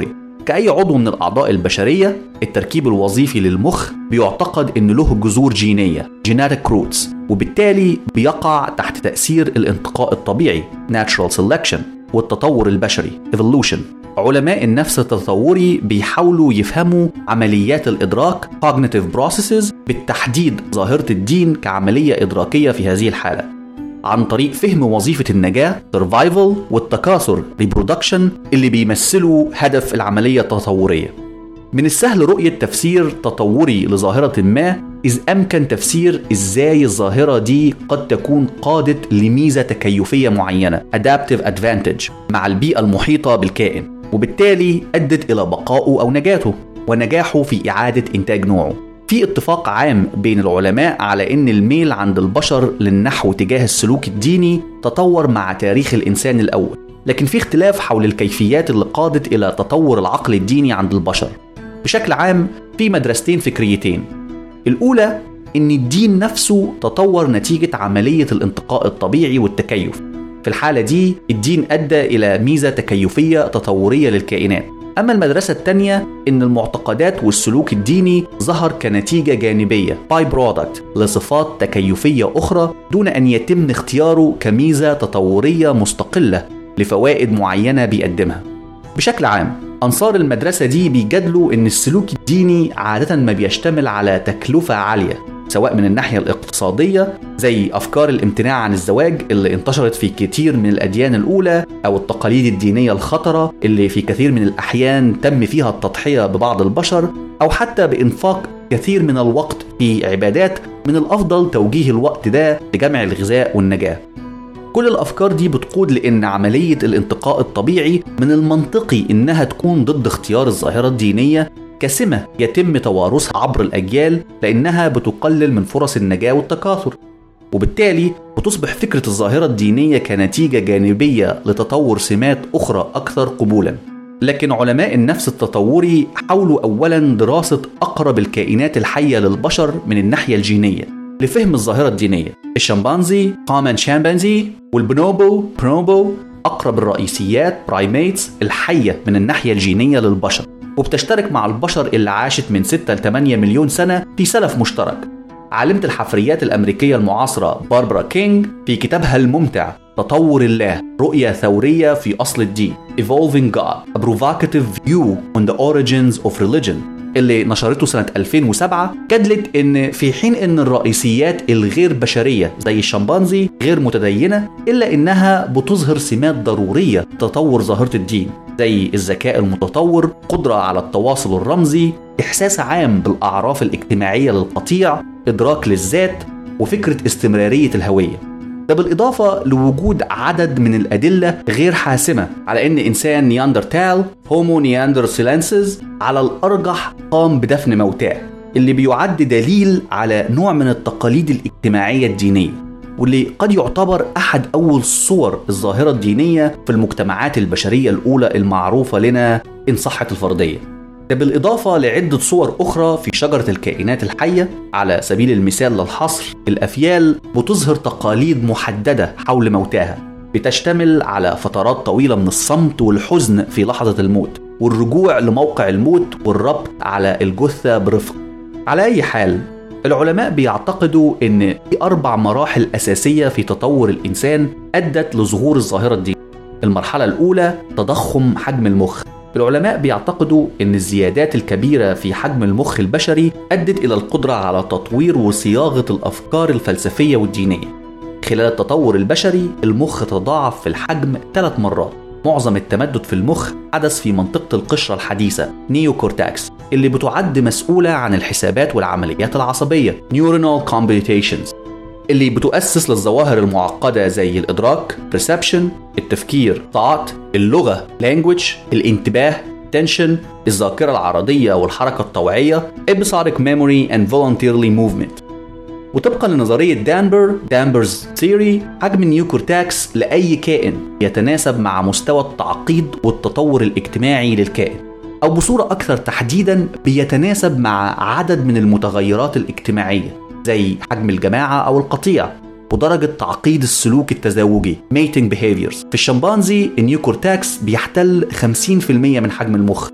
كأي عضو من الأعضاء البشرية التركيب الوظيفي للمخ بيعتقد إن له جذور جينية genetic roots وبالتالي بيقع تحت تأثير الانتقاء الطبيعي natural selection والتطور البشري evolution علماء النفس التطوري بيحاولوا يفهموا عمليات الإدراك cognitive processes بالتحديد ظاهرة الدين كعملية إدراكية في هذه الحالة عن طريق فهم وظيفة النجاة survival والتكاثر reproduction اللي بيمثلوا هدف العملية التطورية من السهل رؤية تفسير تطوري لظاهرة ما إذ أمكن تفسير إزاي الظاهرة دي قد تكون قادت لميزة تكيفية معينة adaptive advantage مع البيئة المحيطة بالكائن وبالتالي أدت إلى بقائه أو نجاته ونجاحه في إعادة إنتاج نوعه في اتفاق عام بين العلماء على ان الميل عند البشر للنحو تجاه السلوك الديني تطور مع تاريخ الانسان الاول لكن في اختلاف حول الكيفيات اللي قادت الى تطور العقل الديني عند البشر بشكل عام في مدرستين فكريتين الاولى ان الدين نفسه تطور نتيجه عمليه الانتقاء الطبيعي والتكيف في الحاله دي الدين ادى الى ميزه تكيفيه تطوريه للكائنات أما المدرسة الثانية إن المعتقدات والسلوك الديني ظهر كنتيجة جانبية باي برودكت لصفات تكيفية أخرى دون أن يتم اختياره كميزة تطورية مستقلة لفوائد معينة بيقدمها بشكل عام أنصار المدرسة دي بيجادلوا إن السلوك الديني عادة ما بيشتمل على تكلفة عالية سواء من الناحية الاقتصادية زي أفكار الامتناع عن الزواج اللي انتشرت في كتير من الأديان الأولى أو التقاليد الدينية الخطرة اللي في كثير من الأحيان تم فيها التضحية ببعض البشر أو حتى بإنفاق كثير من الوقت في عبادات من الأفضل توجيه الوقت ده لجمع الغذاء والنجاة كل الأفكار دي بتقود لأن عملية الانتقاء الطبيعي من المنطقي إنها تكون ضد اختيار الظاهرة الدينية كسمة يتم توارثها عبر الأجيال لأنها بتقلل من فرص النجاة والتكاثر وبالتالي بتصبح فكرة الظاهرة الدينية كنتيجة جانبية لتطور سمات أخرى أكثر قبولا لكن علماء النفس التطوري حاولوا أولا دراسة أقرب الكائنات الحية للبشر من الناحية الجينية لفهم الظاهرة الدينية الشمبانزي كومن شامبانزي والبنوبو برونوبو أقرب الرئيسيات برايميتس الحية من الناحية الجينية للبشر وبتشترك مع البشر اللي عاشت من 6 ل 8 مليون سنة في سلف مشترك عالمة الحفريات الأمريكية المعاصرة باربرا كينج في كتابها الممتع تطور الله رؤية ثورية في أصل الدين Evolving God A Provocative View on the Origins of Religion اللي نشرته سنة 2007 جدلت إن في حين إن الرئيسيات الغير بشرية زي الشمبانزي غير متدينة إلا إنها بتظهر سمات ضرورية تطور ظاهرة الدين زي الذكاء المتطور قدرة على التواصل الرمزي إحساس عام بالأعراف الاجتماعية للقطيع إدراك للذات وفكرة استمرارية الهوية ده بالإضافة لوجود عدد من الأدلة غير حاسمة على إن إنسان نياندرتال هومو نياندرسيلانسز على الأرجح قام بدفن موتاه اللي بيعد دليل على نوع من التقاليد الاجتماعية الدينية واللي قد يعتبر أحد أول صور الظاهرة الدينية في المجتمعات البشرية الأولى المعروفة لنا إن صحت الفرضية ده بالإضافة لعدة صور أخرى في شجرة الكائنات الحية على سبيل المثال للحصر الأفيال بتظهر تقاليد محددة حول موتاها بتشتمل على فترات طويلة من الصمت والحزن في لحظة الموت والرجوع لموقع الموت والربط على الجثة برفق على أي حال العلماء بيعتقدوا ان في اربع مراحل اساسيه في تطور الانسان ادت لظهور الظاهره دي المرحله الاولى تضخم حجم المخ العلماء بيعتقدوا ان الزيادات الكبيره في حجم المخ البشري ادت الى القدره على تطوير وصياغه الافكار الفلسفيه والدينيه خلال التطور البشري المخ تضاعف في الحجم ثلاث مرات معظم التمدد في المخ حدث في منطقة القشرة الحديثة نيو كورتاكس اللي بتعد مسؤولة عن الحسابات والعمليات العصبية Neuronal Computations اللي بتؤسس للظواهر المعقدة زي الإدراك perception التفكير thought اللغة language الانتباه tension الذاكرة العرضية والحركة الطوعية episodic memory and voluntarily movement وطبقا لنظرية دانبر دانبرز ثيوري حجم النيوكورتاكس لأي كائن يتناسب مع مستوى التعقيد والتطور الاجتماعي للكائن أو بصورة أكثر تحديدا بيتناسب مع عدد من المتغيرات الاجتماعية زي حجم الجماعة أو القطيع ودرجة تعقيد السلوك التزاوجي mating behaviors في الشمبانزي النيوكورتاكس بيحتل 50% من حجم المخ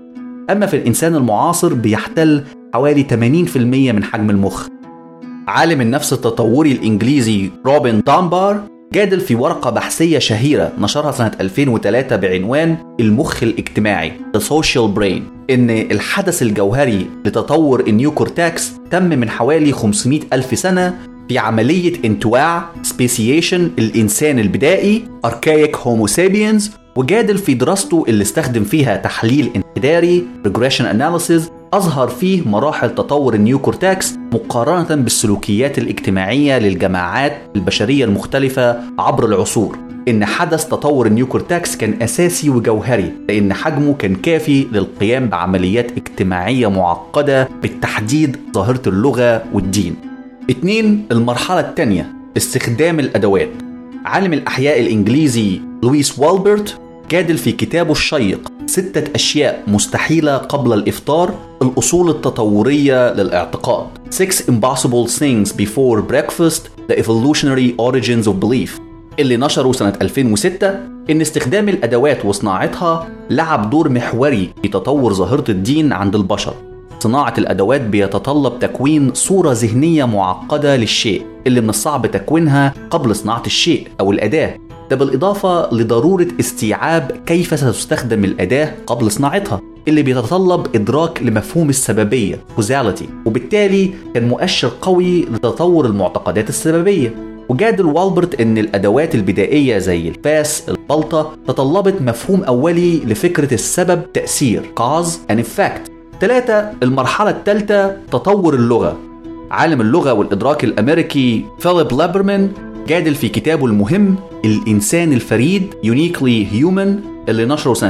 أما في الإنسان المعاصر بيحتل حوالي 80% من حجم المخ عالم النفس التطوري الإنجليزي روبن دامبار جادل في ورقة بحثية شهيرة نشرها سنة 2003 بعنوان المخ الاجتماعي The Social Brain إن الحدث الجوهري لتطور النيوكورتاكس تم من حوالي 500 ألف سنة في عملية انتواع سبيسيشن الإنسان البدائي Archaic Homo sapiens وجادل في دراسته اللي استخدم فيها تحليل انحداري Regression Analysis أظهر فيه مراحل تطور النيوكورتاكس مقارنة بالسلوكيات الاجتماعية للجماعات البشرية المختلفة عبر العصور إن حدث تطور النيوكورتاكس كان أساسي وجوهري لأن حجمه كان كافي للقيام بعمليات اجتماعية معقدة بالتحديد ظاهرة اللغة والدين اتنين المرحلة الثانية استخدام الأدوات عالم الأحياء الإنجليزي لويس والبرت جادل في كتابه الشيق ستة أشياء مستحيلة قبل الإفطار الأصول التطورية للاعتقاد Six Impossible Things Before Breakfast The Evolutionary Origins of Belief اللي نشروا سنة 2006 إن استخدام الأدوات وصناعتها لعب دور محوري في تطور ظاهرة الدين عند البشر صناعة الأدوات بيتطلب تكوين صورة ذهنية معقدة للشيء اللي من الصعب تكوينها قبل صناعة الشيء أو الأداة ده بالإضافة لضرورة استيعاب كيف ستستخدم الأداة قبل صناعتها اللي بيتطلب إدراك لمفهوم السببية causality وبالتالي كان مؤشر قوي لتطور المعتقدات السببية وجادل والبرت ان الادوات البدائيه زي الفاس البلطه تطلبت مفهوم اولي لفكره السبب تاثير cause and effect ثلاثة المرحلة الثالثة تطور اللغة عالم اللغة والإدراك الأمريكي فيليب لابرمان جادل في كتابه المهم الإنسان الفريد Uniquely Human اللي نشره سنة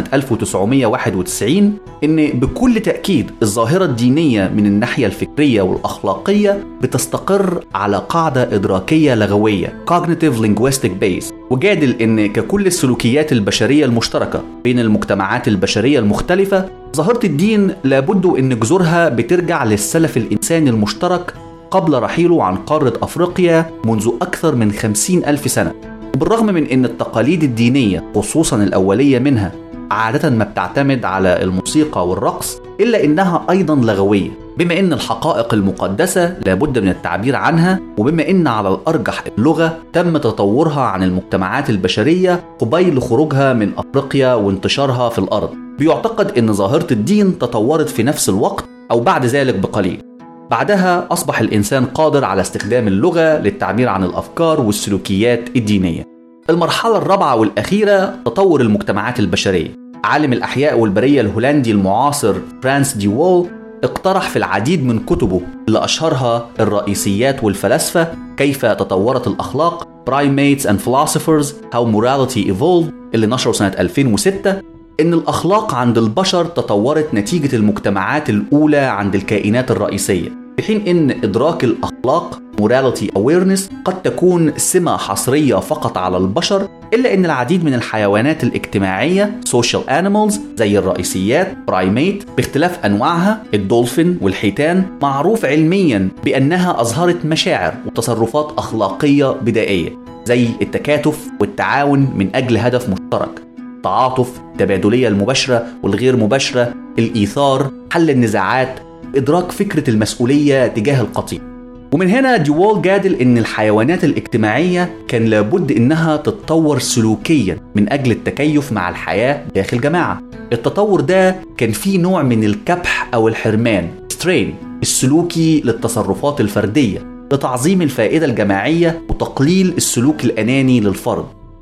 1991 إن بكل تأكيد الظاهرة الدينية من الناحية الفكرية والأخلاقية بتستقر على قاعدة إدراكية لغوية Cognitive Linguistic Base وجادل إن ككل السلوكيات البشرية المشتركة بين المجتمعات البشرية المختلفة ظاهرة الدين لابد إن جذورها بترجع للسلف الإنساني المشترك قبل رحيله عن قارة أفريقيا منذ أكثر من خمسين ألف سنة وبالرغم من أن التقاليد الدينية خصوصا الأولية منها عادة ما بتعتمد على الموسيقى والرقص إلا إنها أيضا لغوية بما إن الحقائق المقدسة لابد من التعبير عنها وبما إن على الأرجح اللغة تم تطورها عن المجتمعات البشرية قبيل خروجها من أفريقيا وانتشارها في الأرض بيعتقد إن ظاهرة الدين تطورت في نفس الوقت أو بعد ذلك بقليل بعدها أصبح الإنسان قادر على استخدام اللغة للتعبير عن الأفكار والسلوكيات الدينية. المرحلة الرابعة والأخيرة تطور المجتمعات البشرية. عالم الأحياء والبرية الهولندي المعاصر فرانس دي وول اقترح في العديد من كتبه اللي أشهرها الرئيسيات والفلاسفة كيف تطورت الأخلاق Primates and Philosophers How Morality Evolved اللي نشره سنة 2006 إن الأخلاق عند البشر تطورت نتيجة المجتمعات الأولى عند الكائنات الرئيسية في حين إن إدراك الأخلاق morality awareness قد تكون سمة حصرية فقط على البشر إلا إن العديد من الحيوانات الاجتماعية social animals زي الرئيسيات primate باختلاف أنواعها الدولفين والحيتان معروف علميا بأنها أظهرت مشاعر وتصرفات أخلاقية بدائية زي التكاتف والتعاون من أجل هدف مشترك التعاطف التبادلية المباشرة والغير مباشرة الإيثار حل النزاعات إدراك فكرة المسؤولية تجاه القطيع ومن هنا ديوال جادل إن الحيوانات الاجتماعية كان لابد إنها تتطور سلوكيا من أجل التكيف مع الحياة داخل جماعة التطور ده كان فيه نوع من الكبح أو الحرمان سترين السلوكي للتصرفات الفردية لتعظيم الفائدة الجماعية وتقليل السلوك الأناني للفرد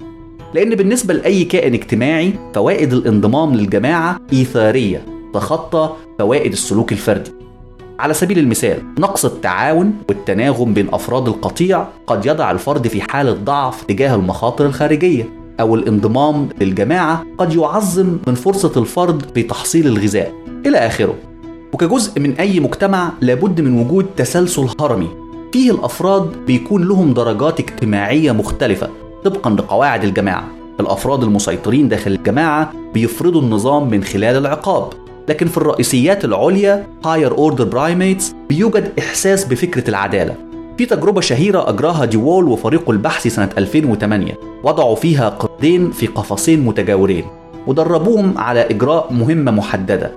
لأن بالنسبة لأي كائن اجتماعي فوائد الانضمام للجماعة إيثارية تخطى فوائد السلوك الفردي على سبيل المثال نقص التعاون والتناغم بين أفراد القطيع قد يضع الفرد في حالة ضعف تجاه المخاطر الخارجية أو الانضمام للجماعة قد يعظم من فرصة الفرد في تحصيل الغذاء إلى آخره وكجزء من أي مجتمع لابد من وجود تسلسل هرمي فيه الأفراد بيكون لهم درجات اجتماعية مختلفة طبقا لقواعد الجماعة الأفراد المسيطرين داخل الجماعة بيفرضوا النظام من خلال العقاب لكن في الرئيسيات العليا Higher Order Primates بيوجد إحساس بفكرة العدالة في تجربة شهيرة أجراها ديوول وفريقه البحثي سنة 2008 وضعوا فيها قردين في قفصين متجاورين ودربوهم على إجراء مهمة محددة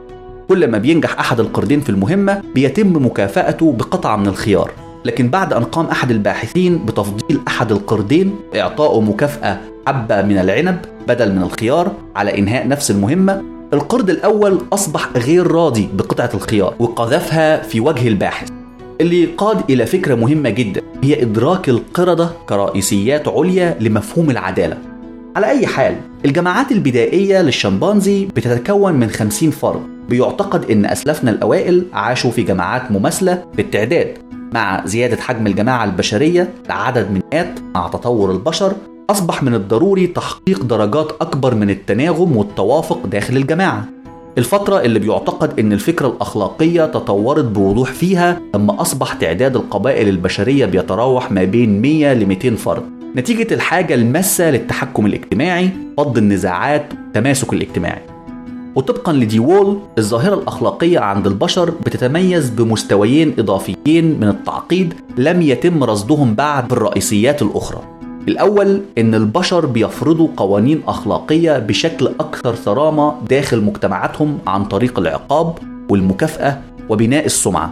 كل ما بينجح أحد القردين في المهمة بيتم مكافأته بقطعة من الخيار لكن بعد أن قام أحد الباحثين بتفضيل أحد القردين إعطائه مكافأة حبة من العنب بدل من الخيار على إنهاء نفس المهمة القرد الأول أصبح غير راضي بقطعة الخيار وقذفها في وجه الباحث اللي قاد إلى فكرة مهمة جدا هي إدراك القردة كرئيسيات عليا لمفهوم العدالة على أي حال الجماعات البدائية للشمبانزي بتتكون من 50 فرد بيعتقد أن أسلافنا الأوائل عاشوا في جماعات مماثلة بالتعداد مع زيادة حجم الجماعة البشرية لعدد من مئات مع تطور البشر أصبح من الضروري تحقيق درجات أكبر من التناغم والتوافق داخل الجماعة الفترة اللي بيعتقد أن الفكرة الأخلاقية تطورت بوضوح فيها لما أصبح تعداد القبائل البشرية بيتراوح ما بين 100 ل 200 فرد نتيجة الحاجة الماسة للتحكم الاجتماعي فض النزاعات والتماسك الاجتماعي وطبقا لدي وول الظاهرة الأخلاقية عند البشر بتتميز بمستويين إضافيين من التعقيد لم يتم رصدهم بعد بالرئيسيات الأخرى الأول إن البشر بيفرضوا قوانين أخلاقية بشكل أكثر صرامة داخل مجتمعاتهم عن طريق العقاب والمكافأة وبناء السمعة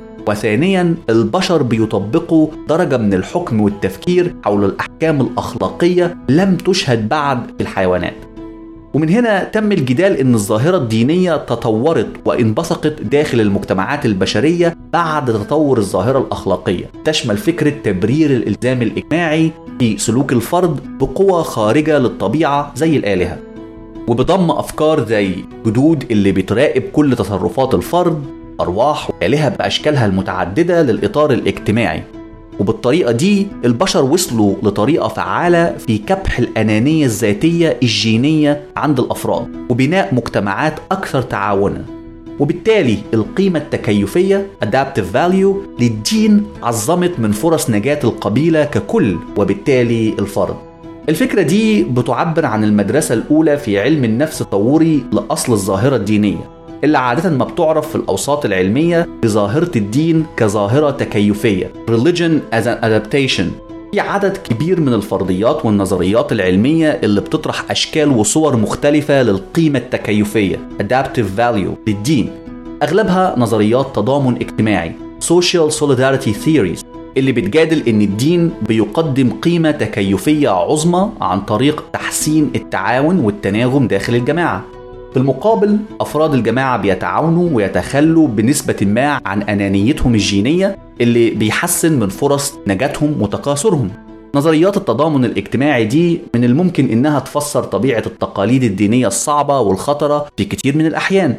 وثانيا البشر بيطبقوا درجة من الحكم والتفكير حول الأحكام الأخلاقية لم تشهد بعد في الحيوانات ومن هنا تم الجدال ان الظاهره الدينيه تطورت وانبثقت داخل المجتمعات البشريه بعد تطور الظاهره الاخلاقيه تشمل فكره تبرير الالزام الاجتماعي في سلوك الفرد بقوى خارجه للطبيعه زي الالهه وبضم افكار زي جدود اللي بتراقب كل تصرفات الفرد ارواح والهه باشكالها المتعدده للاطار الاجتماعي وبالطريقة دي البشر وصلوا لطريقة فعالة في كبح الأنانية الذاتية الجينية عند الأفراد وبناء مجتمعات أكثر تعاونا وبالتالي القيمة التكيفية adaptive value للدين عظمت من فرص نجاة القبيلة ككل وبالتالي الفرد الفكرة دي بتعبر عن المدرسة الأولى في علم النفس التطوري لأصل الظاهرة الدينية اللي عادة ما بتعرف في الأوساط العلمية بظاهرة الدين كظاهرة تكيفية Religion as an adaptation في عدد كبير من الفرضيات والنظريات العلمية اللي بتطرح أشكال وصور مختلفة للقيمة التكيفية Adaptive Value للدين أغلبها نظريات تضامن اجتماعي Social Solidarity Theories اللي بتجادل ان الدين بيقدم قيمه تكيفيه عظمى عن طريق تحسين التعاون والتناغم داخل الجماعه بالمقابل أفراد الجماعة بيتعاونوا ويتخلوا بنسبة ما عن أنانيتهم الجينية اللي بيحسن من فرص نجاتهم وتكاثرهم نظريات التضامن الاجتماعي دي من الممكن إنها تفسر طبيعة التقاليد الدينية الصعبة والخطرة في كتير من الأحيان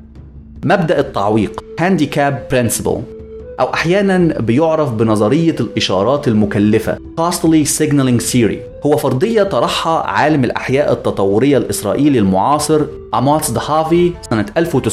مبدأ التعويق Handicap Principle أو أحيانا بيعرف بنظرية الإشارات المكلفة Costly Signaling Theory هو فرضية طرحها عالم الأحياء التطورية الإسرائيلي المعاصر أماتس دهافي سنة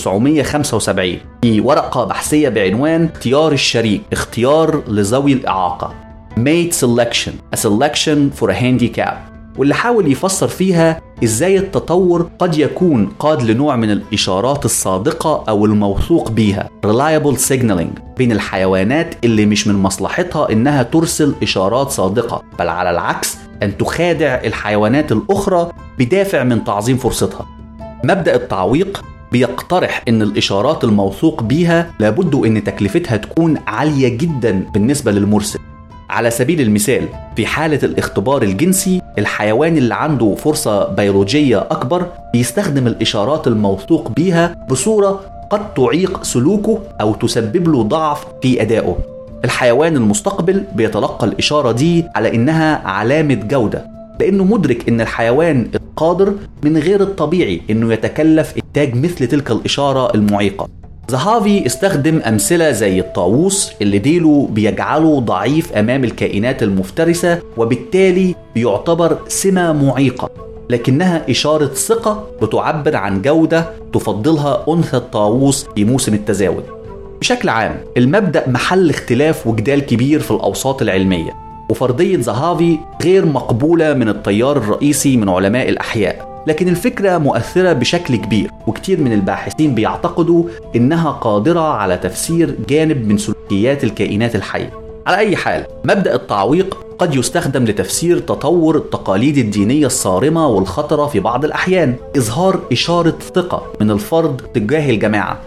1975 في ورقة بحثية بعنوان اختيار الشريك اختيار لذوي الإعاقة Mate Selection A Selection for a Handicap واللي حاول يفسر فيها ازاي التطور قد يكون قاد لنوع من الاشارات الصادقه او الموثوق بيها reliable signaling بين الحيوانات اللي مش من مصلحتها انها ترسل اشارات صادقه بل على العكس ان تخادع الحيوانات الاخرى بدافع من تعظيم فرصتها مبدا التعويق بيقترح ان الاشارات الموثوق بيها لابد ان تكلفتها تكون عاليه جدا بالنسبه للمرسل على سبيل المثال في حالة الاختبار الجنسي الحيوان اللي عنده فرصة بيولوجية أكبر بيستخدم الإشارات الموثوق بيها بصورة قد تعيق سلوكه أو تسبب له ضعف في أدائه الحيوان المستقبل بيتلقى الإشارة دي على إنها علامة جودة لأنه مدرك إن الحيوان القادر من غير الطبيعي إنه يتكلف إنتاج مثل تلك الإشارة المعيقة زهافي استخدم أمثلة زي الطاووس اللي ديله بيجعله ضعيف أمام الكائنات المفترسة وبالتالي بيعتبر سمة معيقة لكنها إشارة ثقة بتعبر عن جودة تفضلها أنثى الطاووس في موسم التزاوج بشكل عام المبدأ محل اختلاف وجدال كبير في الأوساط العلمية وفرضية زهافي غير مقبولة من التيار الرئيسي من علماء الأحياء لكن الفكرة مؤثرة بشكل كبير وكتير من الباحثين بيعتقدوا إنها قادرة على تفسير جانب من سلوكيات الكائنات الحية على أي حال مبدأ التعويق قد يستخدم لتفسير تطور التقاليد الدينية الصارمة والخطرة في بعض الأحيان إظهار إشارة ثقة من الفرد تجاه الجماعة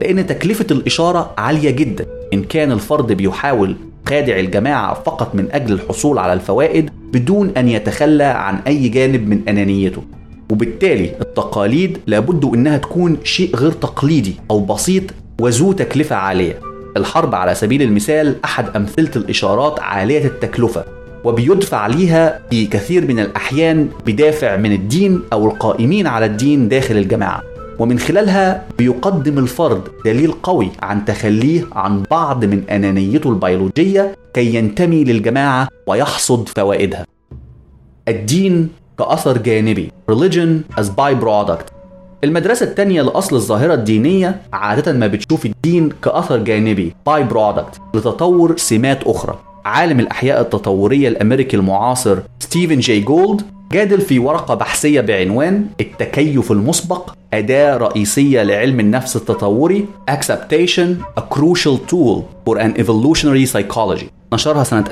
لأن تكلفة الإشارة عالية جدا إن كان الفرد بيحاول خادع الجماعة فقط من أجل الحصول على الفوائد بدون أن يتخلى عن أي جانب من أنانيته وبالتالي التقاليد لابد انها تكون شيء غير تقليدي او بسيط وذو تكلفه عاليه. الحرب على سبيل المثال احد امثله الاشارات عاليه التكلفه وبيدفع ليها في كثير من الاحيان بدافع من الدين او القائمين على الدين داخل الجماعه. ومن خلالها بيقدم الفرد دليل قوي عن تخليه عن بعض من انانيته البيولوجيه كي ينتمي للجماعه ويحصد فوائدها. الدين كأثر جانبي religion as byproduct المدرسة التانية لأصل الظاهرة الدينية عادة ما بتشوف الدين كأثر جانبي byproduct لتطور سمات أخرى عالم الأحياء التطورية الأمريكي المعاصر ستيفن جي جولد جادل في ورقة بحثية بعنوان التكيف المسبق أداة رئيسية لعلم النفس التطوري Acceptation a crucial tool for an evolutionary psychology نشرها سنة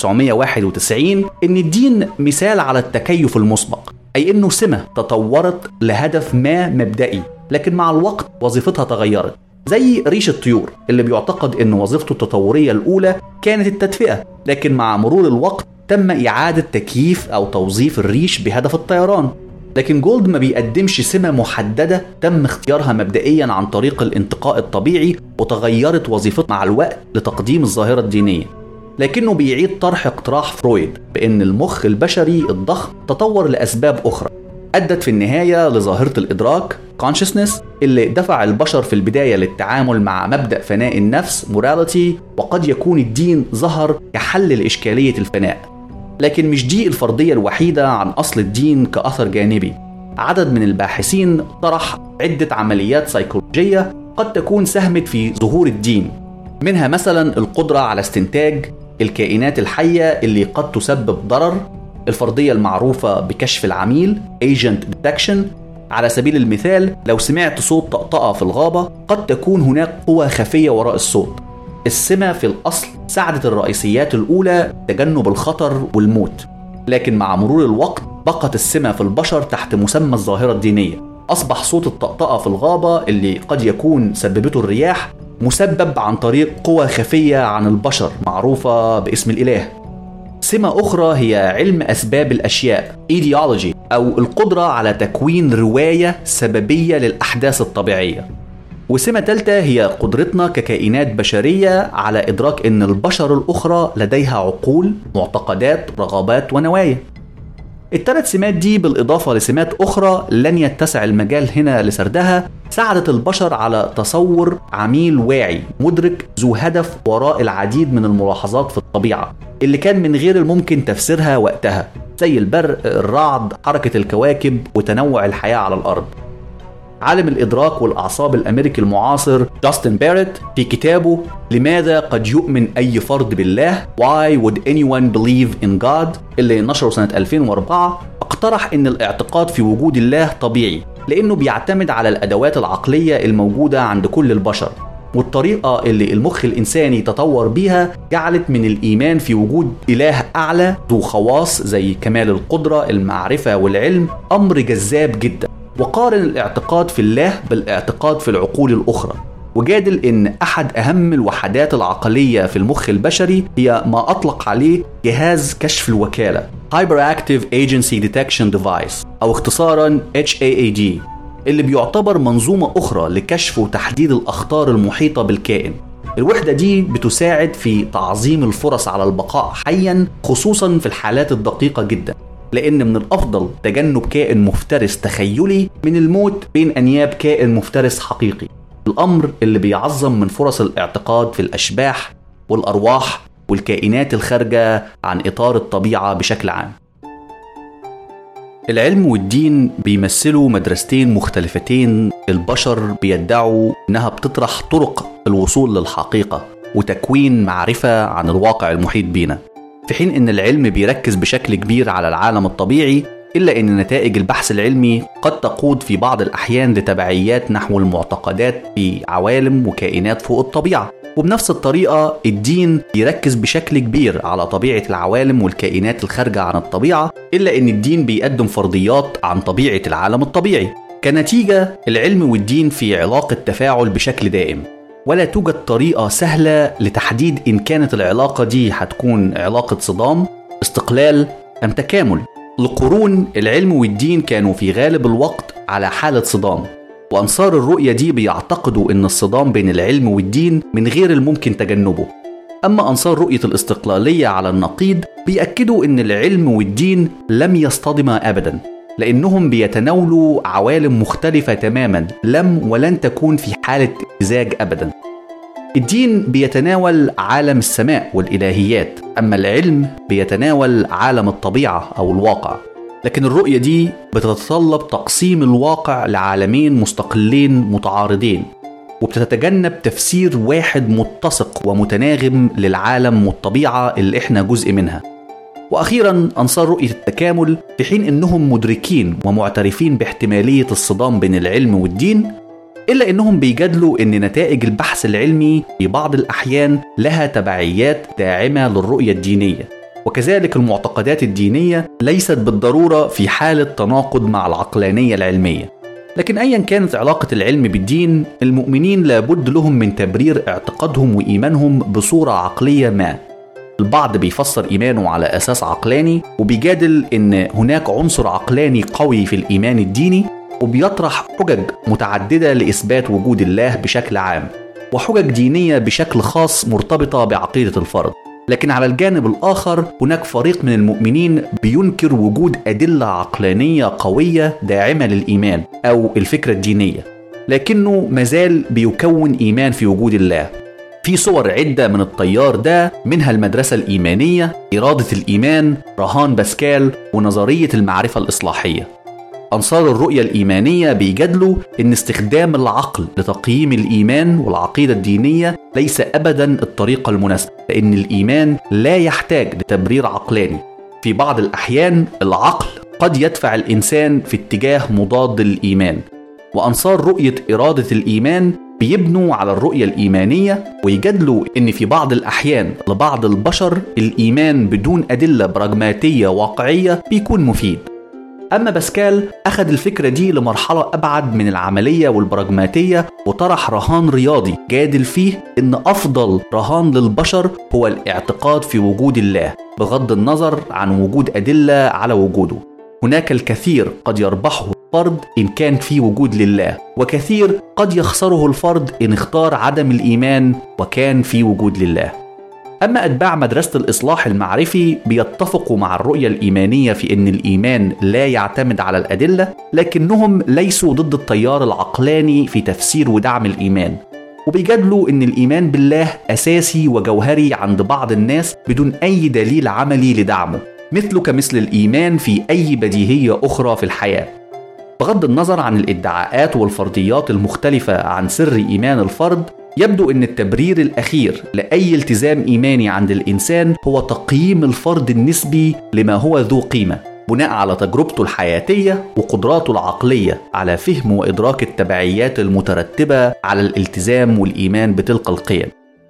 1991 إن الدين مثال على التكيف المسبق أي إنه سمة تطورت لهدف ما مبدئي لكن مع الوقت وظيفتها تغيرت زي ريش الطيور اللي بيعتقد إن وظيفته التطورية الأولى كانت التدفئة لكن مع مرور الوقت تم إعادة تكييف أو توظيف الريش بهدف الطيران لكن جولد ما بيقدمش سمة محددة تم اختيارها مبدئيا عن طريق الانتقاء الطبيعي وتغيرت وظيفتها مع الوقت لتقديم الظاهرة الدينية لكنه بيعيد طرح اقتراح فرويد بأن المخ البشري الضخم تطور لأسباب أخرى أدت في النهاية لظاهرة الإدراك consciousness اللي دفع البشر في البداية للتعامل مع مبدأ فناء النفس morality وقد يكون الدين ظهر كحل لإشكالية الفناء لكن مش دي الفرضية الوحيدة عن أصل الدين كأثر جانبي عدد من الباحثين طرح عدة عمليات سيكولوجية قد تكون ساهمت في ظهور الدين منها مثلا القدرة على استنتاج الكائنات الحية اللي قد تسبب ضرر الفرضية المعروفة بكشف العميل Agent Detection على سبيل المثال لو سمعت صوت طقطقة في الغابة قد تكون هناك قوى خفية وراء الصوت السمة في الأصل ساعدت الرئيسيات الأولى تجنب الخطر والموت لكن مع مرور الوقت بقت السمة في البشر تحت مسمى الظاهرة الدينية أصبح صوت الطقطقة في الغابة اللي قد يكون سببته الرياح مسبب عن طريق قوى خفية عن البشر معروفة باسم الإله سمة أخرى هي علم أسباب الأشياء ايديولوجي أو القدرة على تكوين رواية سببية للأحداث الطبيعية وسمة ثالثة هي قدرتنا ككائنات بشرية على إدراك أن البشر الأخرى لديها عقول معتقدات رغبات ونوايا الثلاث سمات دي بالإضافة لسمات أخرى لن يتسع المجال هنا لسردها ساعدت البشر على تصور عميل واعي مدرك ذو هدف وراء العديد من الملاحظات في الطبيعة اللي كان من غير الممكن تفسيرها وقتها زي البرق الرعد حركة الكواكب وتنوع الحياة على الأرض عالم الإدراك والأعصاب الأمريكي المعاصر جاستن باريت في كتابه لماذا قد يؤمن أي فرد بالله Why would anyone believe in God اللي نشره سنة 2004 اقترح أن الاعتقاد في وجود الله طبيعي لأنه بيعتمد على الأدوات العقلية الموجودة عند كل البشر والطريقة اللي المخ الإنساني تطور بيها جعلت من الإيمان في وجود إله أعلى ذو خواص زي كمال القدرة المعرفة والعلم أمر جذاب جدا وقارن الاعتقاد في الله بالاعتقاد في العقول الأخرى وجادل ان احد اهم الوحدات العقليه في المخ البشري هي ما اطلق عليه جهاز كشف الوكاله Hyperactive Agency Detection Device او اختصارا HAAD اللي بيعتبر منظومه اخرى لكشف وتحديد الاخطار المحيطه بالكائن الوحدة دي بتساعد في تعظيم الفرص على البقاء حيا خصوصا في الحالات الدقيقة جدا لأن من الأفضل تجنب كائن مفترس تخيلي من الموت بين أنياب كائن مفترس حقيقي الأمر اللي بيعظم من فرص الاعتقاد في الأشباح والأرواح والكائنات الخارجة عن إطار الطبيعة بشكل عام العلم والدين بيمثلوا مدرستين مختلفتين البشر بيدعوا انها بتطرح طرق الوصول للحقيقه وتكوين معرفه عن الواقع المحيط بينا في حين ان العلم بيركز بشكل كبير على العالم الطبيعي الا ان نتائج البحث العلمي قد تقود في بعض الاحيان لتبعيات نحو المعتقدات في عوالم وكائنات فوق الطبيعه وبنفس الطريقة الدين بيركز بشكل كبير على طبيعة العوالم والكائنات الخارجة عن الطبيعة إلا إن الدين بيقدم فرضيات عن طبيعة العالم الطبيعي كنتيجة العلم والدين في علاقة تفاعل بشكل دائم ولا توجد طريقة سهلة لتحديد إن كانت العلاقة دي هتكون علاقة صدام استقلال أم تكامل لقرون العلم والدين كانوا في غالب الوقت على حالة صدام وأنصار الرؤية دي بيعتقدوا إن الصدام بين العلم والدين من غير الممكن تجنبه أما أنصار رؤية الاستقلالية على النقيض بيأكدوا إن العلم والدين لم يصطدما أبدا لأنهم بيتناولوا عوالم مختلفة تماما لم ولن تكون في حالة امتزاج أبدا الدين بيتناول عالم السماء والإلهيات أما العلم بيتناول عالم الطبيعة أو الواقع لكن الرؤية دي بتتطلب تقسيم الواقع لعالمين مستقلين متعارضين وبتتجنب تفسير واحد متسق ومتناغم للعالم والطبيعة اللي احنا جزء منها واخيرا انصار رؤيه التكامل في حين انهم مدركين ومعترفين باحتماليه الصدام بين العلم والدين الا انهم بيجادلوا ان نتائج البحث العلمي في بعض الاحيان لها تبعيات داعمه للرؤيه الدينيه وكذلك المعتقدات الدينيه ليست بالضروره في حاله تناقض مع العقلانيه العلميه لكن ايا كانت علاقه العلم بالدين المؤمنين لابد لهم من تبرير اعتقادهم وايمانهم بصوره عقليه ما البعض بيفسر إيمانه على أساس عقلاني وبيجادل إن هناك عنصر عقلاني قوي في الإيمان الديني وبيطرح حجج متعددة لإثبات وجود الله بشكل عام وحجج دينية بشكل خاص مرتبطة بعقيدة الفرد لكن على الجانب الآخر هناك فريق من المؤمنين بينكر وجود أدلة عقلانية قوية داعمة للإيمان أو الفكرة الدينية لكنه مازال بيكون إيمان في وجود الله في صور عدة من التيار ده منها المدرسة الإيمانية إرادة الإيمان رهان باسكال ونظرية المعرفة الإصلاحية أنصار الرؤية الإيمانية بيجادلوا إن استخدام العقل لتقييم الإيمان والعقيدة الدينية ليس أبدا الطريقة المناسبة لأن الإيمان لا يحتاج لتبرير عقلاني في بعض الأحيان العقل قد يدفع الإنسان في اتجاه مضاد للإيمان وأنصار رؤية إرادة الإيمان بيبنوا على الرؤية الإيمانية ويجادلوا إن في بعض الأحيان لبعض البشر الإيمان بدون أدلة براجماتية واقعية بيكون مفيد أما باسكال أخذ الفكرة دي لمرحلة أبعد من العملية والبراجماتية وطرح رهان رياضي جادل فيه إن أفضل رهان للبشر هو الاعتقاد في وجود الله بغض النظر عن وجود أدلة على وجوده هناك الكثير قد يربحه الفرد إن كان في وجود لله وكثير قد يخسره الفرد إن اختار عدم الإيمان وكان في وجود لله أما أتباع مدرسة الإصلاح المعرفي بيتفقوا مع الرؤية الإيمانية في أن الإيمان لا يعتمد على الأدلة لكنهم ليسوا ضد التيار العقلاني في تفسير ودعم الإيمان وبيجادلوا أن الإيمان بالله أساسي وجوهري عند بعض الناس بدون أي دليل عملي لدعمه مثله كمثل الإيمان في أي بديهية أخرى في الحياة بغض النظر عن الادعاءات والفرضيات المختلفة عن سر إيمان الفرد يبدو أن التبرير الأخير لأي التزام إيماني عند الإنسان هو تقييم الفرد النسبي لما هو ذو قيمة بناء على تجربته الحياتية وقدراته العقلية على فهم وإدراك التبعيات المترتبة على الالتزام والإيمان بتلك القيم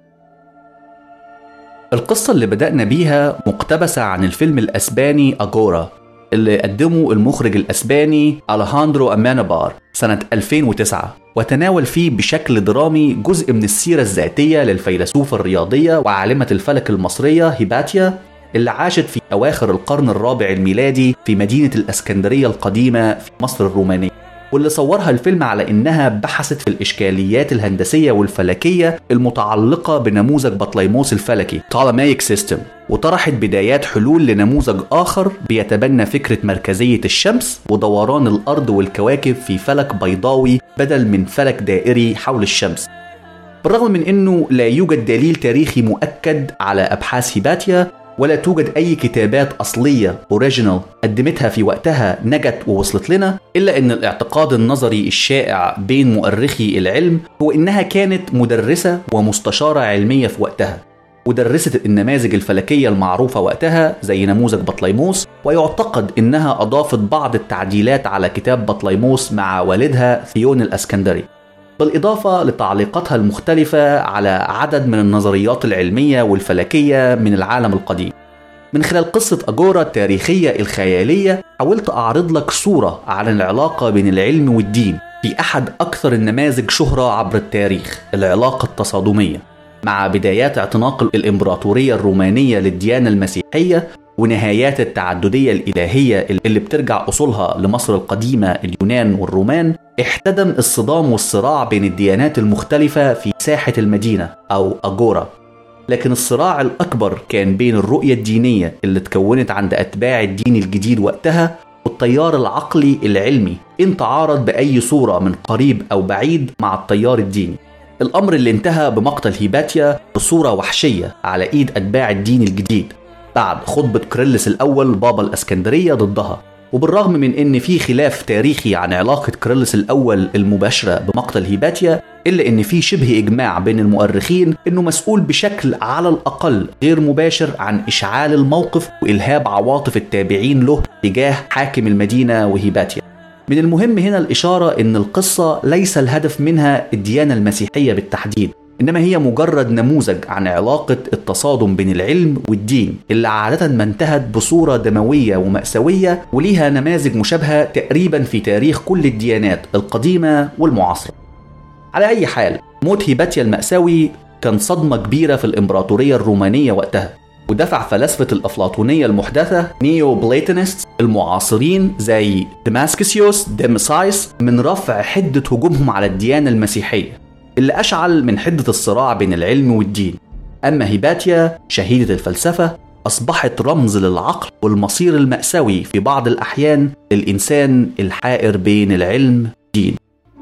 القصة اللي بدأنا بيها مقتبسة عن الفيلم الأسباني أجورا اللي قدمه المخرج الأسباني أليهاندرو أمانابار سنة 2009 وتناول فيه بشكل درامي جزء من السيرة الذاتية للفيلسوفة الرياضية وعالمة الفلك المصرية هيباتيا اللي عاشت في أواخر القرن الرابع الميلادي في مدينة الأسكندرية القديمة في مصر الرومانية واللي صورها الفيلم على إنها بحثت في الإشكاليات الهندسية والفلكية المتعلقة بنموذج بطليموس الفلكي Ptolemaic System وطرحت بدايات حلول لنموذج آخر بيتبنى فكرة مركزية الشمس ودوران الأرض والكواكب في فلك بيضاوي بدل من فلك دائري حول الشمس بالرغم من أنه لا يوجد دليل تاريخي مؤكد على أبحاث هيباتيا ولا توجد أي كتابات أصلية أوريجينال قدمتها في وقتها نجت ووصلت لنا إلا أن الاعتقاد النظري الشائع بين مؤرخي العلم هو إنها كانت مدرسة ومستشارة علمية في وقتها ودرست النماذج الفلكية المعروفة وقتها زي نموذج بطليموس ويعتقد إنها أضافت بعض التعديلات على كتاب بطليموس مع والدها ثيون الأسكندري بالإضافة لتعليقاتها المختلفة على عدد من النظريات العلمية والفلكية من العالم القديم من خلال قصة أجورا التاريخية الخيالية حاولت أعرض لك صورة عن العلاقة بين العلم والدين في أحد أكثر النماذج شهرة عبر التاريخ العلاقة التصادمية مع بدايات اعتناق الإمبراطورية الرومانية للديانة المسيحية ونهايات التعددية الإلهية اللي بترجع أصولها لمصر القديمة اليونان والرومان احتدم الصدام والصراع بين الديانات المختلفة في ساحة المدينة أو أجورا لكن الصراع الأكبر كان بين الرؤية الدينية اللي اتكونت عند أتباع الدين الجديد وقتها والتيار العقلي العلمي إن تعارض بأي صورة من قريب أو بعيد مع التيار الديني الأمر اللي انتهى بمقتل هيباتيا بصورة وحشية على إيد أتباع الدين الجديد بعد خطبة كريلس الأول بابا الأسكندرية ضدها وبالرغم من ان في خلاف تاريخي عن علاقة كريلس الاول المباشرة بمقتل هيباتيا الا ان في شبه اجماع بين المؤرخين انه مسؤول بشكل على الاقل غير مباشر عن اشعال الموقف والهاب عواطف التابعين له تجاه حاكم المدينة وهيباتيا من المهم هنا الاشارة ان القصة ليس الهدف منها الديانة المسيحية بالتحديد انما هي مجرد نموذج عن علاقه التصادم بين العلم والدين اللي عاده ما انتهت بصوره دمويه وماساويه وليها نماذج مشابهه تقريبا في تاريخ كل الديانات القديمه والمعاصره. على اي حال موت هيباتيا الماساوي كان صدمه كبيره في الامبراطوريه الرومانيه وقتها ودفع فلاسفة الأفلاطونية المحدثة نيو بليتونست المعاصرين زي دماسكسيوس ديمسايس من رفع حدة هجومهم على الديانة المسيحية اللي أشعل من حدة الصراع بين العلم والدين أما هيباتيا شهيدة الفلسفة أصبحت رمز للعقل والمصير المأساوي في بعض الأحيان للإنسان الحائر بين العلم والدين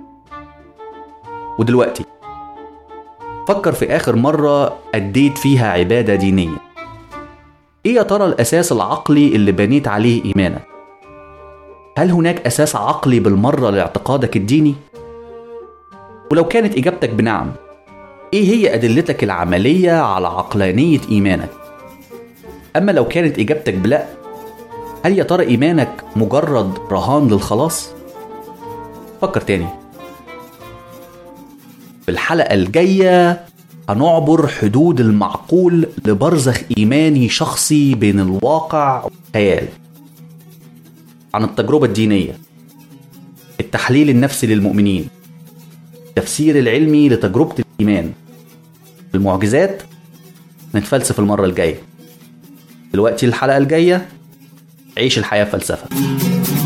ودلوقتي فكر في آخر مرة أديت فيها عبادة دينية إيه يا ترى الأساس العقلي اللي بنيت عليه إيمانك؟ هل هناك أساس عقلي بالمرة لاعتقادك الديني؟ ولو كانت إجابتك بنعم إيه هي أدلتك العملية على عقلانية إيمانك؟ أما لو كانت إجابتك بلأ هل يا ترى إيمانك مجرد رهان للخلاص؟ فكر تاني في الحلقة الجاية هنعبر حدود المعقول لبرزخ إيماني شخصي بين الواقع والخيال عن التجربة الدينية التحليل النفسي للمؤمنين التفسير العلمي لتجربة الإيمان المعجزات نتفلسف المرة الجاية دلوقتي الحلقة الجاية عيش الحياة فلسفة